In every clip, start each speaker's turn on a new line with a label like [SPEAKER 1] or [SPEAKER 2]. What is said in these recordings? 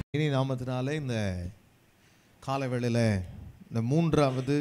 [SPEAKER 1] இனி நாமத்தினாலே இந்த காலை வேளையில் இந்த மூன்றாவது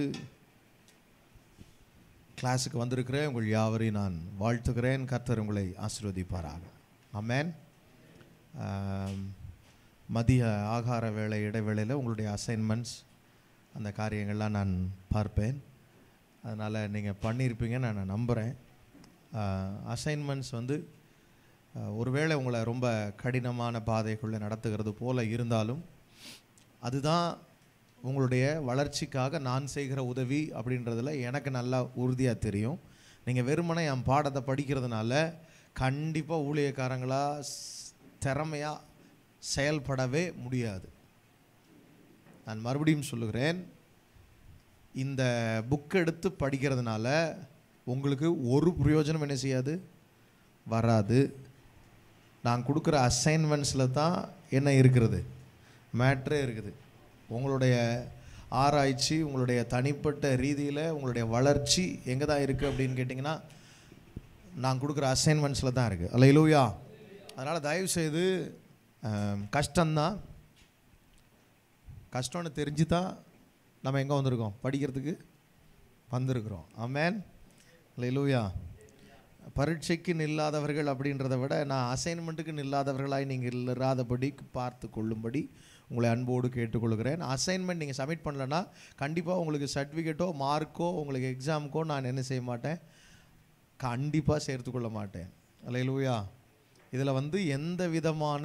[SPEAKER 1] கிளாஸுக்கு வந்திருக்கிற உங்கள் யாவரையும் நான் வாழ்த்துகிறேன் கர்த்தர் உங்களை ஆசீர்வதிப்பாராக ஆமென் ஆம், மதிய ஆகார வேளை இடைவேளையில் உங்களுடைய அசைன்மெண்ட்ஸ் அந்த காரியங்கள்லாம் நான் பார்ப்பேன் அதனால் நீங்கள் பண்ணியிருப்பீங்கன்னு நான் நம்புகிறேன் அசைன்மெண்ட்ஸ் வந்து அஹ், ஒருவேளை உங்களை ரொம்ப கடினமான பாதைக்குள்ளே நடத்துகிறது போல இருந்தாலும் அதுதான் உங்களுடைய வளர்ச்சிக்காக நான் செய்கிற உதவி அப்படின்றதுல எனக்கு நல்லா உறுதியாக தெரியும் நீங்கள் வெறுமனே என் பாடத்தை படிக்கிறதுனால கண்டிப்பாக ஊழியக்காரங்களாக திறமையாக செயல்படவே முடியாது நான் மறுபடியும் சொல்லுகிறேன் இந்த புக் எடுத்து படிக்கிறதுனால உங்களுக்கு ஒரு பிரயோஜனம் என்ன செய்யாது வராது நான் கொடுக்குற அசைன்மெண்ட்ஸில் தான் என்ன இருக்கிறது மேட்ரே இருக்குது உங்களுடைய ஆராய்ச்சி உங்களுடைய தனிப்பட்ட ரீதியில் உங்களுடைய வளர்ச்சி எங்கே தான் இருக்குது அப்படின்னு கேட்டிங்கன்னா நான் கொடுக்குற அசைன்மெண்ட்ஸில் தான் இருக்குது அல்ல இலூயா அதனால் தயவுசெய்து ஆம், கஷ்டம்தான் கஷ்டம்னு தெரிஞ்சு தான் நம்ம எங்கே வந்திருக்கோம் படிக்கிறதுக்கு வந்திருக்கிறோம் ஆமேன் லூயா பரீட்சைக்கு நில்லாதவர்கள் அப்படின்றத விட நான் அசைன்மெண்ட்டுக்கு நில்லாதவர்களாய் நீங்கள் இல்லாதபடி பார்த்து கொள்ளும்படி உங்களை அன்போடு கேட்டுக்கொள்கிறேன் அசைன்மெண்ட் நீங்கள் சப்மிட் பண்ணலன்னா கண்டிப்பாக உங்களுக்கு சர்டிஃபிகேட்டோ மார்க்கோ உங்களுக்கு எக்ஸாமுக்கோ நான் என்ன செய்ய மாட்டேன் கண்டிப்பாக சேர்த்துக்கொள்ள மாட்டேன் அல்லையிலூயா இதில் வந்து எந்த விதமான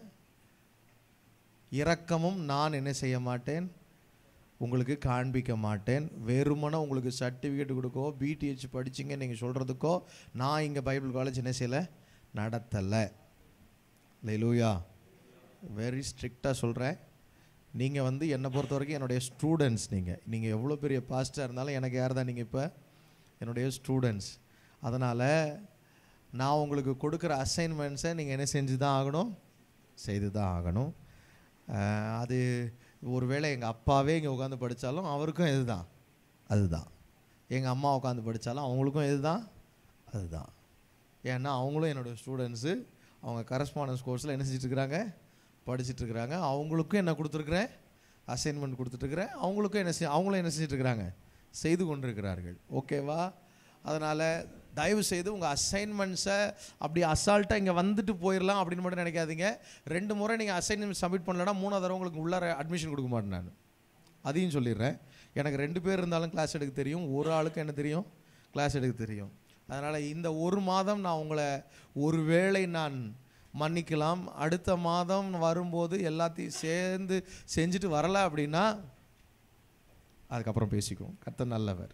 [SPEAKER 1] இரக்கமும் நான் என்ன செய்ய மாட்டேன் உங்களுக்கு காண்பிக்க மாட்டேன் வெறுமனே உங்களுக்கு சர்டிஃபிகேட் கொடுக்கோ பிடிஹெச் படிச்சிங்க நீங்கள் சொல்கிறதுக்கோ நான் இங்கே பைபிள் காலேஜ் என்ன செய்யலை நடத்தலை லூயா வெரி ஸ்ட்ரிக்டாக சொல்கிறேன் நீங்கள் வந்து என்னை பொறுத்த வரைக்கும் என்னுடைய ஸ்டூடெண்ட்ஸ் நீங்கள் நீங்கள் எவ்வளோ பெரிய பாஸ்டாக இருந்தாலும் எனக்கு யார் தான் நீங்கள் இப்போ என்னுடைய ஸ்டூடெண்ட்ஸ் அதனால் நான் உங்களுக்கு கொடுக்குற அசைன்மெண்ட்ஸை நீங்கள் என்ன செஞ்சு தான் ஆகணும் செய்து தான் ஆகணும் அஹ் அது ஒருவேளை எங்கள் அப்பாவே இங்கே உட்காந்து படித்தாலும் அவருக்கும் இதுதான் அதுதான் எங்கள் அம்மா உட்காந்து படித்தாலும் அவங்களுக்கும் இதுதான் அதுதான் ஏன்னா அவங்களும் என்னோடய ஸ்டூடெண்ட்ஸு அவங்க கரஸ்பாண்டன்ஸ் கோர்ஸில் என்ன செஞ்சுட்டு இருக்கிறாங்க படிச்சுட்டு இருக்கிறாங்க அவங்களுக்கும் என்ன கொடுத்துருக்குறேன் அசைன்மெண்ட் கொடுத்துட்ருக்குறேன் அவங்களுக்கும் என்ன செய் அவங்களும் என்ன செஞ்சுட்டு இருக்கிறாங்க செய்து கொண்டிருக்கிறார்கள் ஓகேவா அதனால் தயவு செய்து உங்கள் அசைன்மெண்ட்ஸை அப்படி அசால்ட்டாக இங்கே வந்துட்டு போயிடலாம் அப்படின்னு மட்டும் நினைக்காதீங்க ரெண்டு முறை நீங்கள் அசைன்மெண்ட் சப்மிட் பண்ணலன்னா மூணாவது தடவை உங்களுக்கு உள்ளார அட்மிஷன் கொடுக்க மாட்டேன் நான் அதையும் சொல்லிடுறேன் எனக்கு ரெண்டு பேர் இருந்தாலும் கிளாஸ் எடுக்க தெரியும் ஒரு ஆளுக்கு என்ன தெரியும் கிளாஸ் எடுக்க தெரியும் அதனால் இந்த ஒரு மாதம் நான் உங்களை ஒருவேளை நான் மன்னிக்கலாம் அடுத்த மாதம் வரும்போது எல்லாத்தையும் சேர்ந்து செஞ்சுட்டு வரல அப்படின்னா அதுக்கப்புறம் பேசிக்குவோம் கர்த்தர் நல்லவர்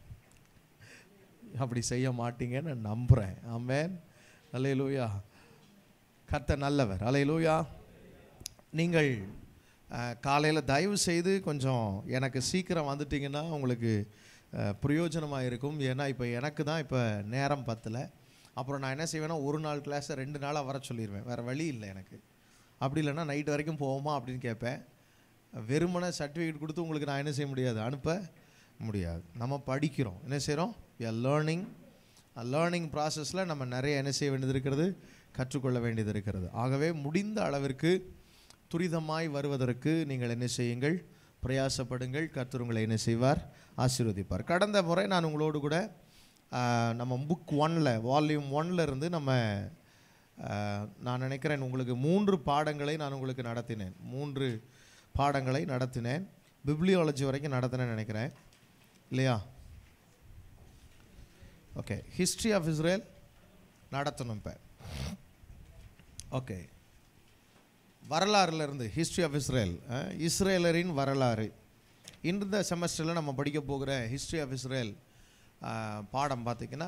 [SPEAKER 1] அப்படி செய்ய மாட்டீங்கன்னு நான் நம்புகிறேன் ஆமேன் அலையலூயா கர்த்தர் நல்லவர் அலையலூயா நீங்கள் காலையில் தயவு செய்து கொஞ்சம் எனக்கு சீக்கிரம் வந்துட்டீங்கன்னா உங்களுக்கு பிரயோஜனமாக இருக்கும் ஏன்னா இப்போ எனக்கு தான் இப்போ நேரம் பத்தலை அப்புறம் நான் என்ன செய்வேன்னா ஒரு நாள் கிளாஸை ரெண்டு நாளாக வர சொல்லிடுவேன் வேறு வழி இல்லை எனக்கு அப்படி இல்லைன்னா நைட் வரைக்கும் போவோமா அப்படின்னு கேட்பேன் வெறுமனே சர்டிஃபிகேட் கொடுத்து உங்களுக்கு நான் என்ன செய்ய முடியாது அனுப்ப முடியாது நம்ம படிக்கிறோம் என்ன செய்கிறோம் எ லேர்னிங் லேர்னிங் ப்ராசஸில் நம்ம நிறைய என்ன செய்ய வேண்டியது இருக்கிறது கற்றுக்கொள்ள வேண்டியது இருக்கிறது ஆகவே முடிந்த அளவிற்கு துரிதமாய் வருவதற்கு நீங்கள் என்ன செய்யுங்கள் பிரயாசப்படுங்கள் கர்த்தர் உங்களை என்ன செய்வார் ஆசீர்வதிப்பார் கடந்த முறை நான் உங்களோடு கூட ஆஹ், நம்ம புக் ஒனில் வால்யூம் ஒன்ல இருந்து நம்ம ஆஹ், நான் நினைக்கிறேன் உங்களுக்கு மூன்று பாடங்களை நான் உங்களுக்கு நடத்தினேன் மூன்று பாடங்களை நடத்தினேன் பிப்ளியாலஜி வரைக்கும் நடத்தினேன்னு நினைக்கிறேன் இல்லையா ஓகே ஹிஸ்ட்ரி ஆஃப் இஸ்ரேல் நடத்தணும் இப்போ ஓகே வரலாறுல இருந்து ஹிஸ்ட்ரி ஆஃப் இஸ்ரேல் அஹ், இஸ்ரேலரின் வரலாறு இந்த செமஸ்டரில் நம்ம படிக்க போகிற ஹிஸ்ட்ரி ஆஃப் இஸ்ரேல் அஹ், பாடம் பார்த்திங்கன்னா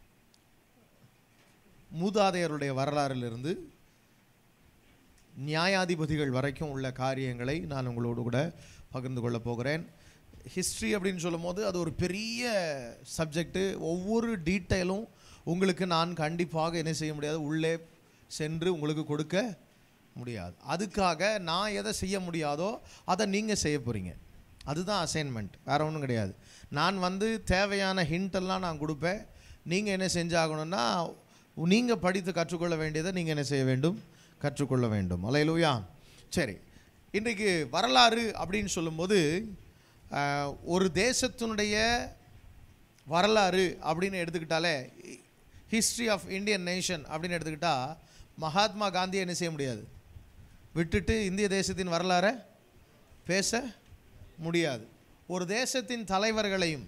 [SPEAKER 1] மூதாதையருடைய வரலாறிலிருந்து நியாயாதிபதிகள் வரைக்கும் உள்ள காரியங்களை நான் உங்களோடு கூட பகிர்ந்து கொள்ள போகிறேன் ஹிஸ்ட்ரி அப்படின்னு சொல்லும்போது அது ஒரு பெரிய சப்ஜெக்ட்டு ஒவ்வொரு டீட்டெயிலும் உங்களுக்கு நான் கண்டிப்பாக என்ன செய்ய முடியாது உள்ளே சென்று உங்களுக்கு கொடுக்க முடியாது அதுக்காக நான் எதை செய்ய முடியாதோ அதை நீங்கள் செய்ய போகிறீங்க அதுதான் அசைன்மெண்ட் வேறு ஒன்றும் கிடையாது நான் வந்து தேவையான ஹிண்டெல்லாம் நான் கொடுப்பேன் நீங்கள் என்ன செஞ்சாகணும்னா நீங்கள் படித்து கற்றுக்கொள்ள வேண்டியதை நீங்கள் என்ன செய்ய வேண்டும் கற்றுக்கொள்ள வேண்டும் அலையிலூயா சரி இன்றைக்கு வரலாறு அப்படின்னு சொல்லும்போது ஆஹ், ஒரு தேசத்தினுடைய வரலாறு அப்படின்னு எடுத்துக்கிட்டாலே ஹிஸ்ட்ரி ஆஃப் இந்தியன் நேஷன் அப்படின்னு எடுத்துக்கிட்டா மகாத்மா காந்தியை என்ன செய்ய முடியாது விட்டுட்டு இந்திய தேசத்தின் வரலாறை பேச முடியாது ஒரு தேசத்தின் தலைவர்களையும்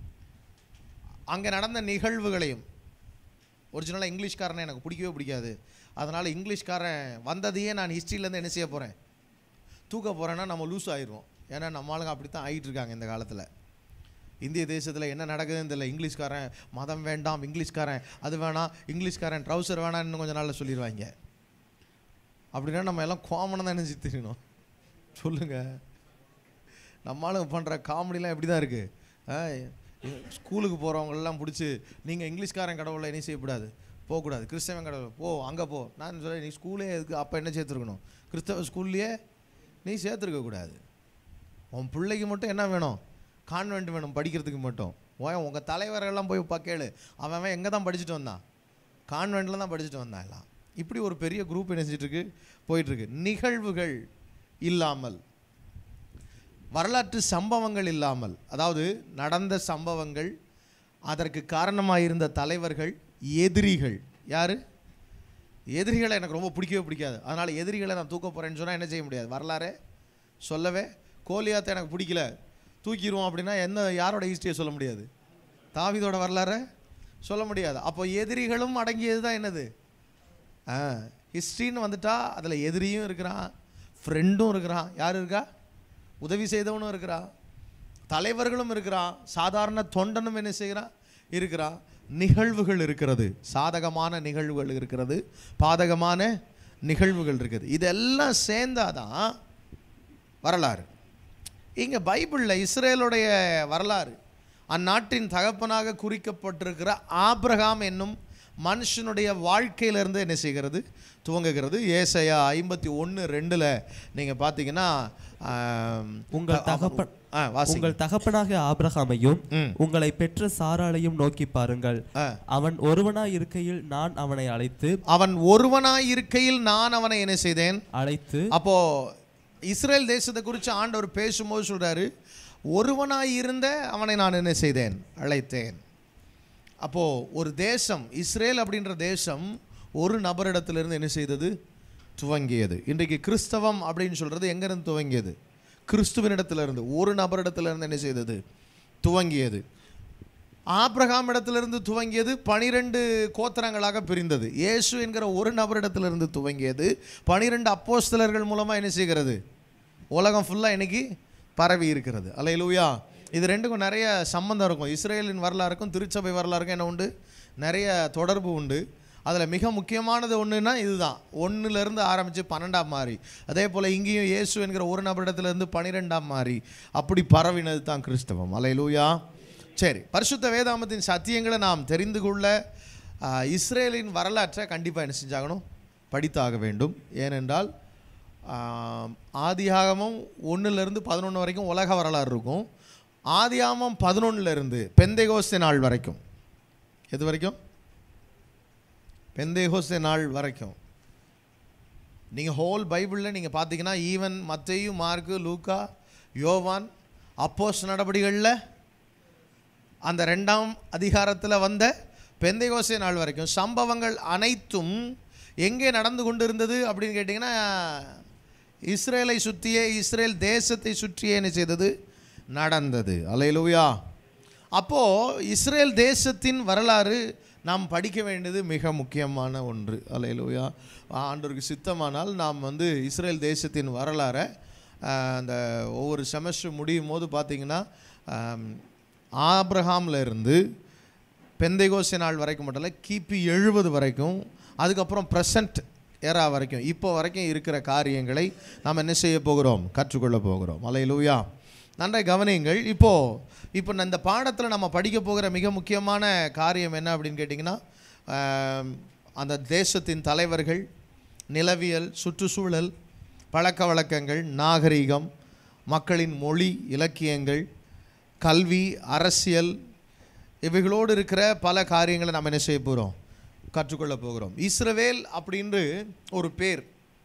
[SPEAKER 1] அங்கே நடந்த நிகழ்வுகளையும் ஒரிஜினலாக இங்கிலீஷ்காரனை எனக்கு பிடிக்கவே பிடிக்காது அதனால் இங்கிலீஷ்காரன் வந்ததையே நான் ஹிஸ்ட்ரியிலேருந்து என்ன செய்ய போகிறேன் தூக்க போகிறேன்னா நம்ம லூஸ் ஆயிடுவோம் ஏன்னா நம்ம ஆளுங்க அப்படி தான் ஆகிட்டு இருக்காங்க இந்த காலத்தில் இந்திய தேசத்தில் என்ன நடக்குதுன்னு தெரியல இங்கிலீஷ்காரன் மதம் வேண்டாம் இங்கிலீஷ்காரன் அது வேணாம் இங்கிலீஷ்காரன் ட்ரௌசர் வேணாம் இன்னும் கொஞ்சம் நாளில் சொல்லிடுவாங்க அப்படின்னா நம்ம எல்லாம் கோமனை தான் நினச்சி தெரியணும் சொல்லுங்கள் நம்மளும் பண்ணுற காமெடிலாம் எப்படி தான் இருக்குது ஸ்கூலுக்கு போகிறவங்களெல்லாம் பிடிச்சி நீங்கள் இங்கிலீஷ்காரன் கடவுளை என்ன செய்யக்கூடாது போகக்கூடாது கிறிஸ்தவன் கடவுள் போ அங்கே போ நான் சொல்ல நீ ஸ்கூலே எதுக்கு அப்போ என்ன சேர்த்துருக்கணும் கிறிஸ்தவ ஸ்கூல்லையே நீ சேர்த்துருக்க கூடாது உன் பிள்ளைக்கு மட்டும் என்ன வேணும் கான்வென்ட் வேணும் படிக்கிறதுக்கு மட்டும் ஓன் உங்கள் தலைவரெல்லாம் போய் பா கேளு அவன் அவன் எங்கே தான் படிச்சுட்டு வந்தான் கான்வென்ட்டில் தான் படிச்சுட்டு வந்தான் எல்லாம் இப்படி ஒரு பெரிய குரூப் என்ன செஞ்சுட்டு இருக்கு போயிட்டுருக்கு நிகழ்வுகள் இல்லாமல் வரலாற்று சம்பவங்கள் இல்லாமல் அதாவது நடந்த சம்பவங்கள் அதற்கு காரணமாக இருந்த தலைவர்கள் எதிரிகள் யார் எதிரிகளை எனக்கு ரொம்ப பிடிக்கவே பிடிக்காது அதனால் எதிரிகளை நான் தூக்க போகிறேன்னு சொன்னால் என்ன செய்ய முடியாது வரலாறே சொல்லவே கோலியாத்தை எனக்கு பிடிக்கல தூக்கிடுவோம் அப்படின்னா எந்த யாரோட ஹிஸ்ட்ரியை சொல்ல முடியாது தாவீதோட வரலாறை சொல்ல முடியாது அப்போ எதிரிகளும் அடங்கியது தான் என்னது ஆ ஹிஸ்ட்ரின்னு வந்துட்டா அதில் எதிரியும் இருக்கிறான் ஃப்ரெண்டும் இருக்கிறான் யார் இருக்கா உதவி செய்தவனும் இருக்கிறான் தலைவர்களும் இருக்கிறான் சாதாரண தொண்டனும் என்ன செய்கிறான் இருக்கிறான் நிகழ்வுகள் இருக்கிறது சாதகமான நிகழ்வுகள் இருக்கிறது பாதகமான நிகழ்வுகள் இருக்குது இதெல்லாம் சேர்ந்தாதான் வரலாறு இங்கே பைபிளில் இஸ்ரேலுடைய வரலாறு அந்நாட்டின் தகப்பனாக குறிக்கப்பட்டிருக்கிற ஆபிரகாம் என்னும் மனுஷனுடைய வாழ்க்கையிலிருந்து என்ன செய்கிறது துவங்குகிறது ஏசையா ஐம்பத்தி ஒன்று ரெண்டில் நீங்கள் பார்த்தீங்கன்னா ஆம்,
[SPEAKER 2] உங்கள் தகப்பன்
[SPEAKER 1] ஆ வாசிங்க
[SPEAKER 2] உங்கள் தகப்பனாக ஆபிரகாமையும்
[SPEAKER 1] ம்.
[SPEAKER 2] உங்களை பெற்ற சாராளையும் நோக்கி பாருங்கள்
[SPEAKER 1] ஆ.
[SPEAKER 2] அவன் ஒருவனாய் இருக்கையில் நான் அவனை அழைத்து
[SPEAKER 1] அவன் ஒருவனாய் இருக்கையில் நான் அவனை என்ன செய்தேன்
[SPEAKER 2] அழைத்து
[SPEAKER 1] அப்போ இஸ்ரேல் தேசத்தை குறித்து ஆண்டவர் பேசும்போது சொல்றாரு ஒருவனாய் இருந்த அவனை நான் என்ன செய்தேன் அழைத்தேன் அப்போ ஒரு தேசம் இஸ்ரேல் அப்படின்ற தேசம் ஒரு நபரிடத்திலிருந்து என்ன செய்தது துவங்கியது இன்றைக்கு கிறிஸ்தவம் அப்படின்னு சொல்றது எங்கிருந்து துவங்கியது கிறிஸ்துவனிடத்திலிருந்து ஒரு நபரிடத்திலிருந்து என்ன செய்தது துவங்கியது ஆபிரகாம் இடத்திலிருந்து துவங்கியது பனிரெண்டு கோத்திரங்களாக பிரிந்தது இயேசு என்கிற ஒரு நபரிடத்திலிருந்து துவங்கியது பனிரெண்டு அப்போஸ்தலர்கள் மூலமாக என்ன செய்கிறது உலகம் ஃபுல்லாக இன்னைக்கு பரவி இருக்கிறது அல்லையிலூயா இது ரெண்டுக்கும் நிறைய சம்பந்தம் இருக்கும் இஸ்ரேலின் வரலாறுக்கும் திருச்சபை வரலாறுக்கும் என்ன உண்டு நிறைய தொடர்பு உண்டு அதில் மிக முக்கியமானது ஒன்றுனா இதுதான் ஒன்றுலேருந்து ஆரம்பித்து பன்னெண்டாம் மாறி அதே போல் இங்கேயும் இயேசு என்கிற ஒரு நபரிடத்திலிருந்து பன்னிரெண்டாம் மாறி அப்படி பரவினது தான் கிறிஸ்தவம் அல்லையிலூயா சரி பரிசுத்த வேதாமத்தின் சத்தியங்களை நாம் தெரிந்து கொள்ள ஆ, இஸ்ரேலின் வரலாற்றை கண்டிப்பாக என்ன செஞ்சாகணும் படித்தாக வேண்டும் ஏனென்றால் ஆம், ஆதியாகமம் ஒன்றுலேருந்து பதினொன்று வரைக்கும் உலக வரலாறு இருக்கும் ஆதியாகமம் பதினொன்றுலேருந்து பெந்தைகோஸ்தே நாள் வரைக்கும் எது வரைக்கும் பெந்தைகோஸ்தே நாள் வரைக்கும் நீங்கள் ஹோல் பைபிளில் நீங்கள் பார்த்தீங்கன்னா ஈவன் மத்தேயு மார்க்கு லூக்கா யோவான் அப்போஸ் நடபடிகளில் அந்த ரெண்டாம் அதிகாரத்தில் வந்த பெந்தைகோசை நாள் வரைக்கும் சம்பவங்கள் அனைத்தும் எங்கே நடந்து கொண்டு இருந்தது அப்படின்னு கேட்டிங்கன்னா இஸ்ரேலை சுற்றியே இஸ்ரேல் தேசத்தை சுற்றியே என்ன செய்தது நடந்தது அலையலூயா அப்போது இஸ்ரேல் தேசத்தின் வரலாறு நாம் படிக்க வேண்டியது மிக முக்கியமான ஒன்று அலையலூயா ஆண்டவருக்கு சித்தமானால் நாம் வந்து இஸ்ரேல் தேசத்தின் வரலாறை ஆஹ், அந்த ஒவ்வொரு செமஸ்டர் முடியும் போது பார்த்திங்கன்னா ஆம், ஆபிரகாம்ல இருந்து பெந்தைகோசை நாள் வரைக்கும் மட்டும் இல்லை கிபி எழுபது வரைக்கும் அதுக்கப்புறம் ப்ரெசன்ட் ஏரா வரைக்கும் இப்போ வரைக்கும் இருக்கிற காரியங்களை நாம் என்ன செய்ய போகிறோம் கற்றுக்கொள்ள போகிறோம் அலையிலூயா நன்றாய் கவனியுங்கள் இப்போது இப்போ நான் இந்த பாடத்தில் நம்ம படிக்க போகிற மிக முக்கியமான காரியம் என்ன அப்படின்னு கேட்டிங்கன்னா ஆம், அந்த தேசத்தின் தலைவர்கள் நிலவியல் சுற்றுச்சூழல் பழக்க வழக்கங்கள் நாகரிகம் மக்களின் மொழி இலக்கியங்கள் கல்வி அரசியல் இவைகளோடு இருக்கிற பல காரியங்களை நம்ம என்ன செய்ய போகிறோம் கற்றுக்கொள்ள போகிறோம் இஸ்ரவேல் அப்படின்று ஒரு பேர்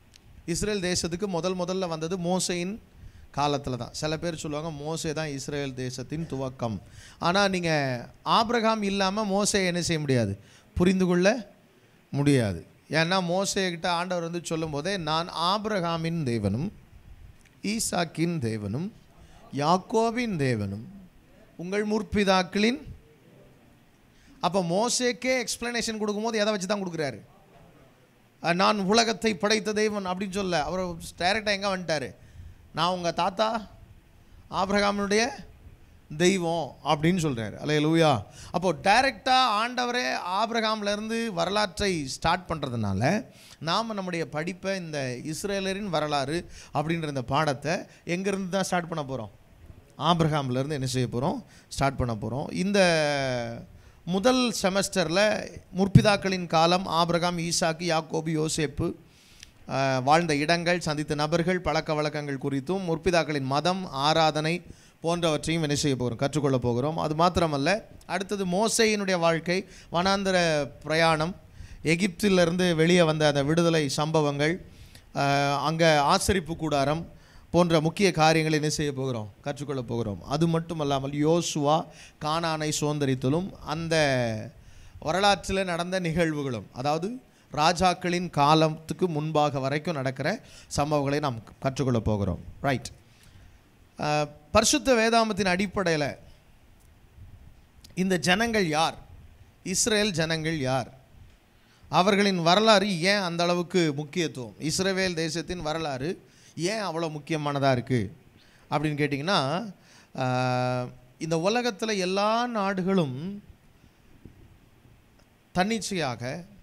[SPEAKER 1] இஸ்ரேல் தேசத்துக்கு முதல் முதல்ல வந்தது மோசையின் காலத்தில் தான் சில பேர் சொல்லுவாங்க மோசே தான் இஸ்ரேல் தேசத்தின் துவக்கம் ஆனால் நீங்கள் ஆபிரகாம் இல்லாமல் மோசையை என்ன செய்ய முடியாது புரிந்து கொள்ள முடியாது ஏன்னா மோசேக்கிட்ட ஆண்டவர் வந்து சொல்லும்போதே நான் ஆபிரகாமின் தேவனும் ஈசாக்கின் தேவனும் யாக்கோபின் தேவனும் உங்கள் முற்பிதாக்களின் அப்போ மோசேக்கே எக்ஸ்பிளனேஷன் கொடுக்கும்போது எதை வச்சு தான் கொடுக்குறாரு அஹ் நான் உலகத்தை படைத்த தெய்வன் அப்படின்னு சொல்ல அவர் டைரெக்டாக எங்கே வந்துட்டார் நான் உங்கள் தாத்தா ஆபிரகாமினுடைய தெய்வம் அப்படின்னு சொல்கிறார் அல்ல லூயா அப்போது டைரெக்டாக ஆண்டவரே ஆபிரகாம்லேருந்து வரலாற்றை ஸ்டார்ட் பண்ணுறதுனால நாம் நம்முடைய படிப்பை இந்த இஸ்ரேலரின் வரலாறு அப்படின்ற இந்த பாடத்தை எங்கேருந்து தான் ஸ்டார்ட் பண்ண போகிறோம் ஆபிரகாம்லேருந்து என்ன செய்ய போகிறோம் ஸ்டார்ட் பண்ண போகிறோம் இந்த முதல் செமஸ்டரில் முற்பிதாக்களின் காலம் ஆபிரகாம் ஈசாக்கு யாக்கோபு யோசேப்பு அஹ், வாழ்ந்த இடங்கள் சந்தித்த நபர்கள் பழக்க வழக்கங்கள் குறித்தும் முற்பிதாக்களின் மதம் ஆராதனை போன்றவற்றையும் என்ன செய்ய போகிறோம் கற்றுக்கொள்ள போகிறோம் அது மாத்திரமல்ல அடுத்தது மோசையினுடைய வாழ்க்கை வனாந்தர பிரயாணம் எகிப்திலிருந்து வெளியே வந்த அந்த விடுதலை சம்பவங்கள் அங்கே ஆசரிப்பு கூடாரம் போன்ற முக்கிய காரியங்களை என்ன செய்ய போகிறோம் கற்றுக்கொள்ள போகிறோம் அது மட்டுமல்லாமல் யோசுவா கானானை சுதந்திரித்தலும் அந்த வரலாற்றில் நடந்த நிகழ்வுகளும் அதாவது ராஜாக்களின் காலத்துக்கு முன்பாக வரைக்கும் நடக்கிற சம்பவங்களை நாம் கற்றுக்கொள்ள போகிறோம் ரைட் பரிசுத்த வேதாமத்தின் அடிப்படையில் இந்த ஜனங்கள் யார் இஸ்ரேல் ஜனங்கள் யார் அவர்களின் வரலாறு ஏன் அந்த அளவுக்கு முக்கியத்துவம் இஸ்ரேல் தேசத்தின் வரலாறு ஏன் அவ்வளோ முக்கியமானதாக இருக்குது அப்படின்னு கேட்டிங்கன்னா ஆஹ், இந்த உலகத்தில் எல்லா நாடுகளும் தன்னிச்சையாக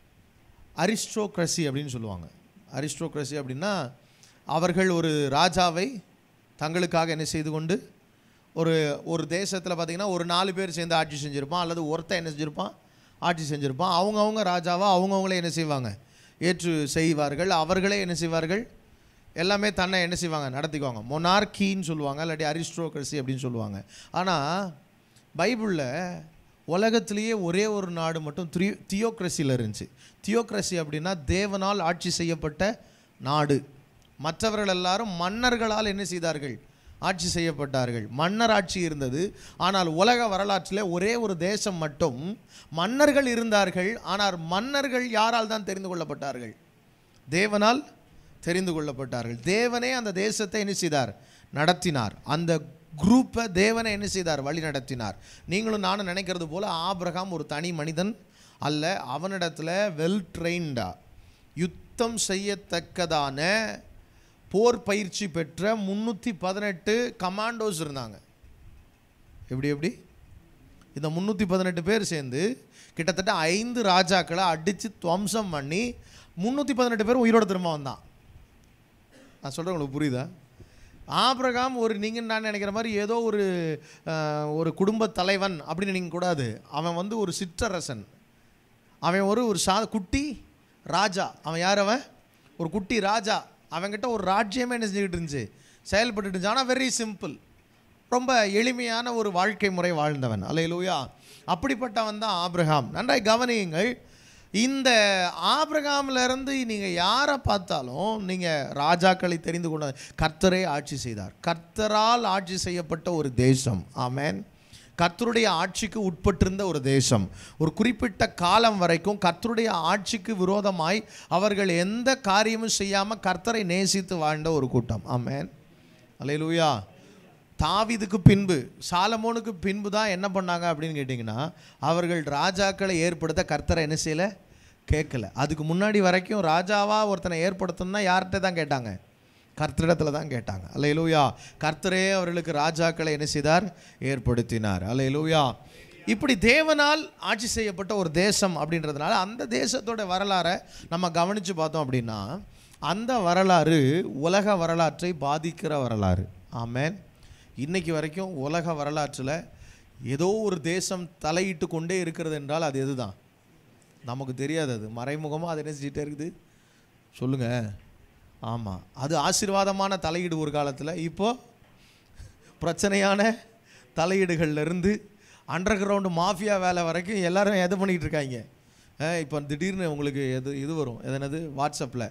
[SPEAKER 1] அரிஸ்டோக்ரஸி அப்படின்னு சொல்லுவாங்க அரிஸ்டோக்ரஸி அப்படின்னா அவர்கள் ஒரு ராஜாவை தங்களுக்காக என்ன செய்து கொண்டு ஒரு ஒரு தேசத்தில் பார்த்திங்கன்னா ஒரு நாலு பேர் சேர்ந்து ஆட்சி செஞ்சுருப்பான் அல்லது ஒருத்தன் என்ன செஞ்சுருப்பான் ஆட்சி செஞ்சுருப்பான் அவங்கவுங்க ராஜாவா அவங்கவுங்களே என்ன செய்வாங்க ஏற்று செய்வார்கள் அவர்களே என்ன செய்வார்கள் எல்லாமே தன்னை என்ன செய்வாங்க நடத்திக்குவாங்க மொனார்கின்னு சொல்லுவாங்க இல்லாட்டி அரிஸ்டோக்ரஸி அப்படின்னு சொல்லுவாங்க ஆனால் பைபிளில் உலகத்திலேயே ஒரே ஒரு நாடு மட்டும் த்ரீ தியோக்ரஸியில் இருந்துச்சு தியோக்ரஸி அப்படின்னா தேவனால் ஆட்சி செய்யப்பட்ட நாடு மற்றவர்கள் எல்லாரும் மன்னர்களால் என்ன செய்தார்கள் ஆட்சி செய்யப்பட்டார்கள் மன்னர் ஆட்சி இருந்தது ஆனால் உலக வரலாற்றில் ஒரே ஒரு தேசம் மட்டும் மன்னர்கள் இருந்தார்கள் ஆனால் மன்னர்கள் யாரால் தான் தெரிந்து கொள்ளப்பட்டார்கள் தேவனால் தெரிந்து கொள்ளப்பட்டார்கள் தேவனே அந்த தேசத்தை என்ன செய்தார் நடத்தினார் அந்த குரூப்பை தேவனை என்ன செய்தார் வழி நடத்தினார் நீங்களும் நானும் நினைக்கிறது போல ஆபிரகாம் ஒரு தனி மனிதன் அல்ல அவனிடத்துல வெல் ட்ரெயின்டா யுத்தம் செய்யத்தக்கதான போர் பயிற்சி பெற்ற முந்நூற்றி பதினெட்டு கமாண்டோஸ் இருந்தாங்க எப்படி எப்படி இந்த முந்நூற்றி பதினெட்டு பேர் சேர்ந்து கிட்டத்தட்ட ஐந்து ராஜாக்களை அடித்து துவம்சம் பண்ணி முந்நூற்றி பதினெட்டு பேர் உயிரோட திரும்ப வந்தான் நான் சொல்கிறேன் உங்களுக்கு புரியுதா ஆபிரகாம் ஒரு நீங்கள் நான் நினைக்கிற மாதிரி ஏதோ ஒரு அஹ், ஒரு குடும்ப தலைவன் அப்படின்னு நீங்கள் கூடாது அவன் வந்து ஒரு சிற்றரசன் அவன் ஒரு ஒரு சா குட்டி ராஜா அவன் யார் அவன் ஒரு குட்டி ராஜா அவன்கிட்ட ஒரு ராஜ்யமே என்ன செஞ்சுக்கிட்டு இருந்துச்சு செயல்பட்டுட்டு இருந்துச்சு ஆனால் வெரி சிம்பிள் ரொம்ப எளிமையான ஒரு வாழ்க்கை முறை வாழ்ந்தவன் அல்லையிலூயா அப்படிப்பட்டவன் தான் ஆபிரகாம் நன்றாய் கவனியுங்கள் இந்த ஆபிரகாம்ல இருந்து நீங்கள் யாரை பார்த்தாலும் நீங்கள் ராஜாக்களை தெரிந்து கொண்ட கர்த்தரே ஆட்சி செய்தார் கர்த்தரால் ஆட்சி செய்யப்பட்ட ஒரு தேசம் ஆமென் கர்த்தருடைய ஆட்சிக்கு உட்பட்டிருந்த ஒரு தேசம் ஒரு குறிப்பிட்ட காலம் வரைக்கும் கர்த்தருடைய ஆட்சிக்கு விரோதமாய் அவர்கள் எந்த காரியமும் செய்யாமல் கர்த்தரை நேசித்து வாழ்ந்த ஒரு கூட்டம் ஆமென் அல்லேலூயா தாவீதுக்கு பின்பு சாலமோனுக்கு பின்பு தான் என்ன பண்ணாங்க அப்படின்னு கேட்டிங்கன்னா அவர்கள் ராஜாக்களை ஏற்படுத்த கர்த்தரை என்ன செய்யலை கேட்கல அதுக்கு முன்னாடி வரைக்கும் ராஜாவா ஒருத்தனை ஏற்படுத்தணும்னா யார்கிட்ட தான் கேட்டாங்க கர்த்தரிடத்துல தான் கேட்டாங்க அல்லேலூயா கர்த்தரே அவர்களுக்கு ராஜாக்களை என்ன செய்தார் ஏற்படுத்தினார் அல்லேலூயா இப்படி தேவனால் ஆட்சி செய்யப்பட்ட ஒரு தேசம் அப்படின்றதுனால அந்த தேசத்தோட வரலாறை நம்ம கவனித்து பார்த்தோம் அப்படின்னா அந்த வரலாறு உலக வரலாற்றை பாதிக்கிற வரலாறு ஆமென் இன்னைக்கு வரைக்கும் உலக வரலாற்றில் ஏதோ ஒரு தேசம் தலையிட்டு கொண்டே இருக்கிறது என்றால் அது எதுதான் நமக்கு தெரியாது அது மறைமுகமாக அது என்ன செஞ்சுட்டே இருக்குது சொல்லுங்கள் ஆமாம் அது ஆசீர்வாதமான தலையீடு ஒரு காலத்தில் இப்போ பிரச்சனையான தலையீடுகள்ல இருந்து அண்டர் கிரவுண்டு மாஃபியா வேலை வரைக்கும் எல்லாரும் எது பண்ணிக்கிட்டு இருக்காங்க இப்போ திடீர்னு உங்களுக்கு எது இது வரும் எதனது வாட்ஸ்அப்பில்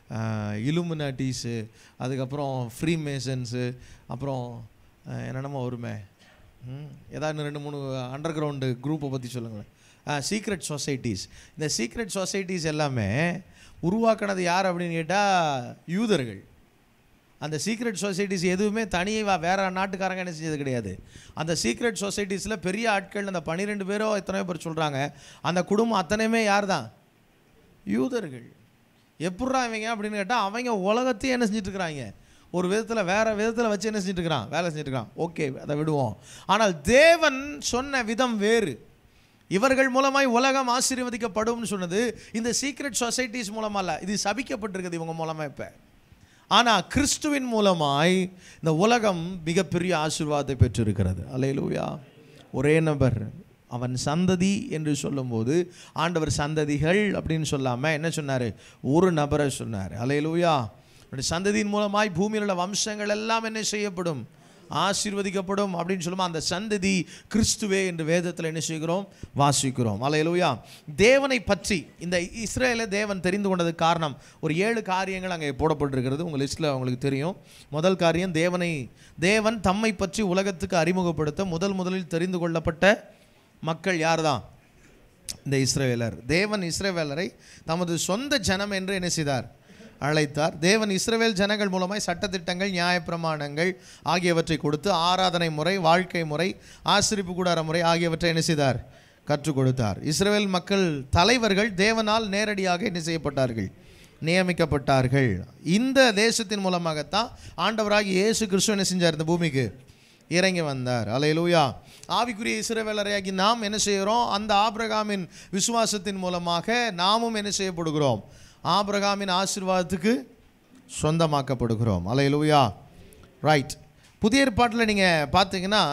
[SPEAKER 1] இலுமினாட்டிஸு அதுக்கப்புறம் ஃப்ரீ மேசன்ஸு அப்புறம் அஹ், என்னென்னமோ வருமே ம், ஏதாவது இன்னும் ரெண்டு மூணு அண்டர் கிரவுண்டு குரூப்பை பற்றி சொல்லுங்களேன் சீக்ரெட் சொசைட்டிஸ் இந்த சீக்ரெட் சொசைட்டிஸ் எல்லாமே உருவாக்குனது யார் அப்படின்னு கேட்டால் யூதர்கள் அந்த சீக்ரெட் சொசைட்டிஸ் எதுவுமே தனியாக வேற நாட்டுக்காரங்க என்ன செஞ்சது கிடையாது அந்த சீக்ரெட் சொசைட்டிஸில் பெரிய ஆட்கள் அந்த பன்னிரெண்டு பேரோ எத்தனையோ பேர் சொல்கிறாங்க அந்த குடும்பம் அத்தனையுமே யார் தான் யூதர்கள் எப்பட்றா இவங்க அப்படின்னு கேட்டால் அவங்க உலகத்தையும் என்ன செஞ்சுட்டு இருக்கிறாங்க ஒரு விதத்தில் வேற விதத்தில் வச்சு என்ன செஞ்சுட்டு இருக்கிறான் வேலை செஞ்சுட்டு இருக்கிறான் ஓகே அதை விடுவோம் ஆனால் தேவன் சொன்ன விதம் வேறு இவர்கள் மூலமாய் உலகம் ஆசீர்வதிக்கப்படும்னு சொன்னது இந்த சீக்ரெட் சொசைட்டிஸ் மூலமா இல்ல இது சபிக்கப்பட்டிருக்குது இவங்க மூலமா இப்போ ஆனால் கிறிஸ்துவின் மூலமாய் இந்த உலகம் மிகப்பெரிய ஆசீர்வாதத்தை பெற்றிருக்கிறது அல்லேலூயா ஒரே நபர் அவன் சந்ததி என்று சொல்லும்போது ஆண்டவர் சந்ததிகள் அப்படின்னு சொல்லாமல் என்ன சொன்னார் ஒரு நபரை சொன்னார் அல்லேலூயா அவருடைய சந்ததியின் மூலமாய் பூமியில் உள்ள வம்சங்கள் எல்லாம் என்ன செய்யப்படும் ஆசீர்வதிக்கப்படும் அப்படின்னு சொல்லுமா அந்த சந்ததி கிறிஸ்துவே என்று வேதத்தில் என்ன செய்கிறோம் வாசிக்கிறோம் அலையலூயா தேவனை பற்றி இந்த இஸ்ரேலை தேவன் தெரிந்து கொண்டதுக்கு காரணம் ஒரு ஏழு காரியங்கள் அங்கே போடப்பட்டிருக்கிறது உங்கள் லிஸ்ட்டில் உங்களுக்கு தெரியும் முதல் காரியம் தேவனை தேவன் தம்மை பற்றி உலகத்துக்கு அறிமுகப்படுத்த முதல் முதலில் தெரிந்து கொள்ளப்பட்ட மக்கள் யார்தான் இந்த இஸ்ரவேலர் தேவன் இஸ்ரவேலரை தமது சொந்த ஜனம் என்று என்ன செய்தார் அழைத்தார் தேவன் இஸ்ரவேல் ஜனங்கள் மூலமாய் சட்டத்திட்டங்கள் நியாயப்பிரமாணங்கள் ஆகியவற்றை கொடுத்து ஆராதனை முறை வாழ்க்கை முறை ஆசிரிப்பு கூடார முறை ஆகியவற்றை என்ன செய்தார் கற்றுக் கொடுத்தார் இஸ்ரவேல் மக்கள் தலைவர்கள் தேவனால் நேரடியாக என்ன செய்யப்பட்டார்கள் நியமிக்கப்பட்டார்கள் இந்த தேசத்தின் மூலமாகத்தான் ஆண்டவராகிய இயேசு கிறிஸ்து என்ன செஞ்சார் இந்த பூமிக்கு இறங்கி வந்தார் அலையலூயா ஆவிக்குரிய இஸ்ரவேலரையாகி நாம் என்ன செய்கிறோம் அந்த ஆபிரகாமின் விசுவாசத்தின் மூலமாக நாமும் என்ன செய்யப்படுகிறோம் ஆபிரகாமின் ஆசீர்வாதத்துக்கு சொந்தமாக்கப்படுகிறோம் அலையலூயா ரைட் புதிய ஏற்பாட்டில் நீங்கள் பார்த்தீங்கன்னா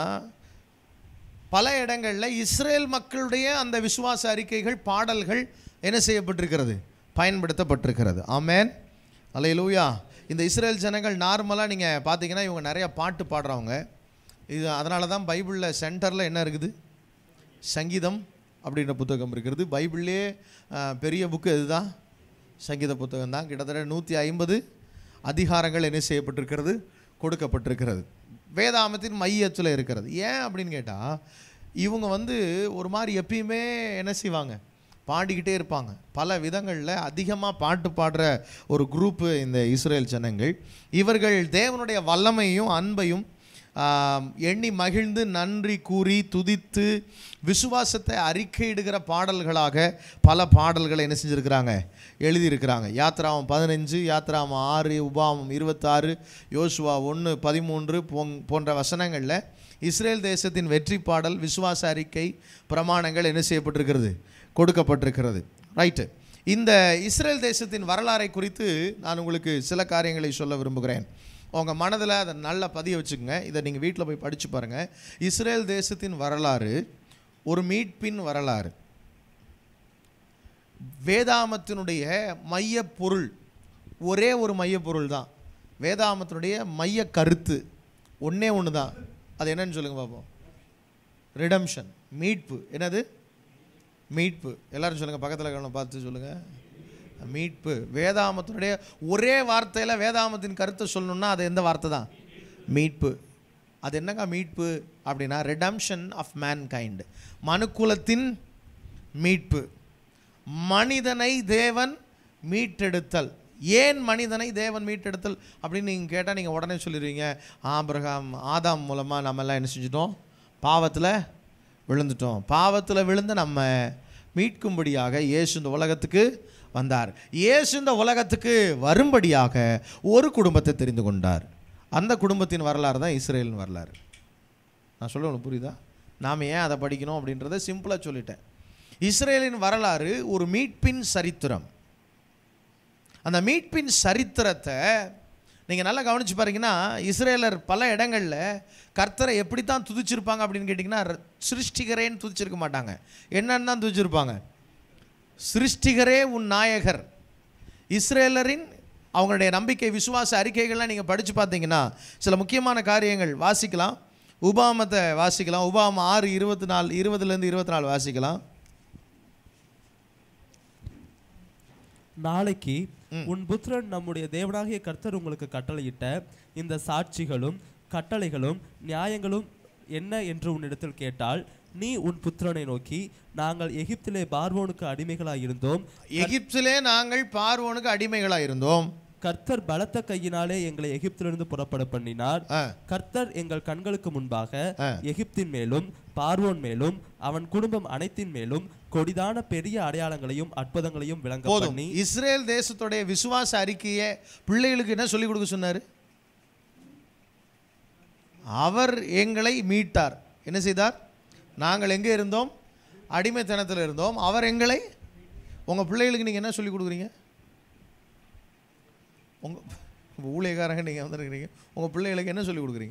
[SPEAKER 1] பல இடங்களில் இஸ்ரேல் மக்களுடைய அந்த விசுவாச அறிக்கைகள் பாடல்கள் என்ன செய்யப்பட்டிருக்கிறது பயன்படுத்தப்பட்டிருக்கிறது ஆமேன் அலையலூயா இந்த இஸ்ரேல் ஜனங்கள் நார்மலாக நீங்கள் பார்த்தீங்கன்னா இவங்க நிறைய பாட்டு பாடுறவங்க இது அதனால தான் பைபிளில் சென்டரில் என்ன இருக்குது சங்கீதம் அப்படின்ற புத்தகம் இருக்கிறது பைபிள்லேயே அஹ், பெரிய புக்கு இதுதான் சங்கீத புத்தகம் தான் கிட்டத்தட்ட நூற்றி ஐம்பது அதிகாரங்கள் என்ன செய்யப்பட்டிருக்கிறது கொடுக்கப்பட்டிருக்கிறது வேதாமத்தின் மையத்தில் இருக்கிறது ஏன் அப்படின்னு கேட்டால் இவங்க வந்து ஒரு மாதிரி எப்பயுமே என்ன செய்வாங்க பாடிக்கிட்டே இருப்பாங்க பல விதங்களில் அதிகமாக பாட்டு பாடுற ஒரு குரூப்பு இந்த இஸ்ரேல் ஜனங்கள் இவர்கள் தேவனுடைய வல்லமையும் அன்பையும் ஆம், எண்ணி மகிழ்ந்து நன்றி கூறி துதித்து விசுவாசத்தை அறிக்கையிடுகிற பாடல்களாக பல பாடல்களை என்ன செஞ்சுருக்கிறாங்க எழுதியிருக்கிறாங்க யாத்ராமம் பதினஞ்சு யாத்ராமம் ஆறு உபாமம் இருபத்தாறு யோசுவா ஒன்று பதிமூன்று போங் போன்ற வசனங்களில் இஸ்ரேல் தேசத்தின் வெற்றி பாடல் விசுவாச அறிக்கை பிரமாணங்கள் என்ன செய்யப்பட்டிருக்கிறது கொடுக்கப்பட்டிருக்கிறது ரைட்டு இந்த இஸ்ரேல் தேசத்தின் வரலாறை குறித்து நான் உங்களுக்கு சில காரியங்களை சொல்ல விரும்புகிறேன் உங்கள் மனதில் அதை நல்லா பதிய வச்சுக்கோங்க இதை நீங்கள் வீட்டில் போய் படித்து பாருங்கள் இஸ்ரேல் தேசத்தின் வரலாறு ஒரு மீட்பின் வரலாறு வேதாமத்தினுடைய மைய பொருள் ஒரே ஒரு மைய பொருள் தான் வேதாமத்தினுடைய மைய கருத்து ஒன்றே ஒன்று தான் அது என்னன்னு சொல்லுங்கள் பார்ப்போம் ரிடம்ஷன் மீட்பு என்னது மீட்பு எல்லாரும் சொல்லுங்கள் பக்கத்தில் இருக்கிறவங்க பார்த்து சொல்லுங்கள் மீட்பு வேதாமத்தினுடைய ஒரே வார்த்தையில் வேதாமத்தின் கருத்தை சொல்லணும்னா அது எந்த வார்த்தை தான் மீட்பு அது என்னங்க மீட்பு அப்படின்னா ரிடம்ஷன் ஆஃப் மேன்கைண்ட் மனுக்குலத்தின் மீட்பு மனிதனை தேவன் மீட்டெடுத்தல் ஏன் மனிதனை தேவன் மீட்டெடுத்தல் அப்படின்னு நீங்கள் கேட்டால் நீங்கள் உடனே சொல்லிடுவீங்க ஆபிரகாம் ஆதாம் மூலமாக நம்ம எல்லாம் என்ன செஞ்சிட்டோம் பாவத்தில் விழுந்துட்டோம் பாவத்தில் விழுந்து நம்ம மீட்கும்படியாக இயேசு இந்த உலகத்துக்கு வந்தார் இயேசு இந்த உலகத்துக்கு வரும்படியாக ஒரு குடும்பத்தை தெரிந்து கொண்டார் அந்த குடும்பத்தின் வரலாறு தான் இஸ்ரேலின் வரலாறு நான் சொல்ல உங்களுக்கு புரியுதா நாம் ஏன் அதை படிக்கணும் அப்படின்றத சிம்பிளாக சொல்லிட்டேன் இஸ்ரேலின் வரலாறு ஒரு மீட்பின் சரித்திரம் அந்த மீட்பின் சரித்திரத்தை நீங்கள் நல்லா கவனிச்சு பாருங்கன்னா இஸ்ரேலர் பல இடங்களில் கர்த்தரை எப்படி தான் துதிச்சிருப்பாங்க அப்படின்னு கேட்டிங்கன்னா ர- சிருஷ்டிகரேன்னு துதிச்சிருக்க மாட்டாங்க என்னன்னு தான் துதிச்சிருப்பாங்க சிருஷ்டிகரே உன் நாயகர் இஸ்ரேலரின் அவங்களுடைய நம்பிக்கை விசுவாச அறிக்கைகள்லாம் நீங்கள் படித்து பார்த்தீங்கன்னா சில முக்கியமான காரியங்கள் வாசிக்கலாம் உபாமத்தை வாசிக்கலாம் உபாம ஆறு இருபத்தி நாலு இருபதுலேருந்து இருபத்தி நாலு வாசிக்கலாம்
[SPEAKER 2] நாளைக்கு உன் புத்திரன் நம்முடைய தேவனாகிய கர்த்தர் உங்களுக்கு கட்டளையிட்ட இந்த சாட்சிகளும் கட்டளைகளும் நியாயங்களும் என்ன என்று உன்னிடத்தில் கேட்டால் நீ உன் புத்திரனை நோக்கி நாங்கள் எகிப்திலே பார்வோனுக்கு அடிமைகளாய் இருந்தோம்
[SPEAKER 1] எகிப்திலே நாங்கள் பார்வோனுக்கு அடிமைகளாக இருந்தோம்
[SPEAKER 2] கர்த்தர் பலத்த கையினாலே எங்களை எகிப்திலிருந்து புறப்பட பண்ணினார்
[SPEAKER 1] ஆ,
[SPEAKER 2] கர்த்தர் எங்கள் கண்களுக்கு முன்பாக
[SPEAKER 1] ஆ.
[SPEAKER 2] எகிப்தின் மேலும் பார்வோன் மேலும் அவன் குடும்பம் அனைத்தின் மேலும் கொடிதான பெரிய அடையாளங்களையும் அற்புதங்களையும் விளங்க
[SPEAKER 1] போதும்
[SPEAKER 2] பண்ணி
[SPEAKER 1] இஸ்ரேல் தேசத்துடைய விசுவாச அறிக்கையை பிள்ளைகளுக்கு என்ன சொல்லிக் கொடுக்க சொன்னார் அவர் எங்களை மீட்டார் என்ன செய்தார் நாங்கள் எங்கே இருந்தோம் அடிமைத்தனத்தில் இருந்தோம் அவர் எங்களை உங்கள் பிள்ளைகளுக்கு நீங்கள் என்ன சொல்லிக் கொடுக்குறீங்க உங்கள் ஊழியக்காரங்க நீங்கள் வந்துருக்கிறீங்க உங்கள் பிள்ளைகளுக்கு என்ன சொல்லிக் கொடுக்குறீங்க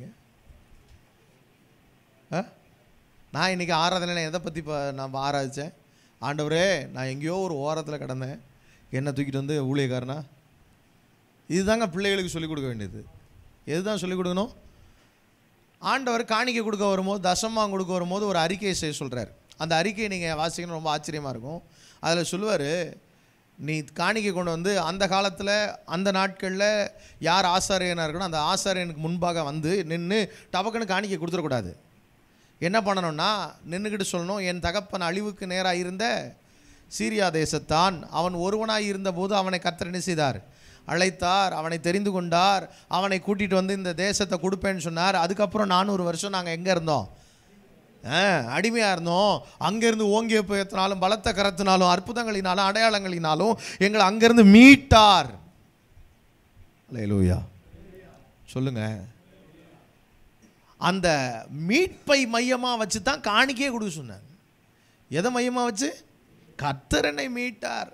[SPEAKER 1] ஆ நான் இன்றைக்கி ஆராதனை எதை பற்றி இப்போ நான் ஆராதிச்சேன் ஆண்டவரே நான் எங்கேயோ ஒரு ஓரத்தில் கிடந்தேன் என்னை தூக்கிட்டு வந்து ஊழியக்காரனா இதுதாங்க பிள்ளைகளுக்கு சொல்லிக் கொடுக்க வேண்டியது எதுதான் சொல்லிக் கொடுக்கணும் ஆண்டவர் காணிக்கை கொடுக்க வரும்போது தசமாம் கொடுக்க வரும்போது ஒரு அறிக்கையை செய்ய சொல்கிறார் அந்த அறிக்கையை நீங்கள் வாசிக்கணும் ரொம்ப ஆச்சரியமாக இருக்கும் அதில் சொல்லுவார் நீ காணிக்கை கொண்டு வந்து அந்த காலத்தில் அந்த நாட்களில் யார் ஆசாரியனாக இருக்கணும் அந்த ஆசாரியனுக்கு முன்பாக வந்து நின்று டபக்குன்னு காணிக்கை கொடுத்துடக்கூடாது என்ன பண்ணணும்னா நின்றுக்கிட்டு சொல்லணும் என் தகப்பன் அழிவுக்கு நேராக இருந்த சீரியா தேசத்தான் அவன் ஒருவனாய் இருந்தபோது அவனை கர்த்தர் என்ன செய்தார் அழைத்தார் அவனை தெரிந்து கொண்டார் அவனை கூட்டிகிட்டு வந்து இந்த தேசத்தை கொடுப்பேன்னு சொன்னார் அதுக்கப்புறம் நானூறு வருஷம் நாங்கள் எங்கே இருந்தோம் ஆ அடிமையாக இருந்தோம் அங்கேருந்து ஓங்கிய புயத்தினாலும் பலத்த கரத்தினாலும் அற்புதங்களினாலும் அடையாளங்களினாலும் எங்களை அங்கேருந்து மீட்டார் லூயா சொல்லுங்கள் அந்த மீட்பை மையமாக வச்சு தான் காணிக்கையே கொடுக்க சொன்னாங்க எதை மையமாக வச்சு கத்தரனை மீட்டார்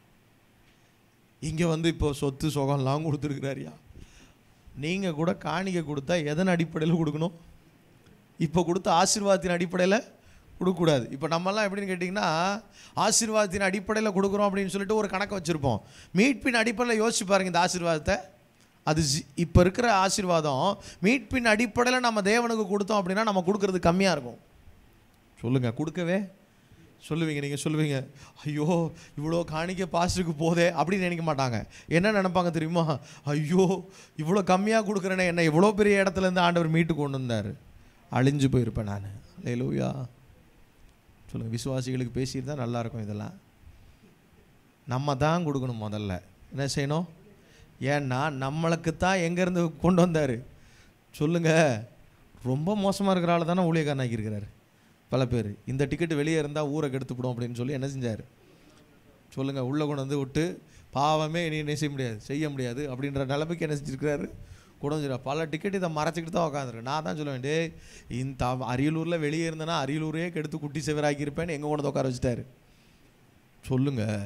[SPEAKER 1] இங்கே வந்து இப்போ சொத்து சுகம்லாம் கொடுத்துருக்குறாரியா நீங்கள் கூட காணிக்கை கொடுத்தா எதன் அடிப்படையில் கொடுக்கணும் இப்போ கொடுத்த ஆசீர்வாதத்தின் அடிப்படையில் கொடுக்கக்கூடாது இப்போ நம்மலாம் எப்படின்னு கேட்டிங்கன்னா ஆசீர்வாதத்தின் அடிப்படையில் கொடுக்குறோம் அப்படின்னு சொல்லிட்டு ஒரு கணக்கு வச்சுருப்போம் மீட்பின் அடிப்படையில் யோசிச்சு பாருங்க இந்த ஆசீர்வாதத்தை அது இப்போ இருக்கிற ஆசீர்வாதம் மீட்பின் அடிப்படையில் நம்ம தேவனுக்கு கொடுத்தோம் அப்படின்னா நம்ம கொடுக்கறது கம்மியாக இருக்கும் சொல்லுங்கள் கொடுக்கவே சொல்லுவீங்க நீங்கள் சொல்லுவீங்க ஐயோ இவ்வளோ காணிக்க பாஸ்டருக்கு போதே அப்படின்னு நினைக்க மாட்டாங்க என்ன நினைப்பாங்க தெரியுமா ஐயோ இவ்வளோ கம்மியாக கொடுக்குறேனே என்ன இவ்வளோ பெரிய இடத்துல இருந்து ஆண்டவர் மீட்டு கொண்டு வந்தார் அழிஞ்சு போயிருப்பேன் நான் லேலூயா சொல்லுங்கள் விசுவாசிகளுக்கு பேசிட்டு தான் நல்லாயிருக்கும் இதெல்லாம் நம்ம தான் கொடுக்கணும் முதல்ல என்ன செய்யணும் ஏன்னா நம்மளுக்கு தான் எங்கேருந்து கொண்டு வந்தார் சொல்லுங்கள் ரொம்ப மோசமாக இருக்கிற ஆள் தானே ஊழியக்காரனாக்கி இருக்கிறாரு பல பேர் இந்த டிக்கெட் வெளியே இருந்தால் ஊரை கெடுத்துப்படும் அப்படின்னு சொல்லி என்ன செஞ்சார் சொல்லுங்கள் உள்ளே கொண்டு வந்து விட்டு பாவமே இனி என்ன செய்ய முடியாது செய்ய முடியாது அப்படின்ற நிலைமைக்கு என்ன செஞ்சுருக்கிறாரு கொண்டு வந்துருக்கா பல டிக்கெட் இதை மறைச்சிக்கிட்டு தான் உட்காந்துருக்கு நான் தான் சொல்லுவேன் டே இந்த அரியலூரில் வெளியே இருந்தேன்னா அரியலூரே கெடுத்து குட்டி செவராக்கியிருப்பேன்னு எங்கே கொண்டு வந்து உட்கார வச்சுட்டாரு சொல்லுங்கள்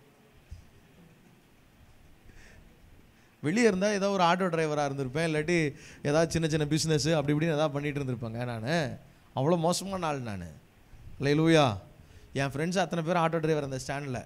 [SPEAKER 1] வெளியே இருந்தால் ஏதோ ஒரு ஆட்டோ டிரைவராக இருந்திருப்பேன் இல்லாட்டி ஏதாவது சின்ன சின்ன பிஸ்னஸ்ஸு அப்படி இப்படின்னு ஏதாவது பண்ணிகிட்டு இருந்திருப்பேங்க நான் அவ்வளோ மோசமான ஆள் நான் இல்லை லூயா என் ஃப்ரெண்ட்ஸ் அத்தனை பேர் ஆட்டோ டிரைவர் அந்த ஸ்டாண்டில்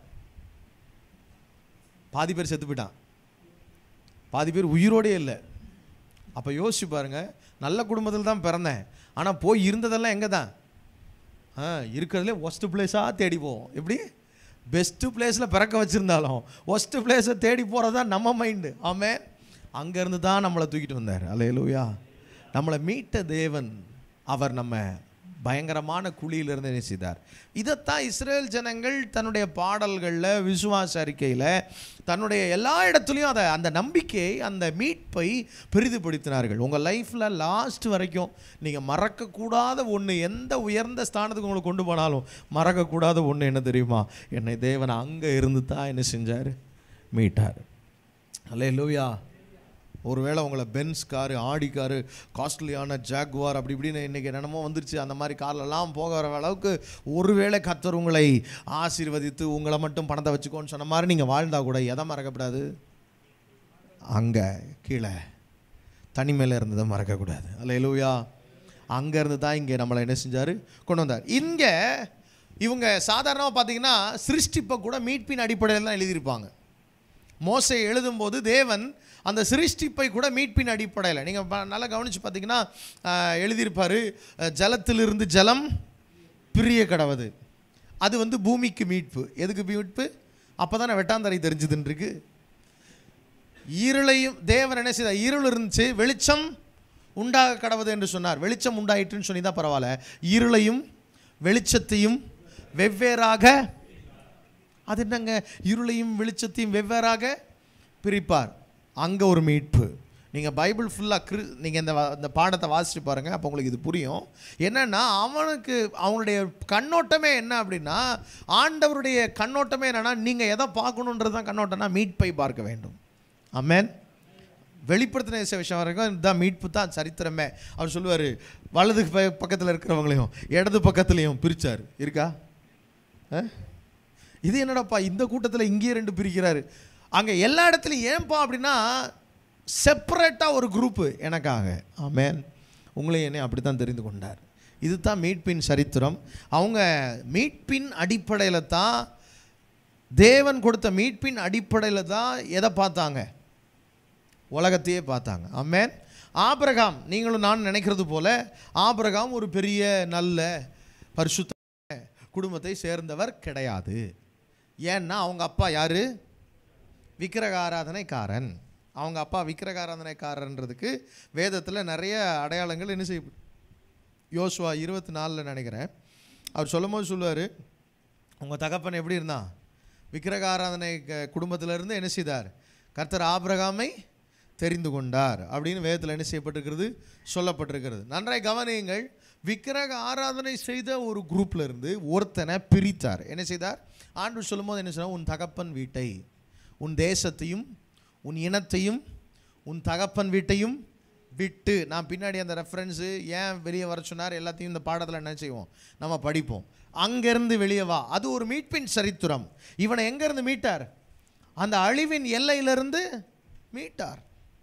[SPEAKER 1] பாதி பேர் செத்து போயிட்டான் பாதி பேர் உயிரோடே இல்லை அப்போ யோசிச்சு பாருங்க நல்ல குடும்பத்தில் தான் பிறந்தேன் ஆனால் போய் இருந்ததெல்லாம் எங்கே தான் ஆ இருக்கிறதுலே ஒஸ்ட்டு பிளேஸாக தேடி போவோம் எப்படி பெஸ்ட்டு பிளேஸில் பிறக்க வச்சுருந்தாலும் ஒஸ்ட்டு பிளேஸை தேடி போகிறது தான் நம்ம மைண்டு ஆமே அங்கேருந்து தான் நம்மளை தூக்கிட்டு வந்தார் அலையலூயா நம்மளை மீட்ட தேவன் அவர் நம்ம பயங்கரமான குழியிலிருந்து என்ன செய்தார் இதைத்தான் இஸ்ரேல் ஜனங்கள் தன்னுடைய பாடல்களில் விசுவாச அறிக்கையில் தன்னுடைய எல்லா இடத்துலையும் அதை அந்த நம்பிக்கையை அந்த மீட்பை பெரிதுபடுத்தினார்கள் உங்கள் லைஃப்பில் லாஸ்ட் வரைக்கும் நீங்கள் மறக்கக்கூடாத ஒன்று எந்த உயர்ந்த ஸ்தானத்துக்கு உங்களை கொண்டு போனாலும் மறக்கக்கூடாத ஒன்று என்ன தெரியுமா என்னை தேவன் அங்கே இருந்து தான் என்ன செஞ்சார் மீட்டார் அல்ல லூயா ஒருவேளை உங்களை பென்ஸ் காரு ஆடி காரு காஸ்ட்லியான ஜாக்வார் அப்படி இப்படின்னு இன்றைக்கி என்னமோ வந்துருச்சு அந்த மாதிரி கார்லலாம் போக வர அளவுக்கு ஒருவேளை கத்தர் உங்களை ஆசீர்வதித்து உங்களை மட்டும் பணத்தை வச்சுக்கோன்னு சொன்ன மாதிரி நீங்கள் வாழ்ந்தா கூட எதை மறக்கப்படாது அங்கே கீழே தனிமையில் இருந்ததை மறக்கக்கூடாது அல்ல எலுவையா அங்கே இருந்து தான் இங்கே நம்மளை என்ன செஞ்சார் கொண்டு வந்தார் இங்கே இவங்க சாதாரணமாக பார்த்தீங்கன்னா சிருஷ்டிப்பை கூட மீட்பின் அடிப்படையில் தான் எழுதியிருப்பாங்க மோசை எழுதும்போது தேவன் அந்த சிருஷ்டிப்பை கூட மீட்பின் அடிப்படையில் நீங்கள் நல்லா கவனித்து பார்த்தீங்கன்னா ஆஹ், எழுதியிருப்பார் அஹ், ஜலத்திலிருந்து ஜலம் பிரிய கடவுது அது வந்து பூமிக்கு மீட்பு எதுக்கு மீட்பு அப்போ தானே வெட்டாந்தரை தெரிஞ்சுதுன்னு இருக்கு இருளையும் தேவன் என்ன செய்தார் இருள் இருந்துச்சு வெளிச்சம் உண்டாக கடவுது என்று சொன்னார் வெளிச்சம் உண்டாயிட்டுன்னு சொன்னி தான் பரவாயில்ல இருளையும் வெளிச்சத்தையும் வெவ்வேறாக அது என்னங்க இருளையும் வெளிச்சத்தையும் வெவ்வேறாக பிரிப்பார் அங்கே ஒரு மீட்பு நீங்கள் பைபிள் ஃபுல்லாக கிரு நீங்கள் இந்த வா- இந்த பாடத்தை வாசிச்சு பாருங்கள் அப்போ உங்களுக்கு இது புரியும் என்னன்னா அவனுக்கு அவனுடைய கண்ணோட்டமே என்ன அப்படின்னா ஆண்டவருடைய கண்ணோட்டமே என்னன்னா நீங்கள் எதை பார்க்கணுன்றது தான் கண்ணோட்டம்னா மீட்பை பார்க்க வேண்டும் ஆமென் வெளிப்படுத்தின இசை விஷயம் வரைக்கும் இதுதான் மீட்பு தான் சரித்திரமே அவர் சொல்லுவார் வலது ப- பக்கத்தில் இருக்கிறவங்களையும் இடது பக்கத்துலையும் பிரிச்சார் இருக்கா ஆ? இது என்னடாப்பா இந்த கூட்டத்தில் இங்கேயே ரெண்டு பிரிக்கிறாரு அங்கே எல்லா இடத்துலையும் ஏன்பா அப்படின்னா செப்பரேட்டாக ஒரு குரூப்பு எனக்காக ஆமென் உங்களை என்னை அப்படி தான் தெரிந்து கொண்டார் இதுதான் மீட்பின் சரித்திரம் அவங்க மீட்பின் அடிப்படையில் தான் தேவன் கொடுத்த மீட்பின் அடிப்படையில் தான் எதை பார்த்தாங்க உலகத்தையே பார்த்தாங்க ஆமென் ஆபிரகாம் நீங்களும் நான் நினைக்கிறது போல ஆபிரகாம் ஒரு பெரிய நல்ல பரிசுத்த குடும்பத்தை சேர்ந்தவர் கிடையாது ஏன்னா அவங்க அப்பா யாரு விக்கிரக ஆராதனைக்காரன் அவங்க அப்பா விக்கிரக ஆராதனைக்காரன்றதுக்கு வேதத்தில் நிறைய அடையாளங்கள் என்ன செய்ய யோசுவா இருபத்தி நாலில் நினைக்கிறேன் அவர் சொல்லும்போது சொல்லுவார் உங்கள் தகப்பன் எப்படி இருந்தான் விக்கிரக ஆராதனை க- குடும்பத்துல இருந்து என்ன செய்தார் கர்த்தர் ஆபிரகாமை தெரிந்து கொண்டார் அப்படின்னு வேதத்தில் என்ன செய்யப்பட்டிருக்கிறது சொல்லப்பட்டிருக்கிறது நன்றாய் கவனியுங்கள் விக்கிரக ஆராதனை செய்த ஒரு குரூப்ல இருந்து ஒருத்தனை பிரித்தார் என்ன செய்தார் ஆண்டு சொல்லும்போது என்ன சொன்னார் உன் தகப்பன் வீட்டை உன் தேசத்தையும் உன் இனத்தையும் உன் தகப்பன் வீட்டையும் விட்டு நான் பின்னாடி அந்த ரெஃபரன்ஸு ஏன் வெளியே வர சொன்னார் எல்லாத்தையும் இந்த பாடத்தில் என்ன செய்வோம் நம்ம படிப்போம் அங்கேருந்து வெளியே வா அது ஒரு மீட்பின் சரித்திரம் இவனை எங்கேருந்து மீட்டார் அந்த அழிவின் எல்லையிலிருந்து மீட்டார்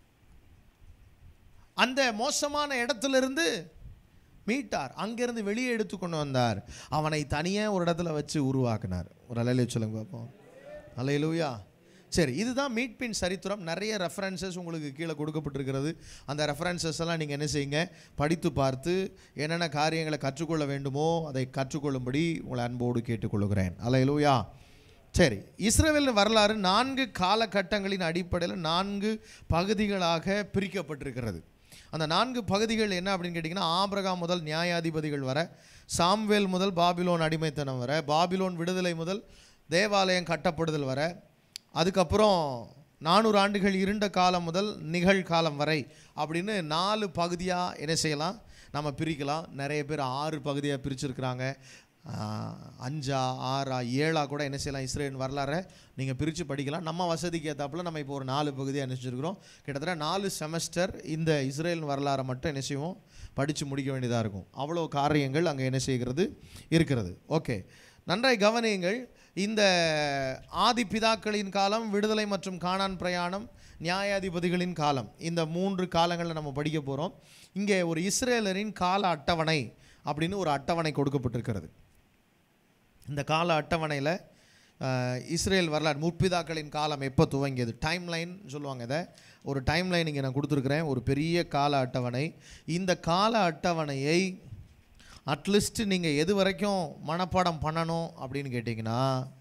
[SPEAKER 1] அந்த மோசமான இடத்திலிருந்து மீட்டார் அங்கிருந்து வெளியே எடுத்து கொண்டு வந்தார் அவனை தனியாக ஒரு இடத்துல வச்சு உருவாக்கினார் ஒரு அலையில சொல்லுங்க பார்ப்போம் அலையிலூயா சரி இதுதான் மீட்பின் சரித்திரம் நிறைய ரெஃபரன்சஸ் உங்களுக்கு கீழே கொடுக்கப்பட்டிருக்கிறது அந்த ரெஃபரன்சஸ் எல்லாம் நீங்கள் என்ன செய்யுங்க படித்து பார்த்து என்னென்ன காரியங்களை கற்றுக்கொள்ள வேண்டுமோ அதை கற்றுக்கொள்ளும்படி உங்களை அன்போடு கேட்டுக்கொள்கிறேன் அலையிலூயா சரி இஸ்ரேலின் வரலாறு நான்கு காலகட்டங்களின் அடிப்படையில் நான்கு பகுதிகளாக பிரிக்கப்பட்டிருக்கிறது அந்த நான்கு பகுதிகள் என்ன அப்படின்னு கேட்டிங்கன்னா ஆபிரகாம் முதல் நியாயாதிபதிகள் வர சாம்வேல் முதல் பாபிலோன் அடிமைத்தனம் வர பாபிலோன் விடுதலை முதல் தேவாலயம் கட்டப்படுதல் வர அதுக்கப்புறம் நானூறு ஆண்டுகள் இருண்ட காலம் முதல் நிகழ்காலம் வரை அப்படின்னு நாலு பகுதியாக என்ன செய்யலாம் நம்ம பிரிக்கலாம் நிறைய பேர் ஆறு பகுதியாக பிரிச்சிருக்கிறாங்க ஆஹ், அஞ்சா ஆறா ஏழா கூட என்ன செய்யலாம் இஸ்ரேல் வரலாறை நீங்கள் பிரித்து படிக்கலாம் நம்ம வசதிக்கு ஏற்றாப்புல நம்ம இப்போ ஒரு நாலு பகுதியாக என்ன செஞ்சுருக்கிறோம் கிட்டத்தட்ட நாலு செமஸ்டர் இந்த இஸ்ரேல் வரலாறை மட்டும் என்ன செய்வோம் படித்து முடிக்க வேண்டியதாக இருக்கும் அவ்வளோ காரியங்கள் அங்கே என்ன செய்கிறது இருக்கிறது ஓகே நன்றாய் கவனியுங்கள் இந்த ஆதி பிதாக்களின் காலம் விடுதலை மற்றும் காணான் பிரயாணம் நியாயாதிபதிகளின் காலம் இந்த மூன்று காலங்களில் நம்ம படிக்க போகிறோம் இங்கே ஒரு இஸ்ரேலரின் கால அட்டவணை அப்படின்னு ஒரு அட்டவணை கொடுக்கப்பட்டிருக்கிறது இந்த கால அட்டவணையில் இஸ்ரேல் வரலாறு முற்பிதாக்களின் காலம் எப்போ துவங்கியது டைம் லைன் சொல்லுவாங்க இதை ஒரு டைம் லைன் இங்கே நான் கொடுத்துருக்குறேன் ஒரு பெரிய கால அட்டவணை இந்த கால அட்டவணையை அட்லீஸ்ட் நீங்கள் எது வரைக்கும் மனப்பாடம் பண்ணணும் அப்படின்னு கேட்டிங்கன்னா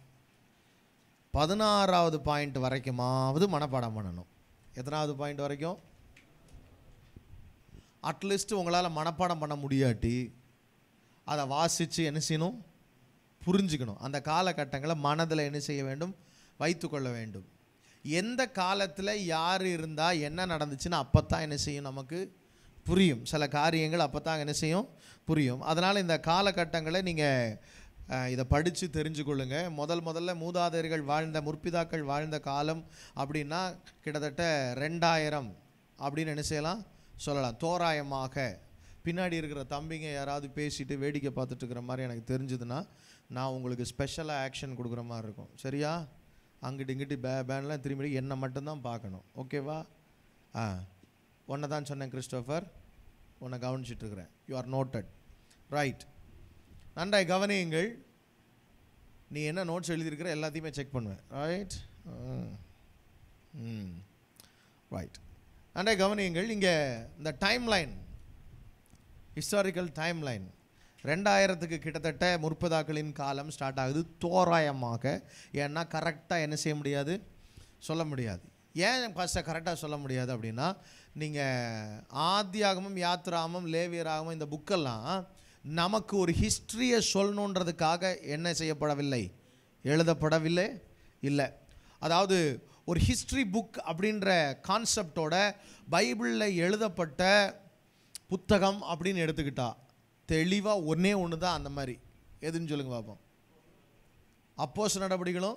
[SPEAKER 1] பதினாறாவது பாயிண்ட் வரைக்குமாவது மனப்பாடம் பண்ணணும் எத்தனாவது பாயிண்ட் வரைக்கும் அட்லீஸ்ட் உங்களால் மனப்பாடம் பண்ண முடியாட்டி அதை வாசித்து என்ன செய்யணும் புரிஞ்சுக்கணும் அந்த காலகட்டங்களை மனதில் என்ன செய்ய வேண்டும் வைத்துக்கொள்ள வேண்டும் எந்த காலத்தில் யார் இருந்தால் என்ன நடந்துச்சுன்னு அப்போ தான் என்ன செய்யும் நமக்கு புரியும் சில காரியங்கள் அப்போ தான் என்ன செய்யும் புரியும் அதனால் இந்த காலகட்டங்களை நீங்கள் இதை படித்து தெரிஞ்சுக்கொள்ளுங்க முதல் முதல்ல மூதாதையர்கள் வாழ்ந்த முற்பிதாக்கள் வாழ்ந்த காலம் அப்படின்னா கிட்டத்தட்ட ரெண்டாயிரம் அப்படின்னு என்ன செய்யலாம் சொல்லலாம் தோராயமாக பின்னாடி இருக்கிற தம்பிங்க யாராவது பேசிட்டு வேடிக்கை பார்த்துட்டு இருக்கிற மாதிரி எனக்கு தெரிஞ்சதுன்னா நான் உங்களுக்கு ஸ்பெஷலாக ஆக்ஷன் கொடுக்குற மாதிரி இருக்கும் சரியா அங்கிட்டு இங்கிட்டு பே பேன்லாம் திரும்பி என்னை மட்டும்தான் பார்க்கணும் ஓகேவா ஆ உன்னை தான் சொன்னேன் கிறிஸ்டோஃபர் உன்னை கவனிச்சிட்டு இருக்கிறேன் யூ ஆர் நோட்டட் ரைட் நன்றாய் கவனியுங்கள் நீ என்ன நோட்ஸ் எழுதியிருக்கிற எல்லாத்தையுமே செக் பண்ணுவேன் ரைட் ம் ரைட் நன்றாய் கவனியுங்கள் இங்கே இந்த timeline historical timeline ரெண்டாயிரத்துக்கு கிட்டத்தட்ட முற்பதாக்களின் காலம் ஸ்டார்ட் ஆகுது தோராயமாக ஏன்னா கரெக்டாக என்ன செய்ய முடியாது சொல்ல முடியாது ஏன் ஃபஸ்ட்டை கரெக்டாக சொல்ல முடியாது அப்படின்னா நீங்கள் ஆதியாகமும் யாத்ராமம் லேவியராகமும் இந்த புக்கெல்லாம் நமக்கு ஒரு ஹிஸ்ட்ரியை சொல்லணுன்றதுக்காக என்ன செய்யப்படவில்லை எழுதப்படவில்லை இல்லை அதாவது ஒரு ஹிஸ்ட்ரி புக் அப்படின்ற கான்செப்டோட பைபிளில் எழுதப்பட்ட புத்தகம் அப்படின்னு எடுத்துக்கிட்டா தெளிவாக ஒன்றே ஒன்று தான் அந்த மாதிரி எதுன்னு சொல்லுங்க பார்ப்போம் அப்போஸ் நடவடிக்கைகளும்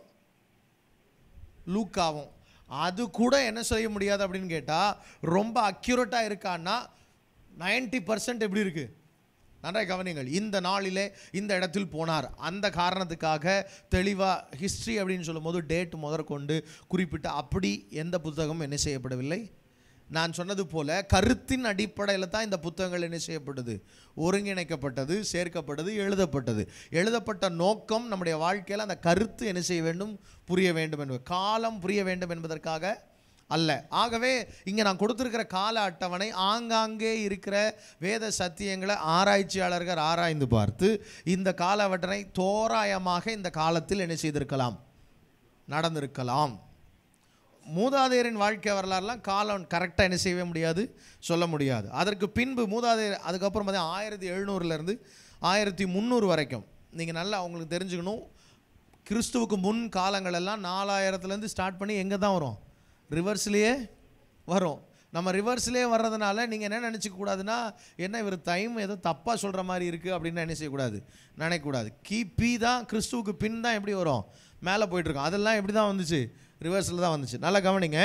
[SPEAKER 1] லூக்காவும் அது கூட என்ன செய்ய முடியாது அப்படின்னு கேட்டால் ரொம்ப அக்யூரேட்டாக இருக்கான்னா 90% பர்சன்ட் எப்படி இருக்குது நன்றாக கவனிங்கள் இந்த நாளிலே இந்த இடத்தில் போனார் அந்த காரணத்துக்காக தெளிவாக ஹிஸ்ட்ரி அப்படின்னு சொல்லும்போது டேட் முதற்கொண்டு குறிப்பிட்டு அப்படி எந்த புத்தகமும் என்ன செய்யப்படவில்லை நான் சொன்னது போல கருத்தின் அடிப்படையில் தான் இந்த புத்தகங்கள் என்ன செய்யப்பட்டது ஒருங்கிணைக்கப்பட்டது சேர்க்கப்பட்டது எழுதப்பட்டது எழுதப்பட்ட நோக்கம் நம்முடைய வாழ்க்கையில் அந்த கருத்து என்ன செய்ய வேண்டும் புரிய வேண்டும் என்பது காலம் புரிய வேண்டும் என்பதற்காக அல்ல ஆகவே இங்கே நான் கொடுத்துருக்கிற கால அட்டவணை ஆங்காங்கே இருக்கிற வேத சத்தியங்களை ஆராய்ச்சியாளர்கள் ஆராய்ந்து பார்த்து இந்த கால அட்டவணை தோராயமாக இந்த காலத்தில் என்ன செய்திருக்கலாம் நடந்திருக்கலாம் மூதாதையரின் வாழ்க்கை வரலாறுலாம் காலம் கரெக்டாக என்ன செய்யவே முடியாது சொல்ல முடியாது அதற்கு பின்பு மூதாதையர் அதுக்கப்புறம் பார்த்தீங்கன்னா ஆயிரத்தி எழுநூறுலேருந்து ஆயிரத்தி முந்நூறு வரைக்கும் நீங்கள் நல்லா அவங்களுக்கு தெரிஞ்சுக்கணும் கிறிஸ்துவுக்கு முன் காலங்கள் எல்லாம் நாலாயிரத்துலேருந்து ஸ்டார்ட் பண்ணி எங்கே தான் வரும் ரிவர்ஸ்லேயே வரும் நம்ம ரிவர்ஸ்லேயே வர்றதுனால நீங்கள் என்ன நினச்சிக்க கூடாதுன்னா என்ன இவர் டைம் ஏதோ தப்பாக சொல்கிற மாதிரி இருக்குது அப்படின்னு என்ன செய்யக்கூடாது நினைக்கக்கூடாது கிபி தான் கிறிஸ்துவுக்கு பின் தான் எப்படி வரும் மேலே போயிட்டுருக்கோம் அதெல்லாம் எப்படி தான் வந்துச்சு ரிவர்ஸில் தான் வந்துச்சு நல்லா கவனிங்க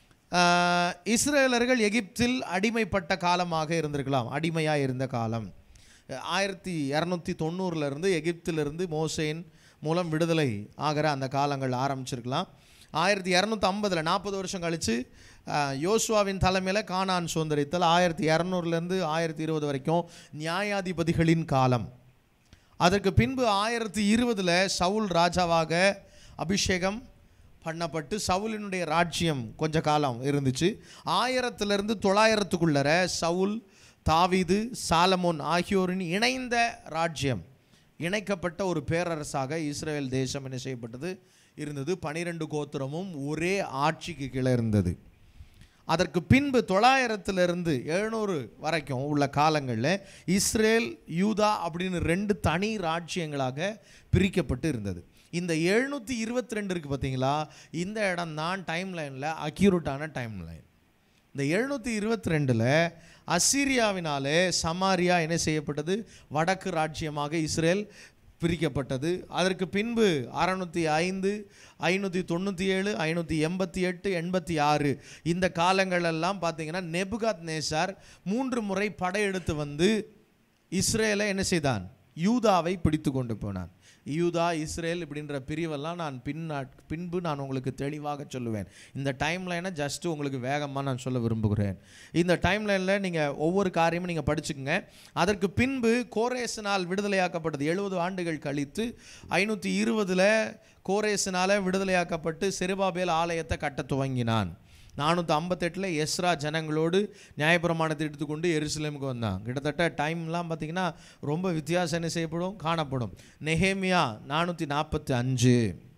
[SPEAKER 1] ஆஹ், இஸ்ரேலர்கள் எகிப்தில் அடிமைப்பட்ட காலமாக இருந்திருக்கலாம் அடிமையாக இருந்த காலம் ஆயிரத்தி இரநூத்தி தொண்ணூறுலேருந்து எகிப்திலிருந்து மோசேன் மூலம் விடுதலை ஆகிற அந்த காலங்கள் ஆரம்பிச்சிருக்கலாம் ஆயிரத்தி இரநூத்தி ஐம்பதில் நாற்பது வருஷம் கழித்து யோசுவாவின் தலைமையில் கானான் சுதந்திரித்தல் ஆயிரத்தி இரநூறுலேருந்து ஆயிரத்தி இருபது வரைக்கும் நியாயாதிபதிகளின் காலம் அதற்கு பின்பு ஆயிரத்தி இருபதில் சவுல் ராஜாவாக அபிஷேகம் பண்ணப்பட்டு சவுலினுடைய ராஜ்யம் கொஞ்ச காலம் இருந்துச்சு ஆயிரத்திலிருந்து தொள்ளாயிரத்துக்குள்ளர சவுல் தாவீது சாலமோன் ஆகியோரின் இணைந்த ராஜ்யம் இணைக்கப்பட்ட ஒரு பேரரசாக இஸ்ரேல் தேசம் என்ன செய்யப்பட்டது இருந்தது பனிரெண்டு கோத்திரமும் ஒரே ஆட்சிக்கு கீழே இருந்தது அதற்கு பின்பு தொள்ளாயிரத்திலிருந்து எழுநூறு வரைக்கும் உள்ள காலங்களில் இஸ்ரேல் யூதா அப்படின்னு ரெண்டு தனி ராஜ்யங்களாக பிரிக்கப்பட்டு இருந்தது இந்த எழுநூற்றி இருபத்தி ரெண்டு இருக்குது பார்த்தீங்களா இந்த இடம் தான் டைம் லைனில் அக்யூரேட்டான டைம் லைன் இந்த எழுநூற்றி இருபத்தி ரெண்டில் அசீரியாவினாலே சமாரியா என்ன செய்யப்பட்டது வடக்கு ராஜ்யமாக இஸ்ரேல் பிரிக்கப்பட்டது அதற்கு பின்பு அறநூற்றி ஐந்து ஐநூற்றி தொண்ணூற்றி ஏழு ஐநூற்றி எண்பத்தி எட்டு எண்பத்தி ஆறு இந்த காலங்களெல்லாம் பார்த்தீங்கன்னா நெபுகாத் நேசார் மூன்று முறை படையெடுத்து வந்து இஸ்ரேலை என்ன செய்தான் யூதாவை பிடித்து கொண்டு போனான் யூதா இஸ்ரேல் இப்படின்ற பிரிவெல்லாம் நான் பின்னா பின்பு நான் உங்களுக்கு தெளிவாக சொல்லுவேன் இந்த டைம் லைனை ஜஸ்ட்டு உங்களுக்கு வேகமாக நான் சொல்ல விரும்புகிறேன் இந்த டைம் லைனில் நீங்கள் ஒவ்வொரு காரியமும் நீங்கள் படிச்சுக்கங்க அதற்கு பின்பு கோரேசனால் விடுதலையாக்கப்பட்டது எழுபது ஆண்டுகள் கழித்து ஐநூற்றி இருபதில் கோரேசனால் விடுதலையாக்கப்பட்டு செருபாபேல் ஆலயத்தை கட்டத் துவங்கினான் நானூற்றி ஐம்பத்தெட்டில் எஸ்ரா ஜனங்களோடு நியாயப்பிரமாணத்தை எடுத்துக்கொண்டு எருசலேமுக்கு வந்தான் கிட்டத்தட்ட டைம்லாம் பார்த்தீங்கன்னா ரொம்ப வித்தியாசம் என்ன செய்யப்படும் காணப்படும் நெஹேமியா நானூற்றி நாற்பத்தி அஞ்சு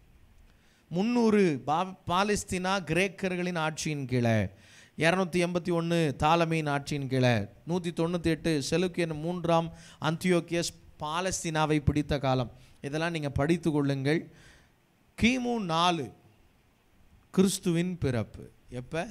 [SPEAKER 1] முந்நூறு பா பாலஸ்தீனா கிரேக்கர்களின் ஆட்சியின் கீழே இரநூத்தி எண்பத்தி ஒன்று தாலமியின் ஆட்சியின் கீழே நூற்றி தொண்ணூற்றி எட்டு செலுக்கியன் மூன்றாம் அந்தியோக்கியஸ் பாலஸ்தீனாவை பிடித்த காலம் இதெல்லாம் நீங்கள் படித்து கொள்ளுங்கள் கிமு நாலு கிறிஸ்துவின் பிறப்பு எப்போ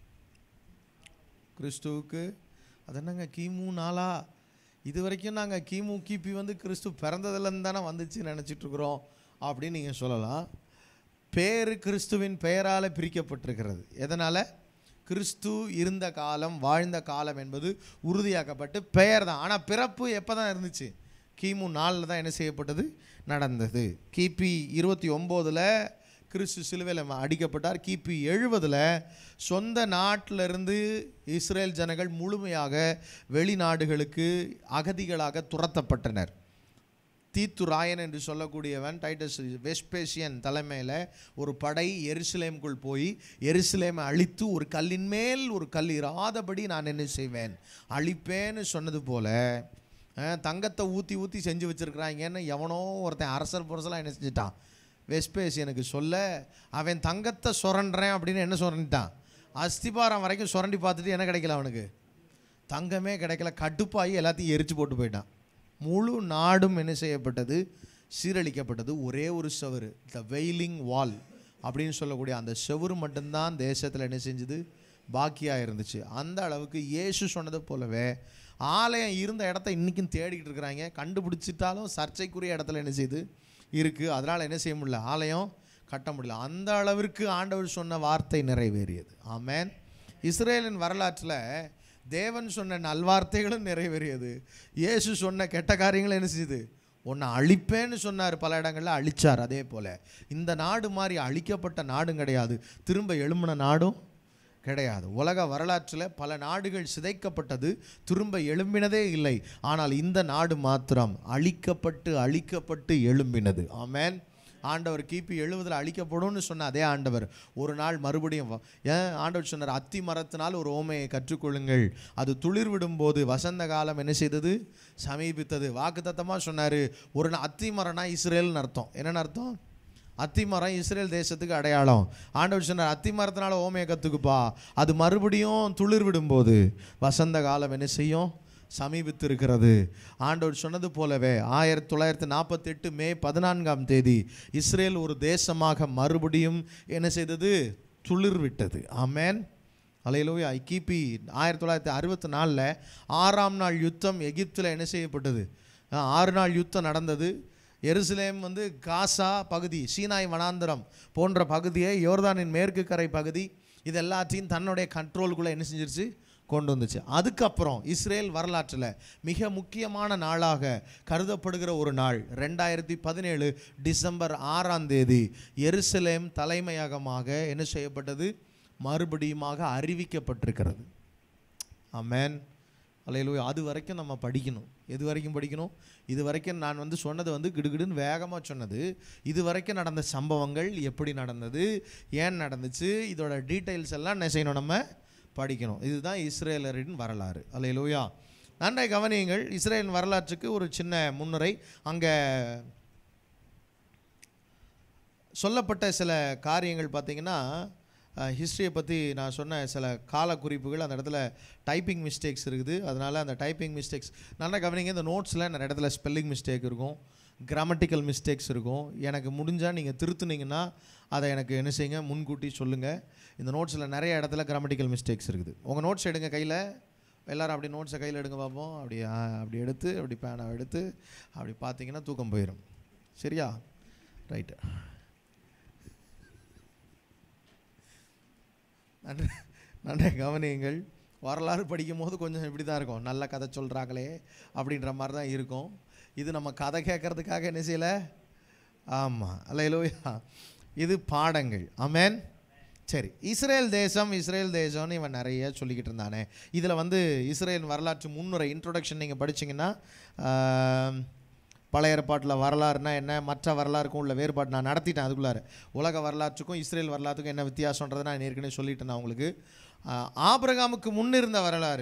[SPEAKER 1] கிறிஸ்துவுக்கு அது என்னங்க கிமு நாளா இது வரைக்கும் நாங்கள் கிமு கிபி வந்து கிறிஸ்து பிறந்ததுலேருந்து தானே வந்துச்சு நினச்சிட்டு இருக்கிறோம் அப்படின்னு நீங்கள் சொல்லலாம் பேரு கிறிஸ்துவின் பெயரால் பிரிக்கப்பட்டிருக்கிறது எதனால் கிறிஸ்து இருந்த காலம் வாழ்ந்த காலம் என்பது உறுதியாக்கப்பட்டு பெயர் தான் ஆனால் பிறப்பு எப்போ தான் இருந்துச்சு கிமு நாலில் தான் என்ன செய்யப்பட்டது நடந்தது கிபி இருபத்தி ஒம்போதில் கிறிஸ்து சிலுவையில் அடிக்கப்பட்டார் கிபி எழுபதில் சொந்த நாட்டிலிருந்து இஸ்ரேல் ஜனங்கள் முழுமையாக வெளிநாடுகளுக்கு அகதிகளாக துரத்தப்பட்டனர் தீத்து ராயன் என்று சொல்லக்கூடியவன் டைட்டஸ் வெஸ்பேசியன் தலைமையில் ஒரு படை எருசலேமுக்குள் போய் எருசலேமை அழித்து ஒரு கல்லின் மேல் ஒரு கல் இராதபடி நான் என்ன செய்வேன் அழிப்பேன்னு சொன்னது போல அஹ், தங்கத்தை ஊற்றி ஊற்றி செஞ்சு வச்சுருக்குறாங்கன்னு எவனோ ஒருத்தன் அரசல் புரசலாக என்ன செஞ்சிட்டான் வெஸ்பேசியனுக்கு சொல்ல அவன் தங்கத்தை சுரண்டுறேன் அப்படின்னு என்ன சுரண்டிட்டான் அஸ்திபாரம் வரைக்கும் சுரண்டி பார்த்துட்டு என்ன கிடைக்கல அவனுக்கு தங்கமே கிடைக்கல கடுப்பாகி எல்லாத்தையும் எரிச்சு போட்டு போயிட்டான் முழு நாடும் என்ன செய்யப்பட்டது சீரழிக்கப்பட்டது ஒரே ஒரு செவரு த வெயிலிங் வால் அப்படின்னு சொல்லக்கூடிய அந்த செவுரு மட்டும்தான் தேசத்தில் என்ன செஞ்சுது பாக்கியாக இருந்துச்சு அந்த அளவுக்கு இயேசு சொன்னது போலவே ஆலயம் இருந்த இடத்த இன்றைக்கும் தேடிக்கிட்டு இருக்கிறாங்க கண்டுபிடிச்சிட்டாலும் சர்ச்சைக்குரிய இடத்துல என்ன செய்யுது இருக்குது அதனால் என்ன செய்ய முடியல ஆலயம் கட்ட முடியல அந்த அளவிற்கு ஆண்டவர் சொன்ன வார்த்தை நிறைவேறியது ஆமென் இஸ்ரேலின் வரலாற்றில் தேவன் சொன்ன நல்வார்த்தைகளும் நிறைவேறியது இயேசு சொன்ன கெட்ட காரியங்களும் என்ன செய்யுது உன்னை அழிப்பேன்னு சொன்னார் பல இடங்களில் அழிச்சார் அதே போல் இந்த நாடு மாதிரி அழிக்கப்பட்ட நாடும் கிடையாது திரும்ப எழும்பின நாடும் கிடையாது உலக வரலாற்றில் பல நாடுகள் சிதைக்கப்பட்டது திரும்ப எழும்பினதே இல்லை ஆனால் இந்த நாடு மாத்திரம் அழிக்கப்பட்டு அழிக்கப்பட்டு எழும்பினது ஆமென் ஆண்டவர் கிபி எழுபதில் அழிக்கப்படும்னு சொன்ன அதே ஆண்டவர் ஒரு நாள் மறுபடியும் வ- ஏன் ஆண்டவர் சொன்னார் அத்தி மரத்தினால் ஒரு ஓமையை கற்றுக்கொள்ளுங்கள் அது துளிர் விடும்போது வசந்த காலம் என்ன செய்தது சமீபித்தது வாக்குத்தத்தமாக சொன்னார் ஒரு நா- அத்தி மரம்னா இஸ்ரேல்னு அர்த்தம் என்னென்னு அர்த்தம் அத்தி மரம் இஸ்ரேல் தேசத்துக்கு அடையாளம் ஆண்டவர் சொன்னார் அத்தி மரத்தினால ஓமையை கற்றுக்குப்பா அது மறுபடியும் துளிர் விடும்போது வசந்த காலம் என்ன செய்யும் சமீபித்து இருக்கிறது ஆண்டவர் சொன்னது போலவே ஆயிரத்தி தொள்ளாயிரத்தி நாற்பத்தெட்டு மே பதினான்காம் தேதி இஸ்ரேல் ஒரு தேசமாக மறுபடியும் என்ன செய்தது துளிர் விட்டது ஆமென் அலையிலோயா கிபி ஆயிரத்தி தொள்ளாயிரத்தி அறுபத்தி நாலில் ஆறாம் நாள் யுத்தம் எகிப்தில் என்ன செய்யப்பட்டது அஹ், ஆறு நாள் யுத்தம் நடந்தது எருசலேம் வந்து காசா பகுதி சீனாய் வனாந்தரம் போன்ற பகுதியை யோர்தானின் மேற்கு கரை பகுதி இது எல்லாத்தையும் தன்னுடைய கண்ட்ரோலுக்குள்ளே என்ன செஞ்சிருச்சு கொண்டு வந்துச்சு அதுக்கப்புறம் இஸ்ரேல் வரலாற்றில் மிக முக்கியமான நாளாக கருதப்படுகிற ஒரு நாள் ரெண்டாயிரத்தி பதினேழு டிசம்பர் ஆறாம் தேதி எருசலேம் தலைமையகமாக என்ன செய்யப்பட்டது மறுபடியுமாக அறிவிக்கப்பட்டிருக்கிறது ஆமென் அல்லையிலூயா அது வரைக்கும் நம்ம படிக்கணும் எது வரைக்கும் படிக்கணும் இது வரைக்கும் நான் வந்து சொன்னது வந்து கிடுகிடுன்னு வேகமாக சொன்னது இது வரைக்கும் நடந்த சம்பவங்கள் எப்படி நடந்தது ஏன் நடந்துச்சு இதோட டீட்டெயில்ஸ் எல்லாம் என்ன செய்யணும் நம்ம படிக்கணும் இதுதான் இஸ்ரேலரின் வரலாறு அல்லையிலூயா நன்றை கவனியுங்கள் இஸ்ரேலின் வரலாற்றுக்கு ஒரு சின்ன முன்னுரை அங்கே சொல்லப்பட்ட சில காரியங்கள் பார்த்தீங்கன்னா ஹிஸ்ட்ரியை பற்றி நான் சொன்ன சில கால குறிப்புகள் அந்த இடத்துல டைப்பிங் மிஸ்டேக்ஸ் இருக்குது அதனால் அந்த டைப்பிங் மிஸ்டேக்ஸ் நல்லா கவனிங்க இந்த நோட்ஸில் நிறைய இடத்துல ஸ்பெல்லிங் மிஸ்டேக் இருக்கும் கிராமட்டிக்கல் மிஸ்டேக்ஸ் இருக்கும் எனக்கு முடிஞ்சால் நீங்கள் திருத்துனீங்கன்னா அதை எனக்கு என்ன செய்யுங்க முன்கூட்டி சொல்லுங்கள் இந்த நோட்ஸில் நிறைய இடத்துல கிராமட்டிக்கல் மிஸ்டேக்ஸ் இருக்குது உங்கள் நோட்ஸ் எடுங்க கையில் எல்லாரும் அப்படி நோட்ஸை கையில் எடுங்க பார்ப்போம் அப்படி ஆ, அப்படி எடுத்து அப்படி பேனை எடுத்து அப்படி பார்த்தீங்கன்னா தூக்கம் போயிடும் சரியா ரைட்டு நன்றி நன்றி கவனியுங்கள் வரலாறு படிக்கும் போது கொஞ்சம் இப்படி தான் இருக்கும் நல்ல கதை சொல்கிறாங்களே அப்படின்ற மாதிரி தான் இருக்கும் இது நம்ம கதை கேட்கறதுக்காக என்ன செய்யலை ஆமாம் அல்லையிலோயா இது பாடங்கள் ஆமென் சரி இஸ்ரேல் தேசம் இஸ்ரேல் தேசம்னு இவன் நிறைய சொல்லிக்கிட்டு இருந்தானே இதில் வந்து இஸ்ரேல் வரலாற்று முன்னுரை இன்ட்ரோடக்ஷன் நீங்கள் படிச்சீங்கன்னா ஆம், பழைய ஏற்பாட்டில் வரலாறுனா என்ன மற்ற வரலாறுக்கும் உள்ள வேறுபாடு நான் நடத்திட்டேன் அதுக்குள்ளார உலக வரலாற்றுக்கும் இஸ்ரேல் வரலாற்றுக்கும் என்ன வித்தியாசன்றதை நான் ஏற்கனவே சொல்லிட்டேன் நான் உங்களுக்கு ஆ, ஆபிரகாமுக்கு முன் இருந்த வரலாறு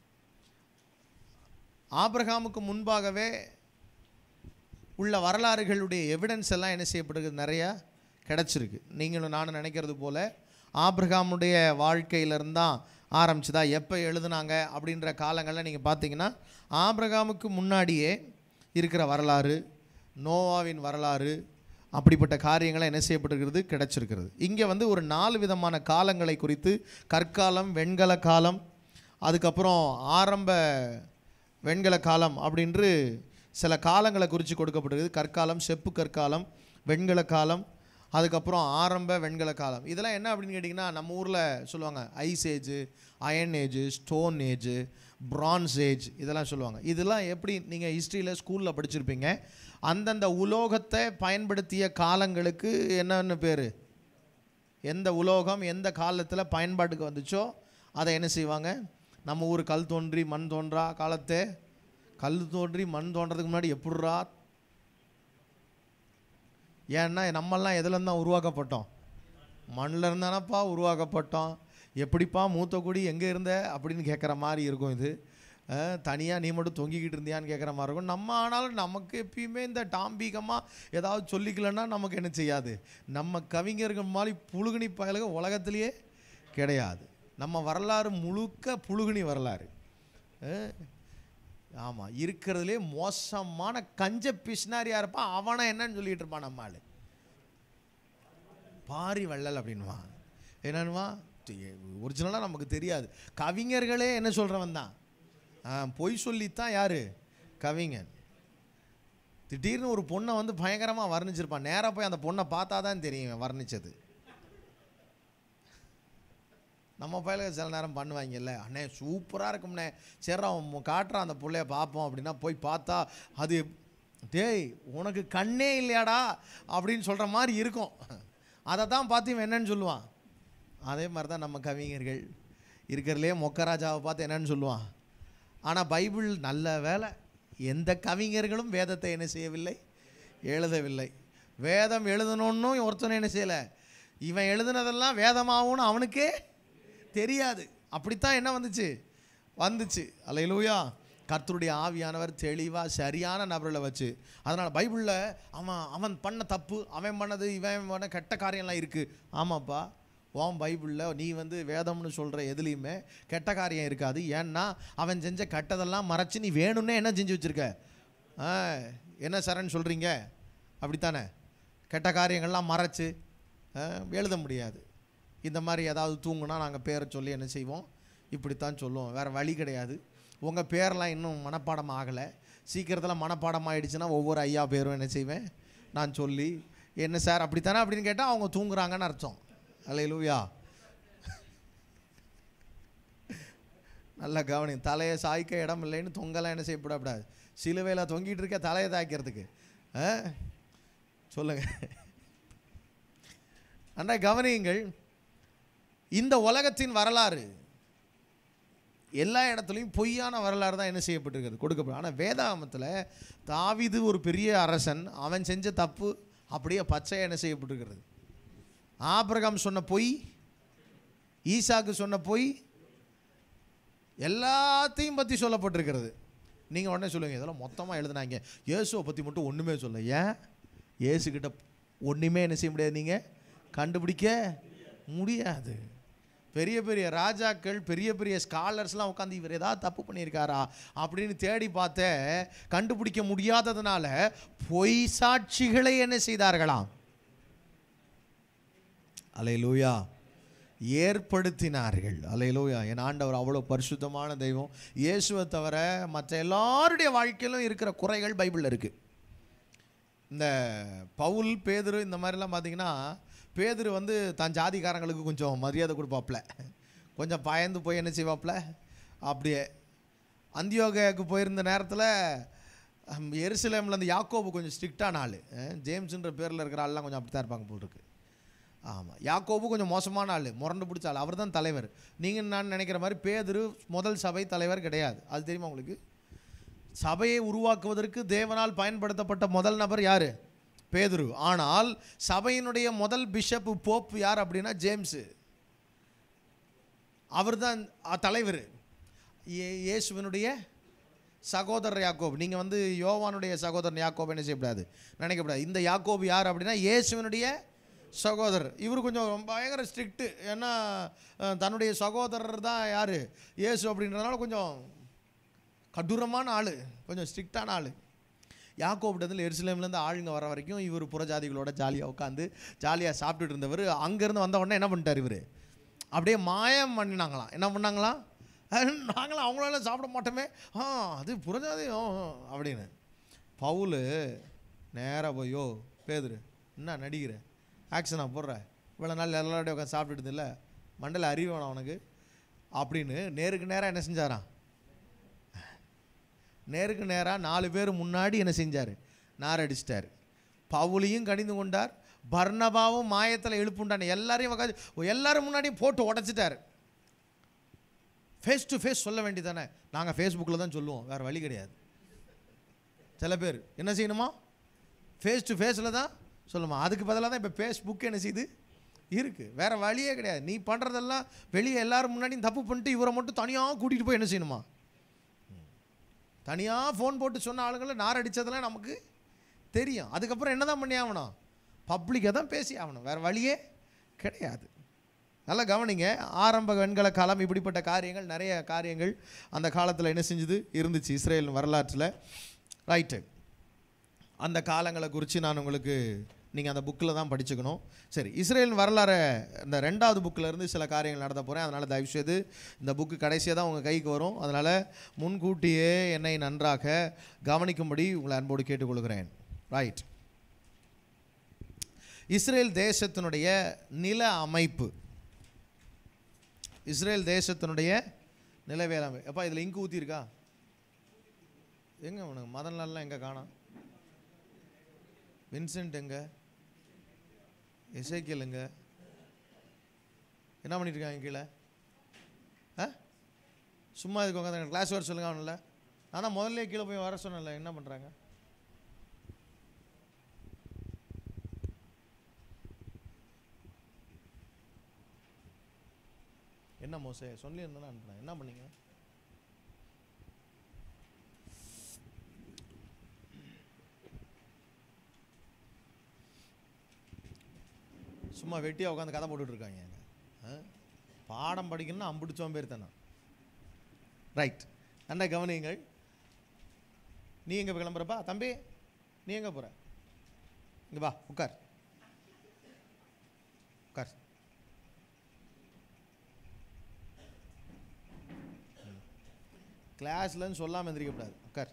[SPEAKER 1] ஆபிரகாமுக்கு முன்பாகவே உள்ள வரலாறுகளுடைய எவிடன்ஸ் எல்லாம் என்ன செய்யப்படுகிறது நிறையா கிடச்சிருக்கு நீங்களும் நானும் நினைக்கிறது போல் ஆபிரகாமுடைய வாழ்க்கையிலிருந்து தான் ஆரம்பிச்சுதா எப்போ எழுதுனாங்க அப்படின்ற காலங்களில் நீங்கள் பார்த்தீங்கன்னா ஆபிரகாமுக்கு முன்னாடியே இருக்கிற வரலாறு நோவாவின் வரலாறு அப்படிப்பட்ட காரியங்களை என்ன செய்யப்பட்டிருக்கிறது கிடைச்சிருக்கிறது இங்கே வந்து ஒரு நாலு விதமான காலங்களை குறித்து கற்காலம் வெண்கல காலம் அதுக்கப்புறம் ஆரம்ப வெண்கல காலம் அப்படின்று சில காலங்களை குறித்து கொடுக்கப்பட்டிருக்குது கற்காலம் செப்பு கற்காலம் வெண்கல காலம் அதுக்கப்புறம் ஆரம்ப வெண்கல காலம் இதெல்லாம் என்ன அப்படின்னு கேட்டிங்கன்னா நம்ம ஊரில் சொல்லுவாங்க ice age iron age stone age bronze age இதெல்லாம் சொல்லுவாங்க இதெல்லாம் எப்படி நீங்கள் ஹிஸ்ட்ரியில் ஸ்கூலில் படிச்சிருப்பீங்க அந்தந்த உலோகத்தை பயன்படுத்திய காலங்களுக்கு என்னென்னு பேர் எந்த உலோகம் எந்த காலத்தில் பயன்பாட்டுக்கு வந்துச்சோ அதை என்ன செய்வாங்க நம்ம ஊர் கல் தோன்றி மண் தோன்றா காலத்தே கல் தோன்றி மண் தோன்றதுக்கு முன்னாடி எப்படிரா ஏன்னா நம்மெல்லாம் எதுலேருந்து தான் உருவாக்கப்பட்டோம் மண்ணில் இருந்தானப்பா உருவாக்கப்பட்டோம் எப்படிப்பா மூத்த குடி எங்கே இருந்த அப்படின்னு கேட்குற மாதிரி இருக்கும் இது தனியாக நீ மட்டும் தொங்கிக்கிட்டு இருந்தியான்னு கேட்குற மாதிரி இருக்கும் நம்ம ஆனாலும் நமக்கு எப்பயுமே இந்த டாம்பீகமாக ஏதாவது சொல்லிக்கலன்னா நமக்கு என்ன செய்யாது நம்ம கவிஞர்கள் மாதிரி புழுகுனி பயலுக உலகத்திலேயே கிடையாது நம்ம வரலாறு முழுக்க புழுகுனி வரலாறு ஆமாம் இருக்கிறதுலே மோசமான கஞ்ச பிஸ்னாரியாக இருப்பான் அவனை என்னன்னு சொல்லிட்டு இருப்பான் நம்ம ஆளு பாரி வள்ளல் அப்படின்வான் என்னன்னுவா ஒரிஜினலாக நமக்கு தெரியாது கவிஞர்களே என்ன சொல்கிறவன் தான் ஆ, பொய் சொல்லித்தான் யார் கவிஞன் திடீர்னு ஒரு பொண்ணை வந்து பயங்கரமாக வர்ணிச்சிருப்பான் நேராக போய் அந்த பொண்ணை பார்த்தா தான் தெரியும் இவன் வர்ணிச்சது நம்ம பயில சில நேரம் பண்ணுவாங்கல்ல அண்ணே சூப்பராக இருக்கும்ண்ணே சரி அவன் காட்டுறான் அந்த பிள்ளைய பார்ப்போம் அப்படின்னா போய் பார்த்தா அது டேய் உனக்கு கண்ணே இல்லையாடா அப்படின்னு சொல்கிற மாதிரி இருக்கும் அதை தான் பார்த்து இவன் என்னன்னு சொல்லுவான் அதே மாதிரி தான் நம்ம கவிஞர்கள் இருக்கிறதுலே மொக்கராஜாவை பார்த்து என்னன்னு சொல்லுவான் ஆனால் பைபிள் நல்ல வேலை எந்த கவிஞர்களும் வேதத்தை என்ன செய்யவில்லை எழுதவில்லை வேதம் எழுதணும்னும் ஒருத்தனை என்ன செய்யலை இவன் எழுதுனதெல்லாம் வேதமாகும்னு அவனுக்கே தெரியாது அப்படித்தான் என்ன வந்துச்சு வந்துச்சு அல்லையிலூயா கர்த்தருடைய ஆவியானவர் தெளிவாக சரியான நபர்களை வச்சு அதனால் பைபிளில் அவன் அவன் பண்ண தப்பு அவன் பண்ணது இவன் பண்ண கெட்ட காரியம்லாம் இருக்குது ஆமாப்பா உன் பைபிளில் நீ வந்து வேதம்னு சொல்கிற எதுலேயுமே கெட்ட காரியம் இருக்காது ஏன்னா அவன் செஞ்ச கெட்டதெல்லாம் மறைச்சு நீ வேணும்னே என்ன செஞ்சு வச்சுருக்க ஆ என்ன சரண் சொல்கிறீங்க அப்படித்தானே கெட்ட காரியங்கள்லாம் மறைச்சு ஆ, எழுத முடியாது இந்த மாதிரி ஏதாவது தூங்குனா நாங்கள் பேரை சொல்லி என்ன செய்வோம் இப்படித்தான் சொல்லுவோம் வேறு வழி கிடையாது உங்கள் பேரெல்லாம் இன்னும் மனப்பாடம் ஆகலை சீக்கிரத்தில் மனப்பாடம் ஆயிடுச்சுன்னா ஒவ்வொரு ஐயா பேரும் என்ன செய்வேன் நான் சொல்லி என்ன சார் அப்படித்தானே அப்படின்னு கேட்டால் அவங்க தூங்குறாங்கன்னு அர்த்தம் அல்லையிலூயா நல்லா கவனி தலையை சாய்க்க இடம் இல்லைன்னு தொங்கலாம் என்ன செய்யப்படக்கூடாது சிலுவையில் தொங்கிட்டு இருக்க தலையை தாய்க்கிறதுக்கு ஆ? சொல்லுங்க அண்ணா கவனியுங்கள் இந்த உலகத்தின் வரலாறு எல்லா இடத்துலையும் பொய்யான வரலாறு தான் என்ன செய்யப்பட்டிருக்கிறது கொடுக்கப்படும் ஆனால் வேதாகமத்தில் தாவீது ஒரு பெரிய அரசன் அவன் செஞ்ச தப்பு அப்படியே பச்சையாக என்ன செய்யப்பட்டிருக்கிறது ஆபிரகாம் சொன்ன பொய் ஈசாக்கு சொன்ன பொய் எல்லாத்தையும் பற்றி சொல்லப்பட்டிருக்கிறது நீங்கள் உடனே சொல்லுங்கள் இதெல்லாம் மொத்தமாக எழுதுனாங்க இயேசுவை பற்றி மட்டும் ஒன்றுமே சொல்ல ஏன் இயேசுக்கிட்ட ஒன்றுமே என்ன செய்ய முடியாது நீங்கள் கண்டுபிடிக்க முடியாது பெரிய பெரிய ராஜாக்கள் பெரிய பெரிய ஸ்காலர்ஸ்லாம் உட்காந்து இவர் ஏதாவது தப்பு பண்ணியிருக்காரா அப்படின்னு தேடி பார்த்த கண்டுபிடிக்க முடியாததுனால பொய் சாட்சிகளை என்ன செய்தார்களாம் அலையலூயா ஏற்படுத்தினார்கள் அலையலூயா என் ஆண்டவர் அவ்வளோ பரிசுத்தமான தெய்வம் இயேசுவை தவிர மற்ற எல்லாருடைய வாழ்க்கையிலும் இருக்கிற குறைகள் பைபிளில் இருக்குது இந்த பவுல் பேதுரு இந்த மாதிரிலாம் பார்த்தீங்கன்னா பேதுரு வந்து தன் ஜாதிக்காரங்களுக்கு கொஞ்சம் மரியாதை கொடுப்பாப்புல கொஞ்சம் பயந்து போய் என்ன செய்வாப்புல அப்படியே அந்தியோகாவுக்கு போயிருந்த நேரத்தில் எருசலேமில் அந்த யாக்கோபு கொஞ்சம் ஸ்ட்ரிக்டான ஆள் ஜேம்ஸுன்ற பேரில் இருக்கிற ஆள்லாம் கொஞ்சம் அப்படி தான் இருப்பாங்க போல் இருக்கு ஆமாம் யாக்கோபு கொஞ்சம் மோசமான ஆள் முரண்டு பிடிச்ச ஆள் அவர் தான் தலைவர் நீங்கள் நான் நினைக்கிற மாதிரி பேதுரு முதல் சபை தலைவர் கிடையாது அது தெரியுமா உங்களுக்கு சபையை உருவாக்குவதற்கு தேவனால் பயன்படுத்தப்பட்ட முதல் நபர் யார் பேதுரு ஆனால் சபையினுடைய முதல் பிஷப் போப் யார் அப்படின்னா ஜேம்ஸு அவர் தான் தலைவர் இயேசுவினுடைய சகோதரர் யாக்கோப் நீங்கள் வந்து யோவானுடைய சகோதரன் யாக்கோப் என்ன செய்யக்கூடாது நினைக்கக்கூடாது இந்த யாக்கோப் யார் அப்படின்னா இயேசுவினுடைய சகோதரர் இவர் கொஞ்சம் ரொம்ப பயங்கர ஸ்ட்ரிக்ட்டு ஏன்னா அஹ், தன்னுடைய சகோதரர் தான் யார் இயேசு அப்படின்றதுனால கொஞ்சம் கடூரமான ஆள் கொஞ்சம் ஸ்ட்ரிக்டான ஆள் யாக்கோபிட்டத்தில் எருசலேம்லேருந்து ஆளுங்க வர வரைக்கும் இவர் புறஜாதிகளோட ஜாலியாக உட்காந்து ஜாலியாக சாப்பிட்டுட்டு இருந்தவர் அங்கேருந்து வந்த உடனே என்ன பண்ணிட்டார் இவர் அப்படியே மாயம் பண்ணினாங்களாம் என்ன பண்ணாங்களாம் அஹ், நாங்களாம் அவங்களால சாப்பிட மாட்டோமே ஆ அது புறஜாதி ஆ, ஆ, அப்படின்னு பவுலு நேராக போயோ பேதுரு என்ன நடிக்கிற ஆக்ஷனா போடுற இவ்வளோ நாள் எல்லாரோடய உட்காந்து சாப்பிட்டுட்டு இல்லை மண்டல அறிவு வேணாம் உனக்கு அப்படின்னு நேருக்கு நேராக என்ன செஞ்சாராம் நேருக்கு நேராக நாலு பேர் முன்னாடி என்ன செஞ்சார் நார் அடிச்சிட்டார் பவுலியும் கடிந்து கொண்டார் பர்னபாவும் மாயத்தில் எழுப்புண்டான் எல்லாரையும் உக்காந்து எல்லாரும் முன்னாடியும் போட்டு உடச்சிட்டார் ஃபேஸ் டு ஃபேஸ் சொல்ல வேண்டியதானே நாங்கள் ஃபேஸ்புக்கில் தான் சொல்லுவோம் வேறு வழி கிடையாது சில பேர் என்ன செய்யணுமா ஃபேஸ் டு ஃபேஸில் தான் சொல்லுமா அதுக்கு பதிலாக தான் இப்போ ஃபேஸ்புக் என்ன செய்யுது இருக்குது வேறு வழியே கிடையாது நீ பண்ணுறதெல்லாம் வெளியே எல்லாரும் முன்னாடியும் தப்பு பண்ணிட்டு இவரை மட்டும் தனியாக கூட்டிகிட்டு போய் என்ன செய்யணுமா ம். தனியாக ஃபோன் போட்டு சொன்ன ஆளுங்களை நார் அடித்ததெல்லாம் நமக்கு தெரியும் அதுக்கப்புறம் என்ன தான் பண்ணி ஆகணும் பப்ளிக்காக தான் பேசி ஆகணும் வேறு வழியே கிடையாது நல்லா கவனிங்க ஆரம்ப வெண்கல காலம் இப்படிப்பட்ட காரியங்கள் நிறைய காரியங்கள் அந்த காலத்தில் என்ன செஞ்சுது இருந்துச்சு இஸ்ரேல் வரலாற்றில் ரைட்டு அந்த காலங்களை குறித்து நான் உங்களுக்கு நீங்கள் அந்த புக்கில் தான் படிச்சுக்கணும் சரி இஸ்ரேல் வரலாறு இந்த ரெண்டாவது புக்கில் இருந்து சில காரியங்கள் நடத்த போகிறேன் அதனால் தயவுசெய்து இந்த புக்கு கடைசியாக தான் உங்கள் கைக்கு வரும் அதனால் முன்கூட்டியே என்னை நன்றாக கவனிக்கும்படி உங்களை அன்போடு கேட்டுக்கொள்கிறேன் ரைட் இஸ்ரேல் தேசத்தினுடைய நில அமைப்பு இஸ்ரேல் தேசத்தினுடைய நில வேளாண்மை அப்பா இதில் இங்கு ஊற்றிருக்கா எங்கே உனக்கு மதன்லால்லாம் எங்கே காணோம் வின்சென்ட் எங்க எசேக்கியல் எங்க என்ன பண்ணிட்டு இருக்காங்க கீழே ஆ சும்மா இதுக்கு உட்காந்து கிளாஸ் வர சொல்லுங்க அவனில் நான் தான் முதல்ல கீழே போய் வர சொன்னேன்ல என்ன பண்ணுறாங்க என்ன மோசே சொல்லியிருந்தேன்னு அனுப்புனேன் என்ன பண்ணீங்க சும்மா வெட்டியாக உட்காந்து கதை போட்டுட்டு இருக்காங்க அங்க. ஆ? பாடம் படிக்கணும்னா அம்பிடிச்சோம் பேர் தானே ரைட் நல்லா கவனியுங்கள் நீ எங்கே கிளம்புறப்பா தம்பி நீ எங்கே போகிற இங்கே வா உட்கார் உட்கார் கிளாஸ்லன்னு சொல்லாமல் எந்திரிக்கக்கூடாது உட்கார்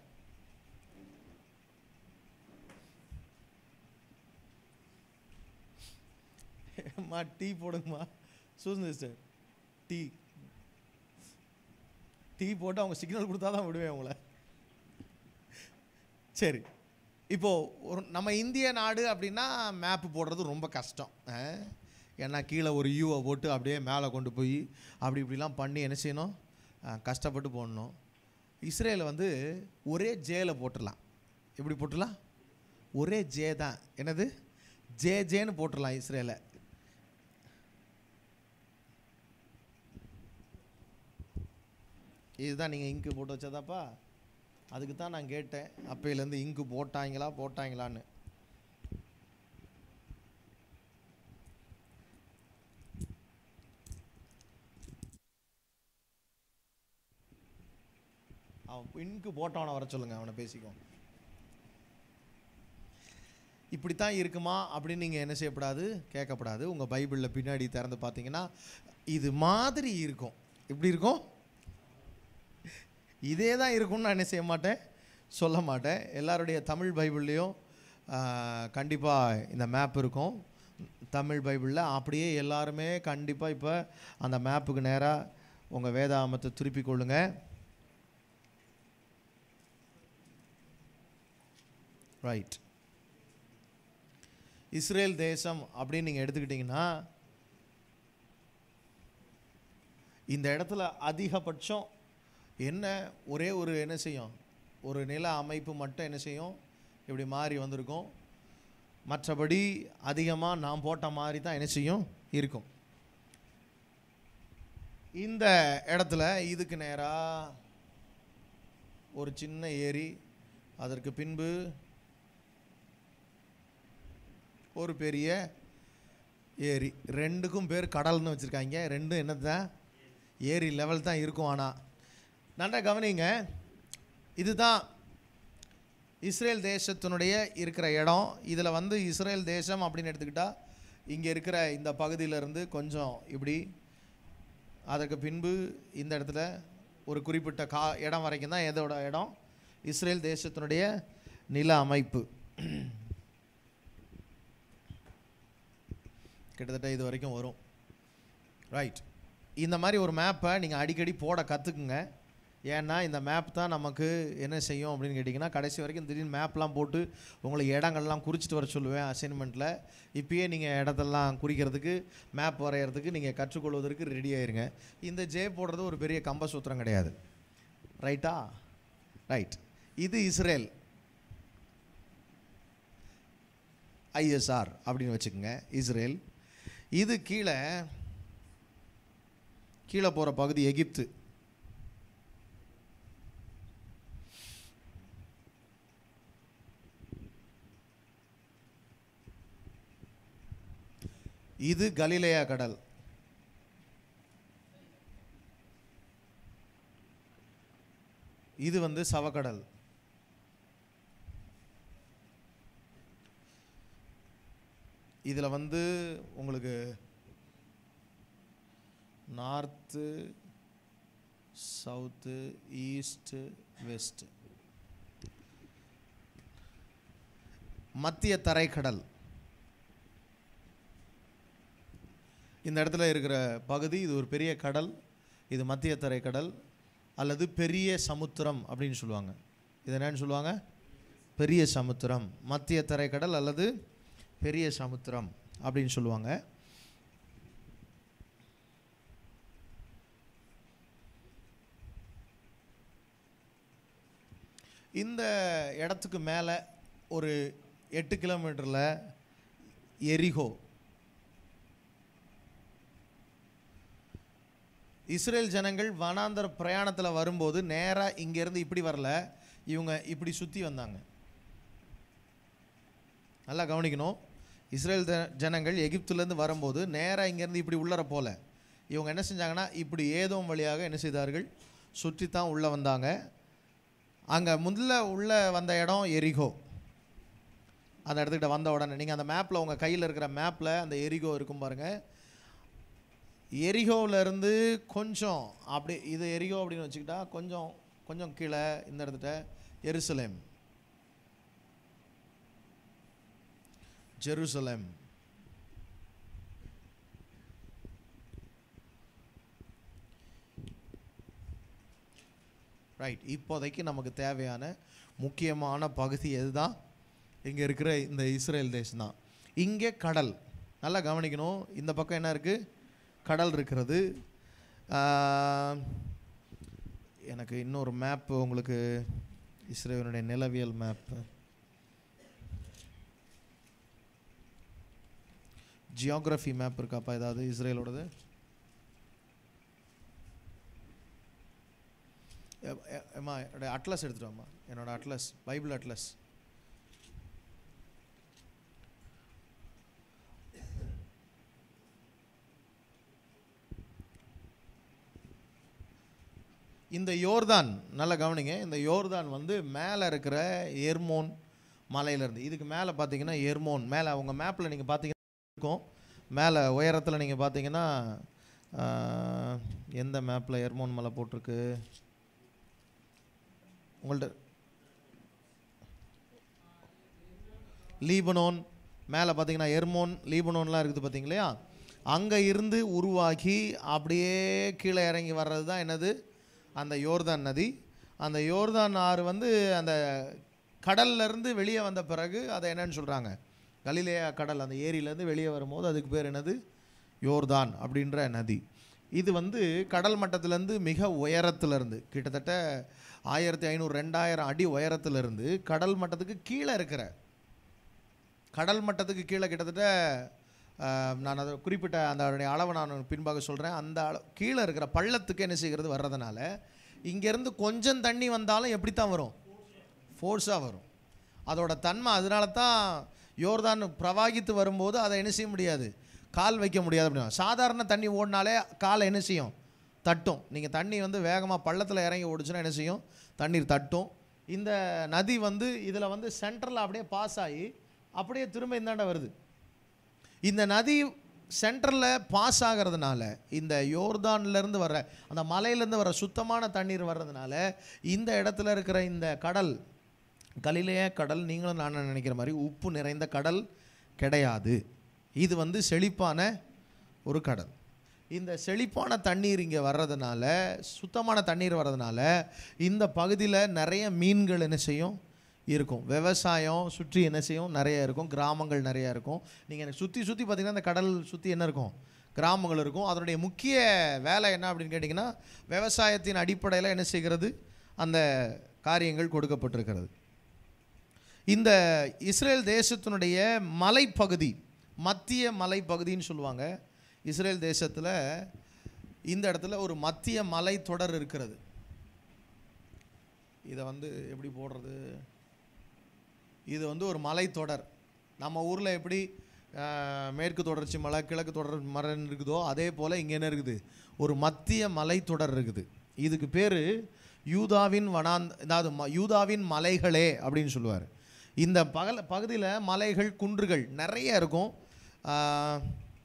[SPEAKER 1] அம்மா டீ போடுங்கம்மா சூசன் சிஸ்டர் டீ டீ போட்டு அவங்க சிக்னல் கொடுத்தா தான் விடுவேன் அவங்கள சரி இப்போது ஒரு நம்ம இந்திய நாடு அப்படின்னா மேப்பு போடுறது ரொம்ப கஷ்டம் ஆ? ஏன்னா கீழே ஒரு யூவை போட்டு அப்படியே மேலே கொண்டு போய் அப்படி இப்படிலாம் பண்ணி என்ன செய்யணும் ஆ, கஷ்டப்பட்டு போடணும் இஸ்ரேலில் வந்து ஒரே ஜேல போட்டுடலாம் எப்படி போட்டுடலாம் ஒரே ஜே தான் என்னது ஜே ஜேன்னு போட்டுடலாம் இஸ்ரேலை இதுதான் நீங்கள் இங்கு போட்டு வச்சதாப்பா அதுக்கு தான் நான் கேட்டேன் அப்பையிலேருந்து இங்கு போட்டாங்களா போட்டாங்களான்னு அவன் இங்கு போட்டவனை வர சொல்லுங்க அவனை பேசிக்குவோம் இப்படித்தான் இருக்குமா அப்படின்னு நீங்கள் என்ன செய்யப்படாது கேட்கப்படாது உங்கள் பைபிளில் பின்னாடி திறந்து பார்த்தீங்கன்னா இது மாதிரி இருக்கும் எப்படி இருக்கும் இதே தான் இருக்கும்னு நான் என்ன செய்ய மாட்டேன் சொல்ல மாட்டேன் எல்லாருடைய தமிழ் பைபிள்லேயும் கண்டிப்பாக இந்த மேப் இருக்கும் தமிழ் பைபிளில் அப்படியே எல்லாருமே கண்டிப்பாக இப்போ அந்த மேப்புக்கு நேராக உங்கள் வேதாமத்தை திருப்பிக் கொள்ளுங்க ரைட் இஸ்ரேல் தேசம் அப்படின்னு நீங்கள் எடுத்துக்கிட்டிங்கன்னா இந்த இடத்துல அதிகபட்சம் என்ன ஒரே ஒரு என்ன செய்யும் ஒரு நில அமைப்பு மட்டும் என்ன செய்யும் இப்படி மாறி வந்திருக்கும் மற்றபடி அதிகமாக நாம் போட்ட மாதிரி தான் என்ன செய்யும் இருக்கும் இந்த இடத்துல இதுக்கு நேராக ஒரு சின்ன ஏரி அதற்கு பின்பு ஒரு பெரிய ஏரி ரெண்டுக்கும் பேர் கடல்னு வச்சுருக்காங்க ரெண்டும் என்னதான் ஏரி லெவல் தான் இருக்கும் ஆனால் நல்லா கவனிங்க இதுதான் இஸ்ரேல் தேசத்தினுடைய இருக்கிற இடம் இதில் வந்து இஸ்ரேல் தேசம் அப்படின்னு எடுத்துக்கிட்டால் இங்கே இருக்கிற இந்த பகுதியிலேருந்து கொஞ்சம் இப்படி அதற்கு பின்பு இந்த இடத்துல ஒரு குறிப்பிட்ட கா இடம் வரைக்கும் தான் எதோட இடம் இஸ்ரேல் தேசத்தினுடைய நில அமைப்பு கிட்டத்தட்ட இது வரைக்கும் வரும் ரைட் இந்த மாதிரி ஒரு மேப்பை நீங்கள் அடிக்கடி போட கற்றுக்குங்க ஏன்னா இந்த மேப் தான் நமக்கு என்ன செய்யும் அப்படின்னு கேட்டிங்கன்னா கடைசி வரைக்கும் திடீர்னு மேப்லாம் போட்டு உங்களை இடங்கள்லாம் குறிச்சிட்டு வர சொல்லுவேன் அசைன்மெண்ட்டில் இப்பயே நீங்கள் இடத்தெல்லாம் குறிக்கிறதுக்கு மேப் வரைகிறதுக்கு நீங்கள் கற்றுக்கொள்வதற்கு ரெடி ஆயிருங்க இந்த ஜே போடுறது ஒரு பெரிய கம்ப சூத்திரம் கிடையாது ரைட்டா ரைட் இது இஸ்ரேல் ஐஎஸ்ஆர் அப்படின்னு வச்சுக்கோங்க இஸ்ரேல் இது கீழே கீழே போகிற பகுதி எகிப்து இது கலிலேயா கடல் இது வந்து சவக்கடல் இதில் வந்து உங்களுக்கு நார்த்து சவுத்து ஈஸ்ட்டு வெஸ்ட்டு மத்திய தரைக்கடல் இந்த இடத்துல இருக்கிற பகுதி இது ஒரு பெரிய கடல் இது மத்திய தரைக்கடல் அல்லது பெரிய சமுத்திரம் அப்படின்னு சொல்லுவாங்க இது என்னன்னு சொல்லுவாங்க பெரிய சமுத்திரம் மத்திய தரைக்கடல் அல்லது பெரிய சமுத்திரம் அப்படின்னு சொல்லுவாங்க இந்த இடத்துக்கு மேலே ஒரு எட்டு கிலோமீட்டரில் எரிகோ இஸ்ரேல் ஜனங்கள் வனாந்தர பிரயாணத்தில் வரும்போது நேராக இங்கேருந்து இப்படி வரல இவங்க இப்படி சுற்றி வந்தாங்க நல்லா கவனிக்கணும் இஸ்ரேல் ஜ- ஜனங்கள் எகிப்துலேருந்து வரும்போது நேராக இங்கேருந்து இப்படி உள்ளர போல இவங்க என்ன செஞ்சாங்கன்னா இப்படி ஏதோம் வழியாக என்ன செய்தார்கள் சுற்றி தான் உள்ளே வந்தாங்க அங்கே முதல்ல உள்ளே வந்த இடம் எரிகோ அந்த இடத்துக்கிட்ட வந்த உடனே நீங்கள் அந்த மேப்பில் உங்கள் கையில் இருக்கிற மேப்பில் அந்த எரிகோ இருக்கும் பாருங்கள் எரிகோவில் இருந்து கொஞ்சம் அப்படி இது எரிகோ அப்படின்னு வச்சுக்கிட்டா கொஞ்சம் கொஞ்சம் கீழே இந்த இடத்துல எருசலேம் ஜெருசலேம் ரைட் இப்போதைக்கு நமக்கு தேவையான முக்கியமான பகுதி எதுதான் இங்கே இருக்கிற இந்த இஸ்ரேல் தேசம் தான் இங்கே கடல் நல்லா கவனிக்கணும் இந்த பக்கம் என்ன இருக்குது கடல் இருக்கிறது ஆஹ், எனக்கு இன்னொரு மேப்பு உங்களுக்கு இஸ்ரேலுடைய நிலவியல் மேப்பு ஜியோகிராஃபி மேப் இருக்காப்பா ஏதாவது இஸ்ரேலோடது எ- எ- அம்மா என்னோட அட்லஸ் எடுத்துட்டு வாம்மா என்னோட அட்லஸ் பைபிள் அட்லஸ் இந்த யோர்தான் நல்லா கவனிங்க இந்த யோர்தான் வந்து மேலே இருக்கிற எர்மோன் மலையிலேருந்து இதுக்கு மேலே பார்த்தீங்கன்னா எர்மோன் மேலே அவங்க மேப்பில் நீங்கள் பார்த்தீங்கன்னா இருக்கும் மேலே உயரத்தில் நீங்கள் பார்த்தீங்கன்னா ஆஹ், எந்த மேப்பில் எர்மோன் மலை போட்டிருக்கு உங்கள்ட்ட லீபனோன் மேலே பார்த்தீங்கன்னா எர்மோன் லீபனோன்லாம் இருக்குது பார்த்தீங்களா அங்கே இருந்து உருவாகி அப்படியே கீழே இறங்கி வர்றது தான் என்னது அந்த யோர்தான் நதி அந்த யோர்தான் ஆறு வந்து அந்த கடல்ல இருந்து வெளியே வந்த பிறகு அதை என்னன்னு சொல்கிறாங்க கலிலேயா கடல் அந்த ஏரியிலேருந்து வெளியே வரும்போது அதுக்கு பேர் என்னது யோர்தான் அப்படின்ற நதி இது வந்து கடல் மட்டத்திலேருந்து மிக உயரத்துலேருந்து கிட்டத்தட்ட ஆயிரத்தி ஐநூறு ரெண்டாயிரம் அடி உயரத்துலேருந்து கடல் மட்டத்துக்கு கீழே இருக்கிற கடல் மட்டத்துக்கு கீழே கிட்டத்தட்ட ஆஹ், நான் அதை குறிப்பிட்ட அந்த அதனுடைய அளவை நான் பின்பாக சொல்கிறேன் அந்த அள கீழே இருக்கிற பள்ளத்துக்கு என்ன செய்கிறது வர்றதுனால இங்கேருந்து கொஞ்சம் தண்ணி வந்தாலும் எப்படி தான் வரும் ஃபோர்ஸாக வரும் அதோட தன்மை அதனால தான் யோர்தான் பிரவாகித்து வரும்போது அதை என்ன செய்ய முடியாது கால் வைக்க முடியாது அப்படின்னா சாதாரண தண்ணி ஓடினாலே காலை என்ன செய்யும் தட்டும் நீங்கள் தண்ணி வந்து வேகமாக பள்ளத்தில் இறங்கி ஓடிச்சுன்னா என்ன செய்யும் தண்ணீர் தட்டும் இந்த நதி வந்து இதில் வந்து சென்டரில் அப்படியே பாஸ் ஆகி அப்படியே திரும்ப இந்தாண்ட வருது இந்த நதி சென்டரில் பாஸ் ஆகிறதுனால இந்த யோர்தான்லேருந்து வர்ற அந்த மலையிலேருந்து வர சுத்தமான தண்ணீர் வர்றதுனால இந்த இடத்துல இருக்கிற இந்த கடல் கலிலேய கடல் நீங்களும் நான் நினைக்கிற மாதிரி உப்பு நிறைந்த கடல் கிடையாது இது வந்து செழிப்பான ஒரு கடல் இந்த செழிப்பான தண்ணீர் இங்கே வர்றதுனால சுத்தமான தண்ணீர் வர்றதுனால இந்த பகுதியில் நிறைய மீன்கள் என்ன செய்யும் இருக்கும் விவசாயம் சுற்றி என்ன செய்யும் நிறைய இருக்கும் கிராமங்கள் நிறைய இருக்கும் நீங்கள் எனக்கு சுற்றி சுற்றி பார்த்தீங்கன்னா இந்த கடல் சுற்றி என்ன இருக்கும் கிராமங்கள் இருக்கும் அதனுடைய முக்கிய வேலை என்ன அப்படின்னு கேட்டிங்கன்னா விவசாயத்தின் அடிப்படையில் என்ன செய்கிறது அந்த காரியங்கள் கொடுக்கப்பட்டிருக்கிறது இந்த இஸ்ரேல் தேசத்தினுடைய மலைப்பகுதி மத்திய மலைப்பகுதின்னு சொல்லுவாங்க இஸ்ரேல் தேசத்தில் இந்த இடத்துல ஒரு மத்திய மலை தொடர் இருக்கிறது இதை வந்து எப்படி போடுறது இது வந்து ஒரு மலைத்தொடர் நம்ம ஊரில் எப்படி ஆஹ், மேற்கு தொடர்ச்சி மலை கிழக்கு தொடர் மரம் இருக்குதோ அதே போல் இங்கே என்ன இருக்குது ஒரு மத்திய மலைத்தொடர் இருக்குது இதுக்கு பேர் யூதாவின் வனாந்த் அதாவது ம- யூதாவின் மலைகளே அப்படின்னு சொல்லுவார் இந்த பகல பகுதியில் மலைகள் குன்றுகள் நிறைய இருக்கும் ஆஹ்,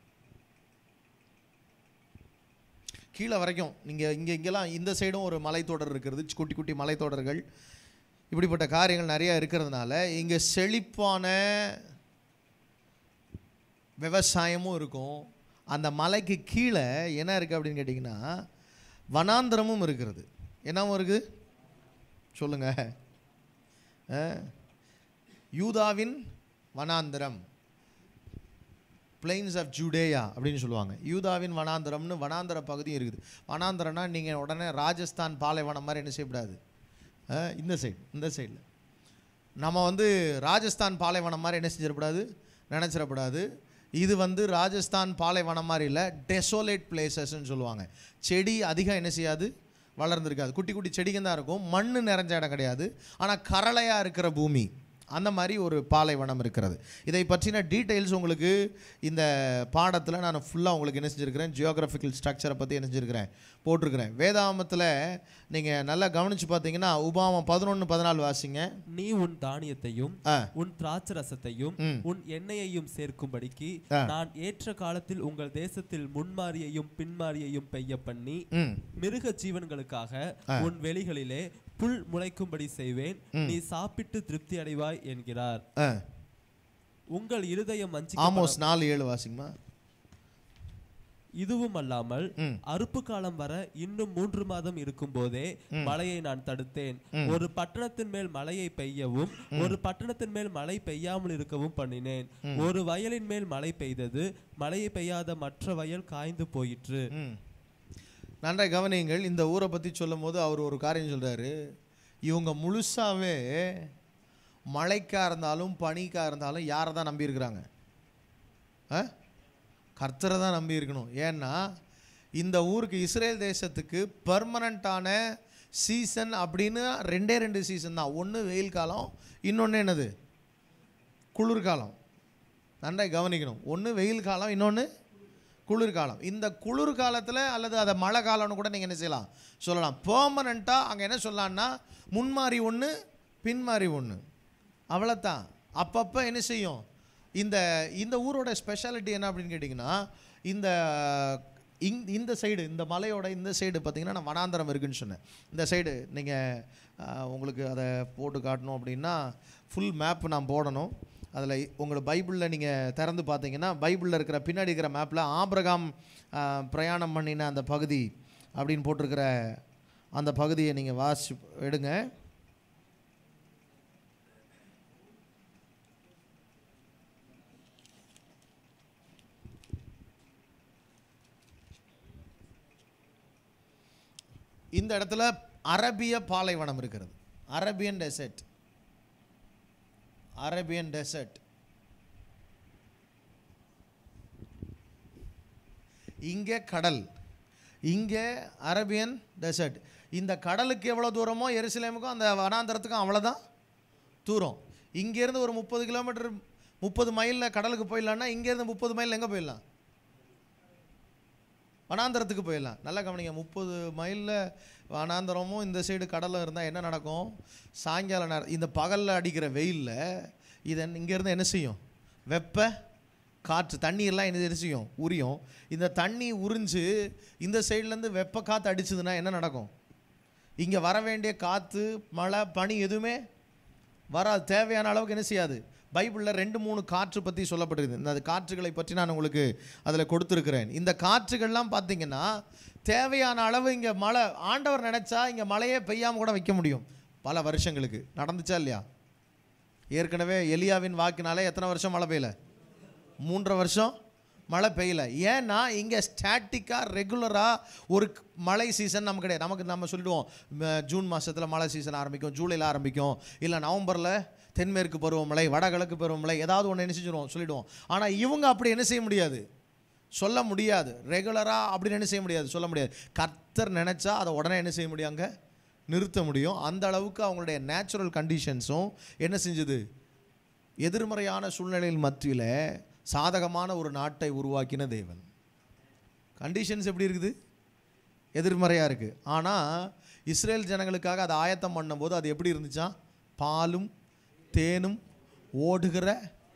[SPEAKER 1] கீழே வரைக்கும் நீங்கள் இங்கே இங்கெல்லாம் இந்த சைடும் ஒரு மலைத்தொடர் இருக்கிறது குட்டி குட்டி மலைத்தொடர்கள் இப்படிப்பட்ட காரியங்கள் நிறையா இருக்கிறதுனால இங்கே செழிப்பான விவசாயமும் இருக்கும் அந்த மலைக்கு கீழே என்ன இருக்குது அப்படின்னு கேட்டிங்கன்னா வனாந்திரமும் இருக்கிறது என்னவும் இருக்குது சொல்லுங்க ஆ? யூதாவின் வனாந்திரம் பிளெயின்ஸ் ஆஃப் ஜூடேயா அப்படின்னு சொல்லுவாங்க யூதாவின் வனாந்திரம்னு வனாந்திர பகுதியும் இருக்குது வனாந்திரம்னா நீங்கள் உடனே ராஜஸ்தான் பாலைவனம் மாதிரி என்ன செய்யக்கூடாது ஆ, இந்த சைடு இந்த சைடில் நம்ம வந்து ராஜஸ்தான் பாலைவனம் மாதிரி என்ன செஞ்சிடக்கூடாது நினச்சிடக்கூடாது இது வந்து ராஜஸ்தான் பாலைவனம் மாதிரி இல்லை டெசோலேட் பிளேசஸ்ன்னு சொல்லுவாங்க செடி அதிகம் என்ன செய்யாது வளர்ந்துருக்காது குட்டி குட்டி செடிங்க தான் இருக்கும் மண் நிறைஞ்ச இடம் கிடையாது ஆனால் கரளையாக இருக்கிற பூமி அந்த மாதிரி ஒரு பாலைவனம் இருக்கிறது இதை பற்றின டீட்டெயில்ஸ் உங்களுக்கு இந்த பாடத்தில் நான் ஃபுல்லாக உங்களுக்கு என்ன செஞ்சுருக்கிறேன் ஜியோகிராஃபிக்கல் ஸ்ட்ரக்சரை பற்றி என்ன செஞ்சுருக்கிறேன் போட்டிருக்கிறேன் வேதாமத்தில் நீங்கள் நல்லா கவனித்து பார்த்தீங்கன்னா உபாமம் பதினொன்று பதினாலு வாசிங்க
[SPEAKER 2] நீ உன் தானியத்தையும்
[SPEAKER 1] ஆ
[SPEAKER 2] உன் திராட்சரசத்தையும்
[SPEAKER 1] ம்.
[SPEAKER 2] உன் எண்ணெயையும் சேர்க்கும்படிக்கு
[SPEAKER 1] ஆ.
[SPEAKER 2] நான் ஏற்ற காலத்தில் உங்கள் தேசத்தில் முன்மாரியையும் பின்மாரியையும் பெய்ய பண்ணி
[SPEAKER 1] ம்
[SPEAKER 2] மிருக ஜீவன்களுக்காக உன் வெளிகளிலே புல் முளைக்கும்படி செய்வேன் நீ சாப்பிட்டு திருப்தி அடைவாய் என்கிறார்
[SPEAKER 1] ஆ
[SPEAKER 2] உங்கள் இருதயம் வஞ்சி
[SPEAKER 1] ஆமோஸ் நாலு ஏழு வாசிங்கம்மா
[SPEAKER 2] இதுவும் அல்லாமல்
[SPEAKER 1] ம்.
[SPEAKER 2] அறுப்பு காலம் வர இன்னும் மூன்று மாதம் இருக்கும் போதே மழையை நான் தடுத்தேன் ஒரு பட்டணத்தின் மேல் மழையை பெய்யவும் ஒரு பட்டணத்தின் மேல் மழை பெய்யாமல் இருக்கவும் பண்ணினேன் ஒரு வயலின் மேல் மழை பெய்தது மழையை பெய்யாத மற்ற வயல் காய்ந்து போயிற்று
[SPEAKER 1] ம் நன்றாய் கவனியுங்கள் இந்த ஊரை பற்றி சொல்லும் போது அவர் ஒரு காரியம் சொல்கிறாரு இவங்க முழுசாவே மழைக்கா இருந்தாலும் பனிக்கா இருந்தாலும் யாரை தான் நம்பியிருக்கிறாங்க ஆ கர்த்தரை தான் நம்பி இருக்கணும் ஏன்னா இந்த ஊருக்கு இஸ்ரேல் தேசத்துக்கு பர்மனண்ட்டான சீசன் அப்படின்னு ரெண்டே ரெண்டு சீசன் தான் ஒன்று வெயில் காலம் இன்னொன்று என்னது குளிர்காலம் நன்றாய் கவனிக்கணும் ஒன்று வெயில் காலம் இன்னொன்று குளிர்காலம் இந்த குளிர்காலத்தில் அல்லது அதை மழை காலம்னு கூட நீங்கள் என்ன செய்யலாம் சொல்லலாம் பெர்மனண்ட்டாக அங்கே என்ன சொல்லலாம்னா முன்மாறி ஒன்று பின்மாறி ஒன்று அவ்வளோத்தான் அப்பப்போ என்ன செய்யும் இந்த இந்த ஊரோட ஸ்பெஷாலிட்டி என்ன அப்படின்னு கேட்டிங்கன்னா இந்த இங் இந்த சைடு இந்த மலையோட இந்த சைடு பார்த்தீங்கன்னா நான் வனாந்தரம் இருக்குன்னு சொன்னேன் இந்த சைடு நீங்கள் உங்களுக்கு அதை போட்டு காட்டணும் அப்படின்னா ஃபுல் மேப் நான் போடணும் அதில் உங்கள் பைபிளில் நீங்கள் திறந்து பார்த்தீங்கன்னா பைபிளில் இருக்கிற பின்னாடி இருக்கிற மேப்பில் ஆபிரகாம் ஆ, பிரயாணம் பண்ணின அந்த பகுதி அப்படின்னு போட்டிருக்கிற அந்த பகுதியை நீங்கள் வாசி எடுங்க இந்த இடத்துல அரபிய பாலைவனம் இருக்கிறது அரபியன் டெசர்ட் அரபியன் டெசர்ட் இங்கே கடல் இங்கே அரபியன் டெசர்ட் இந்த கடலுக்கு எவ்வளோ தூரமோ எருசலேமுக்கும் அந்த வனாந்தரத்துக்கும் அவ்வளோதான் தூரம் இங்கேருந்து ஒரு முப்பது கிலோமீட்டர் முப்பது மைலில் கடலுக்கு போயிடலான்னா இங்கேருந்து முப்பது மைல் எங்கே போயிடலாம் வனாந்தரத்துக்கு போயிடலாம் நல்லா கவனிங்க முப்பது மைலில் வனாந்தரமும் இந்த சைடு கடலும் இருந்தால் என்ன நடக்கும் சாயங்கால நேரம் இந்த பகலில் அடிக்கிற வெயிலில் இதை இங்கேருந்து என்ன செய்யும் வெப்ப காற்று தண்ணீர்லாம் என்ன என்ன செய்யும் உரியும் இந்த தண்ணி உறிஞ்சு இந்த சைட்லேருந்து வெப்ப காற்று அடிச்சதுன்னா என்ன நடக்கும் இங்கே வர வேண்டிய காற்று மழை பனி எதுவுமே வராது தேவையான அளவுக்கு என்ன செய்யாது பைபிளில் ரெண்டு மூணு காற்று பற்றி சொல்லப்பட்டிருக்கு இந்த காற்றுகளை பற்றி நான் உங்களுக்கு அதில் கொடுத்துருக்கிறேன் இந்த காற்றுகள்லாம் பார்த்தீங்கன்னா தேவையான அளவு இங்கே மழை ஆண்டவர் நினச்சா இங்கே மழையே பெய்யாமல் கூட வைக்க முடியும் பல வருஷங்களுக்கு நடந்துச்சா இல்லையா ஏற்கனவே எலியாவின் வாக்கினாலே எத்தனை வருஷம் மழை பெய்யல மூன்றரை வருஷம் மழை பெய்யல ஏன்னா இங்கே ஸ்டாட்டிக்காக ரெகுலராக ஒரு க்- மழை சீசன் நமக்கு கிடையாது நமக்கு நம்ம சொல்லிடுவோம் ம- ஜூன் மாதத்தில் மழை சீசன் ஆரம்பிக்கும் ஜூலையில் ஆரம்பிக்கும் இல்லை நவம்பரில் தென்மேற்கு பருவமழை வடகிழக்கு பருவமழை ஏதாவது ஒன்று என்ன செஞ்சிருவோம் சொல்லிடுவோம் ஆனால் இவங்க அப்படி என்ன செய்ய முடியாது சொல்ல முடியாது ரெகுலராக அப்படின்னு என்ன செய்ய முடியாது சொல்ல முடியாது கர்த்தர் நினச்சா அதை உடனே என்ன செய்ய முடியும் அங்கே நிறுத்த முடியும் அந்த அளவுக்கு அவங்களுடைய நேச்சுரல் கண்டிஷன்ஸும் என்ன செஞ்சுது எதிர்மறையான சூழ்நிலையில் மத்தியில் சாதகமான ஒரு நாட்டை உருவாக்கின தேவன் கண்டிஷன்ஸ் எப்படி இருக்குது எதிர்மறையாக இருக்குது ஆனால் இஸ்ரேல் ஜனங்களுக்காக அதை ஆயத்தம் பண்ணும்போது அது எப்படி இருந்துச்சா பாலும் தேனும் ஓடுகிற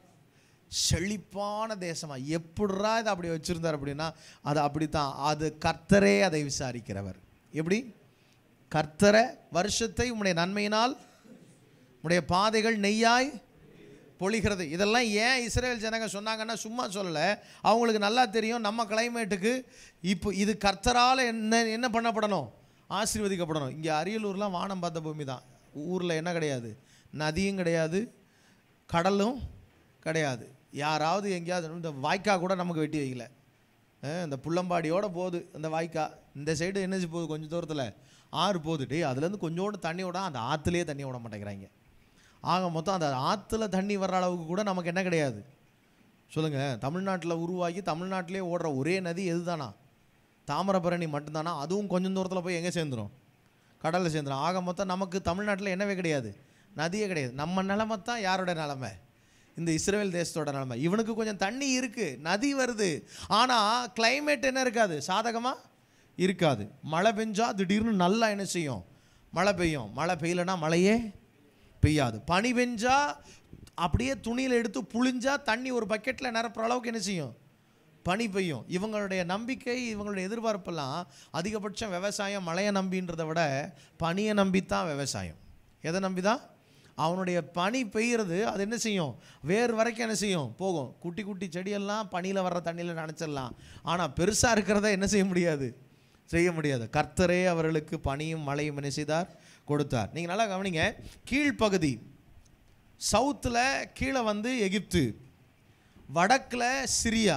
[SPEAKER 1] செழிப்பான தேசமா எப்படிரா இதை அப்படி வச்சுருந்தார் அப்படின்னா அது அப்படித்தான் அது கர்த்தரே அதை விசாரிக்கிறவர் எப்படி கர்த்தரை வருஷத்தை உம்முடைய நன்மையினால் உம்முடைய பாதைகள் நெய்யாய் பொழிகிறது இதெல்லாம் ஏன் இஸ்ரேல் ஜனங்க சொன்னாங்கன்னா சும்மா சொல்லலை அவங்களுக்கு நல்லா தெரியும் நம்ம கிளைமேட்டுக்கு இப்போ இது கர்த்தரால் என்ன என்ன பண்ணப்படணும் ஆசீர்வதிக்கப்படணும் இங்கே அரியலூர்லாம் வானம் பார்த்த பூமி தான் ஊரில் என்ன கிடையாது நதியும் கிடையாது கடலும் கிடையாது யாராவது எங்கேயாவது இந்த வாய்க்கா கூட நமக்கு வெட்டி வைக்கல அஹ் இந்த புள்ளம்பாடியோட போகுது இந்த வாய்க்கா இந்த சைடு என்னச்சு போகுது கொஞ்சம் தூரத்தில் ஆறு போகுது டேய் அதுலேருந்து கொஞ்சோண்டு தண்ணி விட அந்த ஆற்றுலேயே தண்ணி விட மாட்டேங்கிறாங்க ஆக மொத்தம் அந்த ஆற்றுல தண்ணி வர்ற அளவுக்கு கூட நமக்கு என்ன கிடையாது சொல்லுங்கள் தமிழ்நாட்டில் உருவாகி தமிழ்நாட்டிலே ஓடுற ஒரே நதி எதுதானா தாமிரபரணி மட்டும்தானா அதுவும் கொஞ்சம் தூரத்தில் போய் எங்கே சேர்ந்துரும் கடலில் சேர்ந்துரும் ஆக மொத்தம் நமக்கு தமிழ்நாட்டில் என்னவே கிடையாது நதியே கிடையாது நம்ம நிலமை தான் யாரோட நிலமை இந்த இஸ்ரேல் தேசத்தோட நிலமை இவனுக்கு கொஞ்சம் தண்ணி இருக்குது நதி வருது ஆனால் climate என்ன இருக்காது சாதகமாக இருக்காது மழை பெஞ்சா திடீர்னு நல்லா என்ன செய்யும் மழை பெய்யும் மழை பெய்யலைன்னா மழையே பெய்யாது பனி பெஞ்சா அப்படியே துணியில் எடுத்து புழிஞ்சா தண்ணி ஒரு பக்கெட்டில் நிரப்புற அளவுக்கு என்ன செய்யும் பனி பெய்யும் இவங்களுடைய நம்பிக்கை இவங்களுடைய எதிர்பார்ப்பெல்லாம் அதிகபட்சம் விவசாயம் மழையை நம்பின்றதை விட பனியை நம்பித்தான் விவசாயம் எதை நம்பி தான் அவனுடைய பனி பெய்யறது அது என்ன செய்யும் வேர் வரைக்கும் என்ன செய்யும் போகும் குட்டி குட்டி செடியெல்லாம் பனியில் வர்ற தண்ணியில் நினச்சிடலாம் ஆனால் பெருசாக இருக்கிறத என்ன செய்ய முடியாது செய்ய முடியாது கர்த்தரே அவர்களுக்கு பனியும் மழையும் என்ன செய்தார் கொடுத்தார் நீங்கள் நல்லா கவனிங்க கீழ்ப்பகுதி சவுத்தில் கீழே வந்து எகிப்து வடக்கில் சிரியா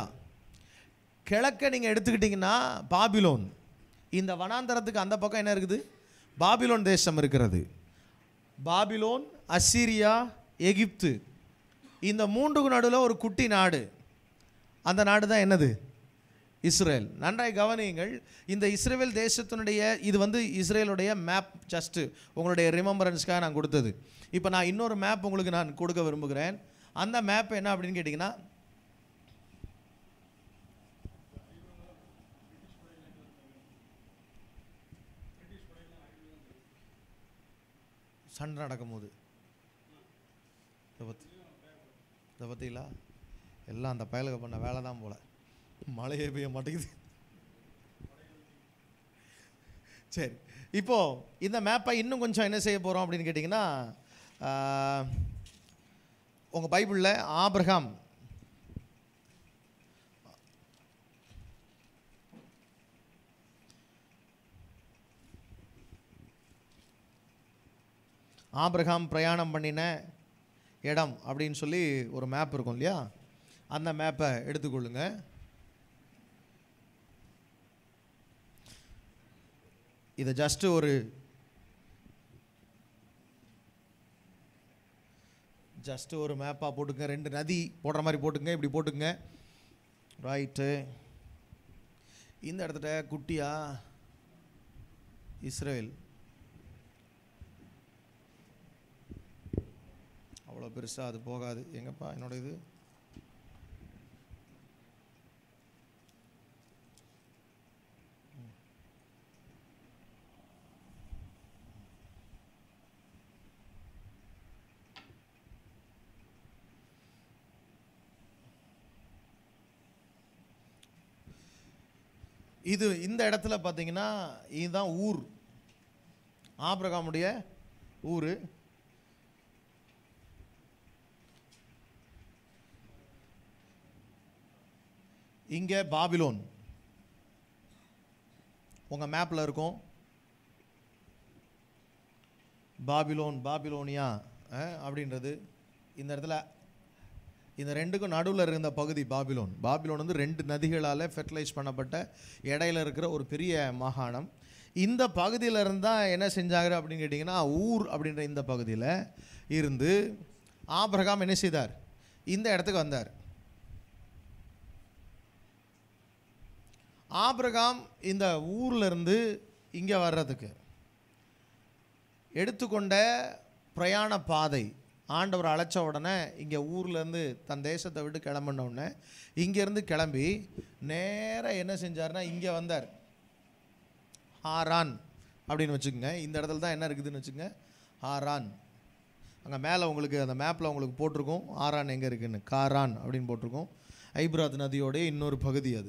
[SPEAKER 1] கிழக்க நீங்கள் எடுத்துக்கிட்டிங்கன்னா பாபிலோன் இந்த வனாந்தரத்துக்கு அந்த பக்கம் என்ன இருக்குது பாபிலோன் தேசம் இருக்கிறது பாபிலோன் அசீரியா எகிப்து இந்த மூன்றுக்கு நடுவில் ஒரு குட்டி நாடு அந்த நாடு தான் என்னது இஸ்ரேல் நன்றாய் கவனியுங்கள் இந்த இஸ்ரேல் தேசத்தினுடைய இது வந்து இஸ்ரேலுடைய மேப் ஜஸ்ட்டு உங்களுடைய ரிமெம்பரன்ஸ்க்காக நான் கொடுத்தது இப்போ நான் இன்னொரு மேப் உங்களுக்கு நான் கொடுக்க விரும்புகிறேன் அந்த மேப் என்ன அப்படின்னு கேட்டிங்கன்னா சண்டை நடக்கும்போது இதை பத்தி இதை பற்றிங்களா எல்லாம் அந்த பயலுக்கு பண்ண வேலை தான் போல மழையே பெய்ய மாட்டேங்குது சரி இப்போ இந்த மேப்பை இன்னும் கொஞ்சம் என்ன செய்ய போகிறோம் அப்படின்னு கேட்டிங்கன்னா உங்கள் பைபிளில் ஆபிரகாம் ஆபிரகாம் பிரயாணம் பண்ணின இடம் அப்படின்னு சொல்லி ஒரு மேப் இருக்கும் இல்லையா அந்த மேப்பை எடுத்துக்கொள்ளுங்க இதை ஜஸ்ட் ஒரு ஜஸ்ட் ஒரு மேப்பாக போட்டுங்க ரெண்டு நதி போடுற மாதிரி போட்டுங்க இப்படி போட்டுங்க ரைட்டு இந்த இடத்துல குட்டியா இஸ்ரேல் அவ்வளோ பெருசாக அது போகாது எங்கப்பா என்னோட இது இது இந்த இடத்துல பார்த்தீங்கன்னா இதுதான் ஊர் ஆபிரகாமுடைய ஊர் இங்கே பாபிலோன் உங்கள் மேப்பில் இருக்கும் பாபிலோன் பாபிலோனியா அஹ், அப்படின்றது இந்த இடத்துல இந்த ரெண்டுக்கும் நடுவில் இருந்த பகுதி பாபிலோன் பாபிலோன் வந்து ரெண்டு நதிகளால் ஃபெர்டிலைஸ் பண்ணப்பட்ட இடையில இருக்கிற ஒரு பெரிய மாகாணம் இந்த பகுதியில் இருந்தால் என்ன செஞ்சாங்க அப்படின்னு கேட்டிங்கன்னா ஊர் அப்படின்ற இந்த பகுதியில் இருந்து ஆபிரகாம் என்ன செய்தார் இந்த இடத்துக்கு வந்தார் ஆபிரகாம் இந்த ஊர்ல இருந்து இங்கே வர்றதுக்கு எடுத்துக்கொண்ட பிரயாண பாதை ஆண்டவர் அழைச்ச உடனே இங்கே ஊர்லேருந்து தன் தேசத்தை விட்டு கிளம்பின உடனே இங்கேருந்து கிளம்பி நேராக என்ன செஞ்சாருன்னா இங்கே வந்தார் ஹாரான் அப்படின்னு வச்சுக்கோங்க இந்த இடத்துல தான் என்ன இருக்குதுன்னு வச்சுக்கோங்க ஹாரான் அங்கே மேலே உங்களுக்கு அந்த மேப்பில் உங்களுக்கு போட்டிருக்கும் ஆரான் எங்கே இருக்குன்னு காரான் அப்படின்னு போட்டிருக்கும் ஐப்ராத் நதியோடைய இன்னொரு பகுதி அது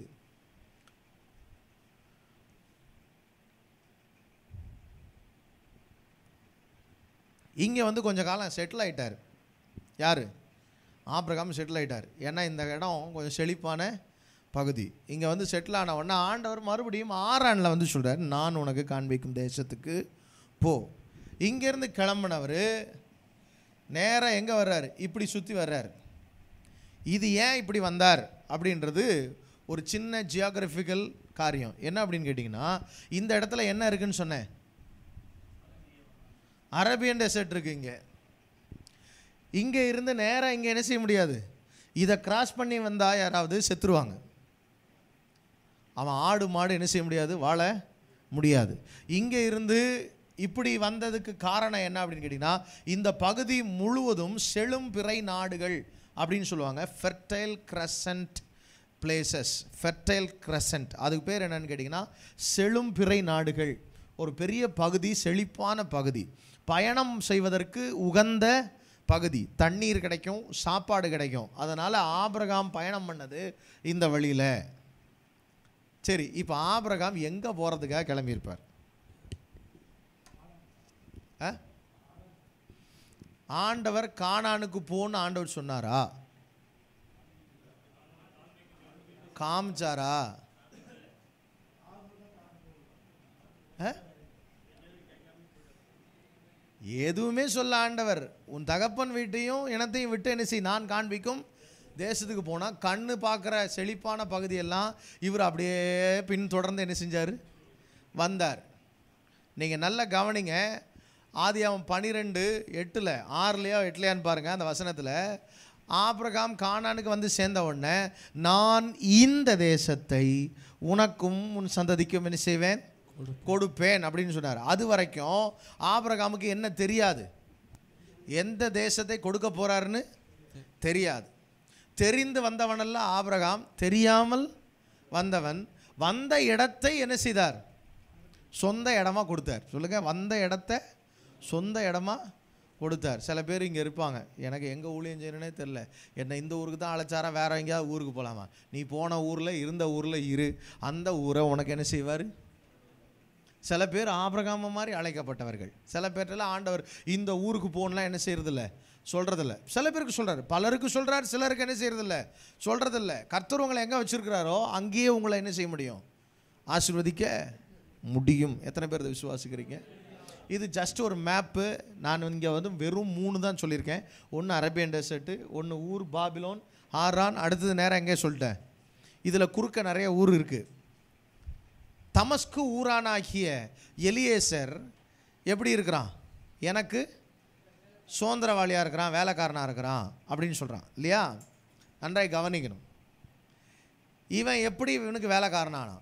[SPEAKER 1] இங்கே வந்து கொஞ்ச காலம் செட்டில் ஆயிட்டார் யார் ஆபிரகாம் செட்டில் ஆயிட்டார் ஏன்னா இந்த இடம் கொஞ்சம் செழிப்பான பகுதி இங்கே வந்து செட்டில் ஆன உடனே ஆண்டவர் மறுபடியும் ஆறானில் வந்து சொல்கிறார் நான் உனக்கு காண்பிக்கும் தேசத்துக்கு போ இங்கேருந்து கிளம்புனவர் நேராக எங்கே வர்றாரு இப்படி சுற்றி வர்றாரு இது ஏன் இப்படி வந்தார் அப்படின்றது ஒரு சின்ன ஜியாகிரபிக்கல் காரியம் என்ன அப்படின்னு கேட்டிங்கன்னா இந்த இடத்துல என்ன இருக்குன்னு சொன்னேன் அரபியன் டெசர்ட் இருக்கு இங்கே இங்கே இருந்து நேராக இங்கே என்ன செய்ய முடியாது இதை கிராஸ் பண்ணி வந்தால் யாராவது செத்துருவாங்க அவன் ஆடு மாடு என்ன செய்ய முடியாது வாழ முடியாது இங்கே இருந்து இப்படி வந்ததுக்கு காரணம் என்ன அப்படின்னு கேட்டிங்கன்னா இந்த பகுதி முழுவதும் செழும் பிறை நாடுகள் அப்படின்னு சொல்லுவாங்க fertile crescent places fertile crescent அதுக்கு பேர் என்னன்னு கேட்டிங்கன்னா செழும் பிறை நாடுகள் ஒரு பெரிய பகுதி செழிப்பான பகுதி பயணம் செய்வதற்கு உகந்த பகுதி தண்ணீர் கிடைக்கும் சாப்பாடு கிடைக்கும் அதனால் ஆபிரகாம் பயணம் பண்ணது இந்த வழியில் சரி இப்போ ஆபிரகாம் எங்கே போகிறதுக்காக கிளம்பியிருப்பார் ஆ? ஆண்டவர் கானானுக்கு போன்னு ஆண்டவர் சொன்னாரா காமிச்சாரா ஆ? எதுவுமே சொல்ல ஆண்டவர் உன் தகப்பன் வீட்டையும் இனத்தையும் விட்டு என்ன செய் நான் காண்பிக்கும் தேசத்துக்கு போனால் கண்ணு பார்க்குற செழிப்பான பகுதியெல்லாம் இவர் அப்படியே பின் தொடர்ந்து என்ன செஞ்சார் வந்தார் நீங்கள் நல்லா கவனிங்க ஆதி அவன் பனிரெண்டு எட்டில் ஆறுலையோ எட்டுலையான்னு பாருங்கள் அந்த வசனத்தில் ஆபிரகாம் கானானுக்கு வந்து சேர்ந்த உடனே நான் இந்த தேசத்தை உனக்கும் உன் சந்ததிக்கும் என்ன செய்வேன் கொடுப்பேன் அப்படின்னு சொன்னார் அது வரைக்கும் ஆபிரகாமுக்கு என்ன தெரியாது எந்த தேசத்தை கொடுக்க போறாருன்னு தெரியாது தெரிந்து வந்தவனல்ல ஆபிரகாம் தெரியாமல் வந்தவன் வந்த இடத்தை என்ன செய்தார் சொந்த இடமா கொடுத்தார் சொல்லுங்க வந்த இடத்த சொந்த இடமா கொடுத்தார் சில பேர் இங்கே இருப்பாங்க எனக்கு எங்கே ஊழியம் செய்யணுன்னே தெரில என்னை இந்த ஊருக்கு தான் அழைச்சாரா வேற எங்கேயாவது ஊருக்கு போகலாமா நீ போன ஊரில் இருந்த ஊரில் இரு அந்த ஊரை உனக்கு என்ன செய்வார் சில பேர் ஆபிரகாம மாதிரி அழைக்கப்பட்டவர்கள் சில பேர்ட்டெல்லாம் ஆண்டவர் இந்த ஊருக்கு போகணும்லாம் என்ன செய்யறதில்ல சொல்கிறதில்ல சில பேருக்கு சொல்கிறார் பலருக்கு சொல்கிறார் சிலருக்கு என்ன செய்யறதில்ல சொல்கிறதில்ல கர்த்தர் உங்களை எங்கே வச்சுருக்கிறாரோ அங்கேயே உங்களை என்ன செய்ய முடியும் ஆசீர்வதிக்க முடியும் எத்தனை பேர் இதை விசுவாசிக்கிறீங்க இது ஜஸ்ட் ஒரு மேப்பு நான் இங்கே வந்து வெறும் மூணு தான் சொல்லியிருக்கேன் ஒன்று அரேபியன் டெசர்ட்டு ஒன்று ஊர் பாபிலோன் ஆரான் அடுத்தது நேரம் எங்கே சொல்லிட்டேன் இதில் குறுக்க நிறைய ஊர் இருக்குது தமஸ்கு ஊரானாகிய எலியேசர் எப்படி இருக்கிறான் எனக்கு சுதந்திரவாளியாக இருக்கிறான் வேலைக்காரனாக இருக்கிறான் அப்படின்னு சொல்கிறான் இல்லையா நன்றாய் கவனிக்கணும் இவன் எப்படி இவனுக்கு வேலைக்காரனானான்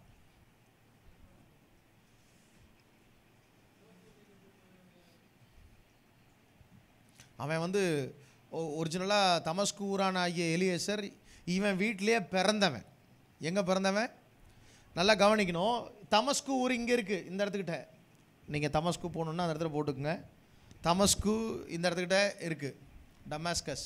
[SPEAKER 1] அவன் வந்து ஒரிஜினலாக தமஸ்கு ஊரானாகிய எலியேசர் இவன் வீட்டிலேயே பிறந்தவன் எங்கே பிறந்தவன் நல்லா கவனிக்கணும் தமஸ்கு ஊர் இங்கே இருக்குது இந்த இடத்துக்கிட்ட நீங்கள் தமஸ்கு போகணுன்னா அந்த இடத்துல போட்டுக்குங்க தமஸ்கு இந்த இடத்துக்கிட்ட இருக்குது டமாஸ்கஸ்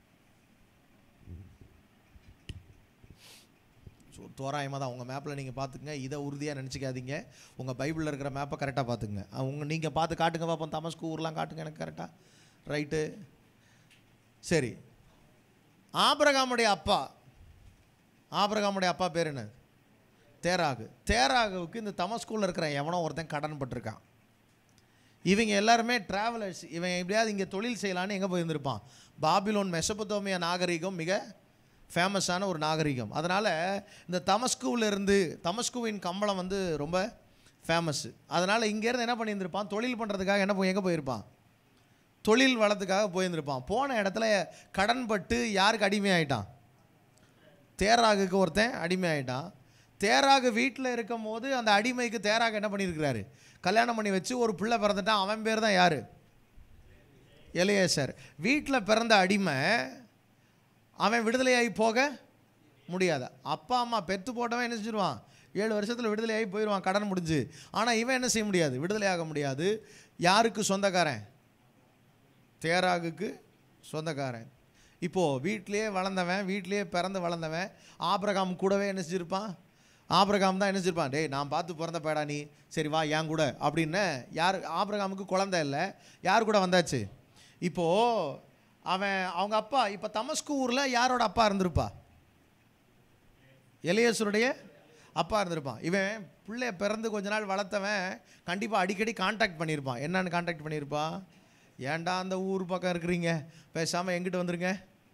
[SPEAKER 1] ஸோ தோராயமாக தான் உங்கள் மேப்பில் நீங்கள் பார்த்துக்குங்க இதை உறுதியாக நினச்சிக்காதீங்க உங்கள் பைபிளில் இருக்கிற மேப்பை கரெக்டாக பார்த்துங்க அவங்க நீங்கள் பார்த்து காட்டுங்க பார்ப்போம் தமஸ்கு ஊர்லாம் காட்டுங்க எனக்கு கரெக்டாக ரைட்டு சரி ஆபிரகாமுடைய அப்பா ஆபிரகாமுடைய அப்பா பேர் என்ன தேராகு தேராகுவுக்கு இந்த தமஸ்கூலில் இருக்கிற எவனோ ஒருத்தன் கடன் பட்டிருக்கான் இவங்க எல்லாருமே ட்ராவலர்ஸ் இவன் எப்படியாவது இங்கே தொழில் செய்யலான்னு எங்கே போயிருந்திருப்பான் பாபிலோன் மெசபத்தோமியா நாகரிகம் மிக ஃபேமஸான ஒரு நாகரிகம் அதனால் இந்த தமஸ்குவில் இருந்து தமஸ்குவின் கம்பளம் வந்து ரொம்ப ஃபேமஸ்ஸு அதனால் இங்கேருந்து என்ன பண்ணியிருந்திருப்பான் தொழில் பண்ணுறதுக்காக என்ன போய் எங்கே போயிருப்பான் தொழில் வளத்துக்காக போயிருந்திருப்பான் போன இடத்துல கடன் பட்டு யாருக்கு அடிமையாயிட்டான் தேராகுக்கு ஒருத்தன் அடிமையாயிட்டான் தேராகு வீட்டில் இருக்கும் போது அந்த அடிமைக்கு தேராகு என்ன பண்ணியிருக்கிறாரு கல்யாணம் பண்ணி வச்சு ஒரு பிள்ளை பிறந்துட்டான் அவன் பேர் தான் யார் எலியேசர் வீட்டில் பிறந்த அடிமை அவன் விடுதலையாகி போக முடியாது அப்பா அம்மா பெத்து போட்டவன் என்ன செஞ்சிருவான் ஏழு வருஷத்தில் விடுதலையாகி போயிடுவான் கடன் முடிஞ்சு ஆனால் இவன் என்ன செய்ய முடியாது விடுதலையாக முடியாது யாருக்கு சொந்தக்காரன் தேராகுக்கு சொந்தக்காரன் இப்போது வீட்டிலேயே வளர்ந்தவன் வீட்டிலேயே பிறந்து வளர்ந்தவன் ஆபிரகாம் கூடவே என்ன செஞ்சிருப்பான் ஆபிரகாம் தான் என்ன செஞ்சிருப்பான் டேய் நான் பார்த்து பிறந்த பேடா நீ சரி வா என் கூட அப்படின்னு யார் ஆபிரகாமுக்கு குழந்தை இல்லை யார் கூட வந்தாச்சு இப்போது அவன் அவங்க அப்பா இப்போ தமஸ்கு ஊரில் யாரோட அப்பா இருந்திருப்பா எலியேசருடைய அப்பா இருந்திருப்பான் இவன் பிள்ளைய பிறந்து கொஞ்ச நாள் வளர்த்தவன் கண்டிப்பாக அடிக்கடி காண்டாக்ட் பண்ணியிருப்பான் என்னன்னு காண்டாக்ட் பண்ணியிருப்பான் ஏன்டா அந்த ஊர் பக்கம் இருக்கிறீங்க பேசாமல் எங்கிட்ட வந்துருங்க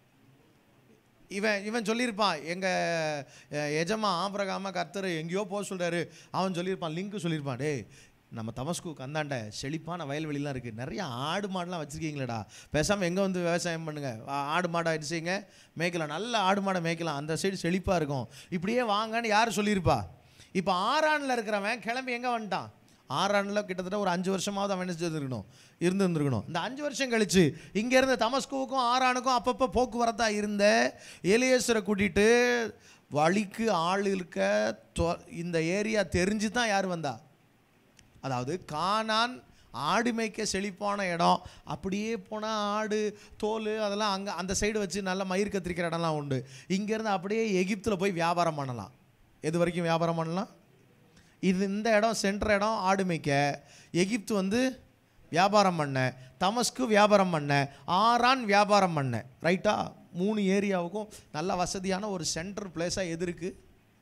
[SPEAKER 1] இவன் இவன் சொல்லியிருப்பான் எங்கள் எஜமா ஆபிரகாம கர்த்தர் எங்கேயோ போக சொல்கிறாரு அவன் சொல்லியிருப்பான் லிங்க் சொல்லியிருப்பான் டேய் நம்ம தமஸ்குக்கு அந்தாண்ட செழிப்பான வயல்வெளிலாம் இருக்குது நிறைய ஆடு மாடுலாம் வச்சுருக்கீங்களேடா பேசாமல் எங்கே வந்து விவசாயம் பண்ணுங்க ஆ- ஆடு மாடை என்ன செய்யுங்க மேய்க்கலாம் நல்ல ஆடு மாடை மேய்க்கலாம் அந்த சைடு செழிப்பாக இருக்கும் இப்படியே வாங்கன்னு யார் சொல்லியிருப்பா இப்போ ஆறானில் இருக்கிறவன் கிளம்பி எங்கே வந்துட்டான் ஆறானில் கிட்டத்தட்ட ஒரு அஞ்சு வருஷமாவது அவன் என்ன செஞ்சுருக்கணும் இருந்திருந்துருக்கணும் இந்த அஞ்சு வருஷம் கழிச்சு இங்கேருந்து தமஸ்குவுக்கும் ஆறானுக்கும் அப்பப்போ போக்குவரத்தாக இருந்த எலியேசரை கூட்டிகிட்டு வழிக்கு ஆள் இருக்க தொ- இந்த ஏரியா தெரிஞ்சு தான் யார் வந்தா அதாவது கானான் ஆடு மேய்க்க செழிப்பான இடம் அப்படியே போனால் ஆடு தோல் அதெல்லாம் அங்கே அந்த சைடு வச்சு நல்லா மயிர் கத்திரிக்கிற இடம்லாம் உண்டு இங்கேருந்து அப்படியே எகிப்தில் போய் வியாபாரம் பண்ணலாம் எது வரைக்கும் வியாபாரம் பண்ணலாம் இது இந்த இடம் சென்ற இடம் ஆடு மேய்க்க எகிப்து வந்து வியாபாரம் பண்ண தமஸ்கு வியாபாரம் பண்ண ஆரான் வியாபாரம் பண்ண ரைட்டா மூணு ஏரியாவுக்கும் நல்ல வசதியான ஒரு சென்டர் பிளேஸாக எது இருக்குது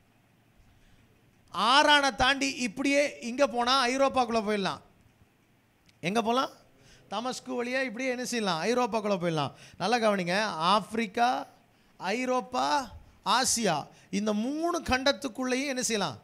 [SPEAKER 1] ஆறானை தாண்டி இப்படியே இங்கே போனால் ஐரோப்பாக்குள்ளே போயிடலாம் எங்கே போகலாம் தமஸ்கு வழியாக இப்படியே என்ன செய்யலாம் ஐரோப்பாக்குள்ளே போயிடலாம் நல்லா கவனிங்க ஆப்பிரிக்கா ஐரோப்பா ஆசியா இந்த மூணு கண்டத்துக்குள்ளேயும் என்ன செய்யலாம்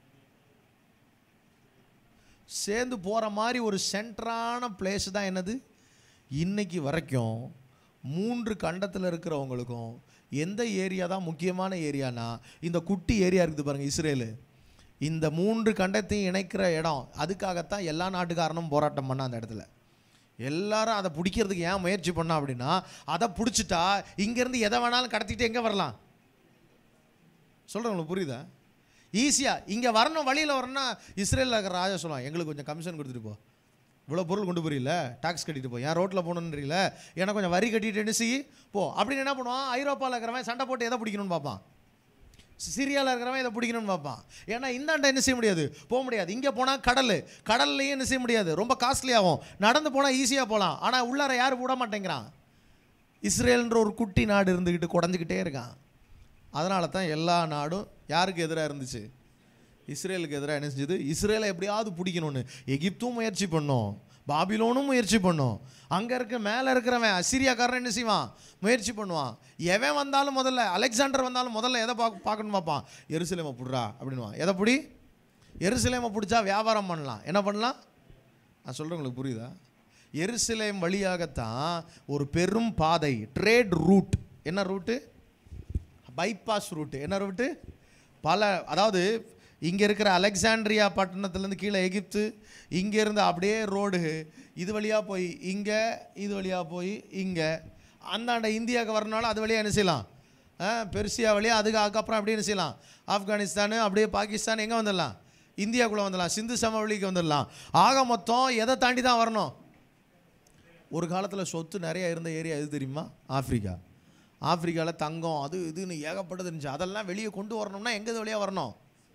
[SPEAKER 1] சேர்ந்து போகிற மாதிரி ஒரு சென்டரான பிளேஸ் தான் என்னது இன்னைக்கு வரைக்கும் மூன்று கண்டத்தில் இருக்கிறவங்களுக்கும் எந்த ஏரியா தான் முக்கியமான ஏரியானா இந்த குட்டி ஏரியா இருக்குது பாருங்கள் இஸ்ரேலு இந்த மூன்று கண்டத்தையும் இணைக்கிற இடம் அதுக்காகத்தான் எல்லா நாட்டுக்காரனும் போராட்டம் பண்ண அந்த இடத்துல எல்லாரும் அதை பிடிக்கிறதுக்கு ஏன் முயற்சி பண்ணா அப்படின்னா அதை பிடிச்சிட்டா இங்கேருந்து எதை வேணாலும் கடத்திட்டு எங்கே வரலாம் சொல்கிறேன் உங்களுக்கு புரியுதா ஈஸியாக இங்கே வரணும் வழியில் வரணும்னா இஸ்ரேலில் இருக்கிற ராஜா சொல்லுவான் எங்களுக்கு கொஞ்சம் கமிஷன் கொடுத்துட்டு போ இவ்வளோ பொருள் கொண்டு போறீல டாக்ஸ் கட்டிட்டு போ ஏன் ரோட்டில் போகணுன்றீங்கள எனக்கு கொஞ்சம் வரி கட்டிட்டு என்ன செய்யி போ அப்படின்னு என்ன பண்ணுவான் ஐரோப்பாவில் இருக்கிறவன் சண்டை போட்டு எதை பிடிக்கணும்னு பார்ப்பான் சிரியாவில் இருக்கிறவன் இதை பிடிக்கணும்னு பார்ப்பான் ஏன்னா இந்தாண்ட என்ன செய்ய முடியாது போக முடியாது இங்கே போனால் கடல் கடல்லையும் என்ன செய்ய முடியாது ரொம்ப காஸ்ட்லி ஆகும் நடந்து போனால் ஈஸியாக போகலாம் ஆனால் உள்ளார யாரும் விட மாட்டேங்கிறான் இஸ்ரேல்ன்ற ஒரு குட்டி நாடு இருந்துக்கிட்டு குடஞ்சிக்கிட்டே இருக்கான் அதனால தான் எல்லா நாடும் யாருக்கு எதிராக இருந்துச்சு இஸ்ரேலுக்கு எதிராக என்ன செஞ்சது இஸ்ரேலை எப்படியாவது பிடிக்கணும்னு எகிப்தும் முயற்சி பண்ணோம் பாபிலோனும் முயற்சி பண்ணோம் அங்கே இருக்க மேலே இருக்கிறவன் அசிரியாக்காரன் என்ன செய்வான் முயற்சி பண்ணுவான் எவன் வந்தாலும் முதல்ல அலெக்சாண்டர் வந்தாலும் முதல்ல எதை பார்க்க பார்க்கணும் பார்ப்பான் எருசலேமை புடுறா அப்படின்வான் எதை பிடி எருசலேமை பிடிச்சா வியாபாரம் பண்ணலாம் என்ன பண்ணலாம் நான் சொல்கிறேன் உங்களுக்கு புரியுதா எருசலேம் வழியாகத்தான் ஒரு பெரும் பாதை ட்ரேட் ரூட் என்ன ரூட்டு பைபாஸ் ரூட்டு என்ன ரூட்டு பல அதாவது இங்கே இருக்கிற அலெக்சாண்ட்ரியா பட்டணத்துலேருந்து கீழே எகிப்து இங்கேருந்து அப்படியே ரோடு இது வழியாக போய் இங்கே இது வழியாக போய் இங்கே அந்தாண்ட இந்தியாவுக்கு வரனாலும் அது வழியாக என்ன செய்யலாம் ஆ, பெர்சியா வழியாக அதுக்கு அதுக்கப்புறம் அப்படியே என்ன செய்யலாம் ஆப்கானிஸ்தானு அப்படியே பாகிஸ்தான் எங்கே வந்துடலாம் இந்தியாக்குள்ளே வந்துடலாம் சிந்து சமவெளிக்கு வந்துடலாம் ஆக மொத்தம் எதை தாண்டி தான் வரணும் ஒரு காலத்தில் சொத்து நிறைய இருந்த ஏரியா எது தெரியுமா ஆப்பிரிக்கா ஆப்பிரிக்காவில் தங்கம் அது இதுன்னு ஏகப்பட்டது இருந்துச்சு அதெல்லாம் வெளியே கொண்டு வரணும்னா எங்கே வழியாக வரணும்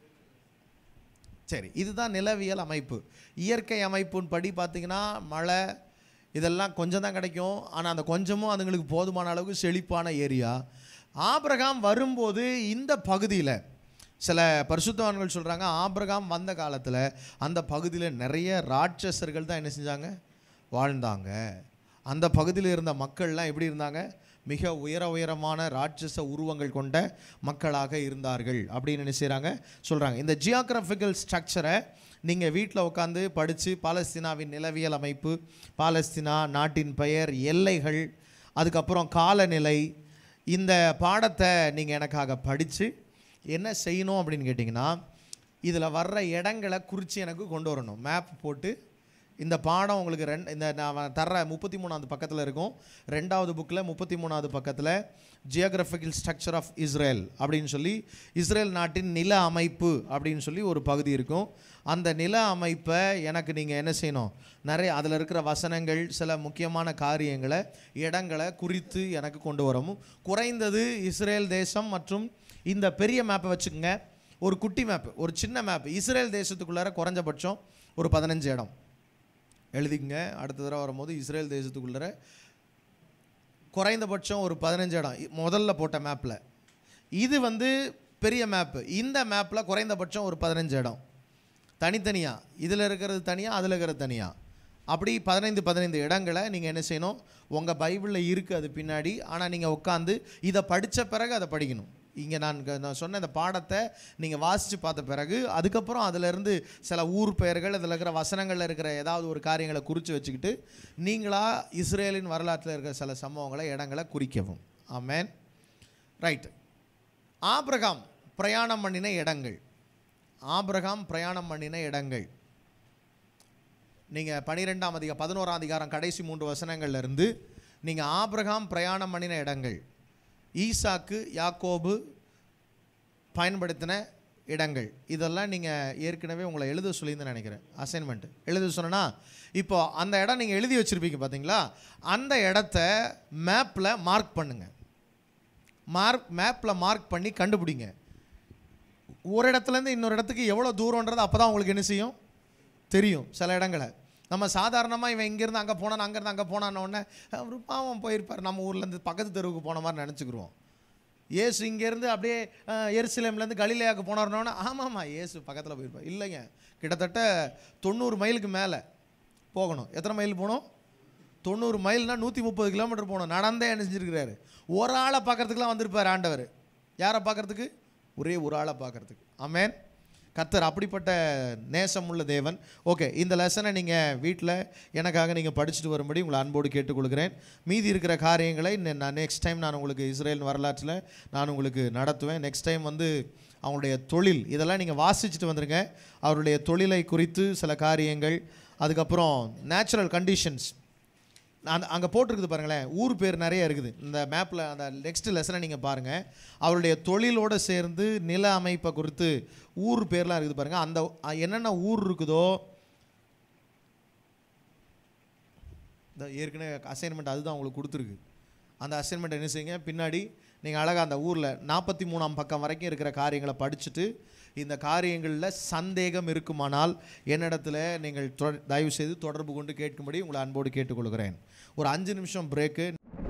[SPEAKER 1] சரி இதுதான் நிலவியல் அமைப்பு இயற்கை அமைப்பின் படி பார்த்தீங்கன்னா மழை இதெல்லாம் கொஞ்சம் தான் கிடைக்கும் ஆனால் அந்த கொஞ்சமும் அதுங்களுக்கு போதுமான அளவுக்கு செழிப்பான ஏரியா ஆபிரகாம் வரும்போது இந்த பகுதியில் சில பரிசுத்தவான்கள் சொல்கிறாங்க ஆபிரகாம் வந்த காலத்தில் அந்த பகுதியில் நிறைய ராட்சசர்கள் தான் என்ன செஞ்சாங்க வாழ்ந்தாங்க அந்த பகுதியில் இருந்த மக்கள்லாம் எப்படி இருந்தாங்க மிக உயர உயரமான ராட்சச உருவங்கள் கொண்ட மக்களாக இருந்தார்கள் அப்படின்னு என்ன செய்கிறாங்க சொல்கிறாங்க இந்த ஜியோகிராஃபிக்கல் ஸ்ட்ரக்சரை நீங்கள் வீட்டில் உட்காந்து படித்து பாலஸ்தீனாவின் நிலவியல் அமைப்பு பாலஸ்தீனா நாட்டின் பெயர் எல்லைகள் அதுக்கப்புறம் காலநிலை இந்த பாடத்தை நீங்கள் எனக்காக படித்து என்ன செய்யணும் அப்படின்னு கேட்டிங்கன்னா இதில் வர்ற இடங்களை குறித்து எனக்கு கொண்டு வரணும் மேப் போட்டு இந்த பாடம் உங்களுக்கு ரெண்டு இந்த நான் தர்ற முப்பத்தி மூணாவது பக்கத்தில் இருக்கும் ரெண்டாவது புக்கில் முப்பத்தி மூணாவது பக்கத்தில் ஜியோகிராஃபிக்கல் ஸ்ட்ரக்சர் ஆஃப் இஸ்ரேல் அப்படின்னு சொல்லி இஸ்ரேல் நாட்டின் நில அமைப்பு அப்படின்னு சொல்லி ஒரு பகுதி இருக்கும் அந்த நில அமைப்பை எனக்கு நீங்கள் என்ன செய்யணும் நிறைய அதில் இருக்கிற வசனங்கள் சில முக்கியமான காரியங்களை இடங்களை குறித்து எனக்கு கொண்டு வரவும் குறைந்தது இஸ்ரேல் தேசம் மற்றும் இந்த பெரிய மேப்பை வச்சுக்கோங்க ஒரு குட்டி மேப் ஒரு சின்ன மேப் இஸ்ரேல் தேசத்துக்குள்ளார குறைஞ்சபட்சம் ஒரு பதினஞ்சு இடம் எழுதிக்கங்க அடுத்த தடவை வரும்போது இஸ்ரேல் தேசத்துக்குள்ளார குறைந்தபட்சம் ஒரு பதினஞ்சு இடம் இ- முதல்ல போட்ட மேப்பில் இது வந்து பெரிய மேப்பு இந்த மேப்பில் குறைந்தபட்சம் ஒரு பதினஞ்சு இடம் தனித்தனியாக இதில் இருக்கிறது தனியாக அதில் இருக்கிறது தனியாக அப்படி பதினைந்து பதினைந்து இடங்களை நீங்கள் என்ன செய்யணும் உங்கள் பைபிளில் இருக்குது அது பின்னாடி ஆனால் நீங்கள் உட்காந்து இதை படித்த பிறகு அதை படிக்கணும் இங்கே நான் க- நான் சொன்ன இந்த பாடத்தை நீங்கள் வாசித்து பார்த்த பிறகு அதுக்கப்புறம் அதிலிருந்து சில ஊர் பெயர்கள் அதில் இருக்கிற வசனங்களில் இருக்கிற ஏதாவது ஒரு காரியங்களை குறித்து வச்சுக்கிட்டு நீங்களா இஸ்ரேலின் வரலாற்றில் இருக்கிற சில சம்பவங்களை இடங்களை குறிக்கவும் ஆமென் ரைட் ஆபிரகாம் பிரயாணம் பண்ணின இடங்கள் ஆபிரகாம் பிரயாணம் பண்ணின இடங்கள் நீங்கள் பனிரெண்டாம் அதிகாரம் பதினோராம் அதிகாரம் கடைசி மூன்று வசனங்கள்ல இருந்து நீங்கள் ஆபிரகாம் பிரயாணம் பண்ணின இடங்கள் ஈசாக்கு யாக்கோபு பயன்படுத்தின இடங்கள் இதெல்லாம் நீங்கள் ஏற்கனவே உங்களை எழுத சொல்லியிருந்தேன் நினைக்கிறேன் அசைன்மெண்ட் எழுத சொன்னா இப்போ அந்த இடம் நீங்கள் எழுதி வச்சுருப்பீங்க பார்த்தீங்களா அந்த இடத்த மேப்பில் மார்க் பண்ணுங்கள் மார்க் மேப்பில் மார்க் பண்ணி கண்டுபிடிங்க ஒரு இடத்துலேருந்து இன்னொரு இடத்துக்கு எவ்வளோ தூரன்றது அப்போ தான் உங்களுக்கு என்ன செய்யும் தெரியும் சில இடங்களை நம்ம சாதாரணமாக இவன் இங்கேருந்து அங்கே போனான் அங்கேருந்து அங்கே போனான்னு உடனே அவர் பாவம் போயிருப்பார் நம்ம ஊர்லேருந்து பக்கத்து தெருவுக்கு போன மாதிரி நினச்சிக்கிருவோம் ஏசு இங்கேருந்து அப்படியே அஹ், எருசலேம்லேருந்து கலிலேயாவுக்கு போனார்னோடனே ஆமாம்மா ஏசு பக்கத்தில் போயிருப்பார் இல்லைங்க கிட்டத்தட்ட தொண்ணூறு மைலுக்கு மேலே போகணும் எத்தனை மைல் போகணும் தொண்ணூறு மைல்னா நூற்றி முப்பது கிலோமீட்டர் போகணும் நடந்தே என்ன செஞ்சிருக்கிறாரு ஒரு ஆளை பார்க்கறதுக்குலாம் வந்திருப்பார் ஆண்டவர் யாரை பார்க்கறதுக்கு ஒரே ஒரு ஆளை பார்க்கறதுக்கு ஆமென் கர்த்தர் அப்படிப்பட்ட நேசம் உள்ள தேவன் ஓகே இந்த லெசனை நீங்கள் வீட்டில் எனக்காக நீங்கள் படிச்சுட்டு வரும்படி உங்களை அன்போடு கேட்டுக்கொள்கிறேன் மீதி இருக்கிற காரியங்களை நெ- நான் நெக்ஸ்ட் டைம் நான் உங்களுக்கு இஸ்ரேல் வரலாற்றில் நான் உங்களுக்கு நடத்துவேன் நெக்ஸ்ட் டைம் வந்து அவங்களுடைய தொழில் இதெல்லாம் நீங்கள் வாசிச்சுட்டு வந்துருங்க அவருடைய தொழிலை குறித்து சில காரியங்கள் அதுக்கப்புறம் நேச்சுரல் கண்டிஷன்ஸ் அந்த அங்கே போட்டிருக்குது பாருங்களேன் ஊர் பேர் நிறைய இருக்குது இந்த மேப்பில் அந்த நெக்ஸ்ட் லெசனை நீங்கள் பாருங்கள் அவருடைய தொழிலோடு சேர்ந்து நில அமைப்பை குறித்து ஊர் பேர்லாம் இருக்குது பாருங்கள் அந்த அ, என்னென்ன ஊர் இருக்குதோ இந்த ஏற்கனவே அசைன்மெண்ட் அதுதான் உங்களுக்கு கொடுத்துருக்கு அந்த அசைன்மெண்ட் என்ன செய்யுங்க பின்னாடி நீங்கள் அழகாக அந்த ஊரில் நாற்பத்தி மூணாம் பக்கம் வரைக்கும் இருக்கிற காரியங்களை படிச்சுட்டு இந்த காரியங்களில் சந்தேகம் இருக்குமானால் என்னிடத்துல நீங்கள் தொ- தயவு செய்து தொடர்பு கொண்டு கேட்கும்படி உங்களை அன்போடு கேட்டுக்கொள்கிறேன் ஒரு அஞ்சு நிமிஷம் பிரேக்கு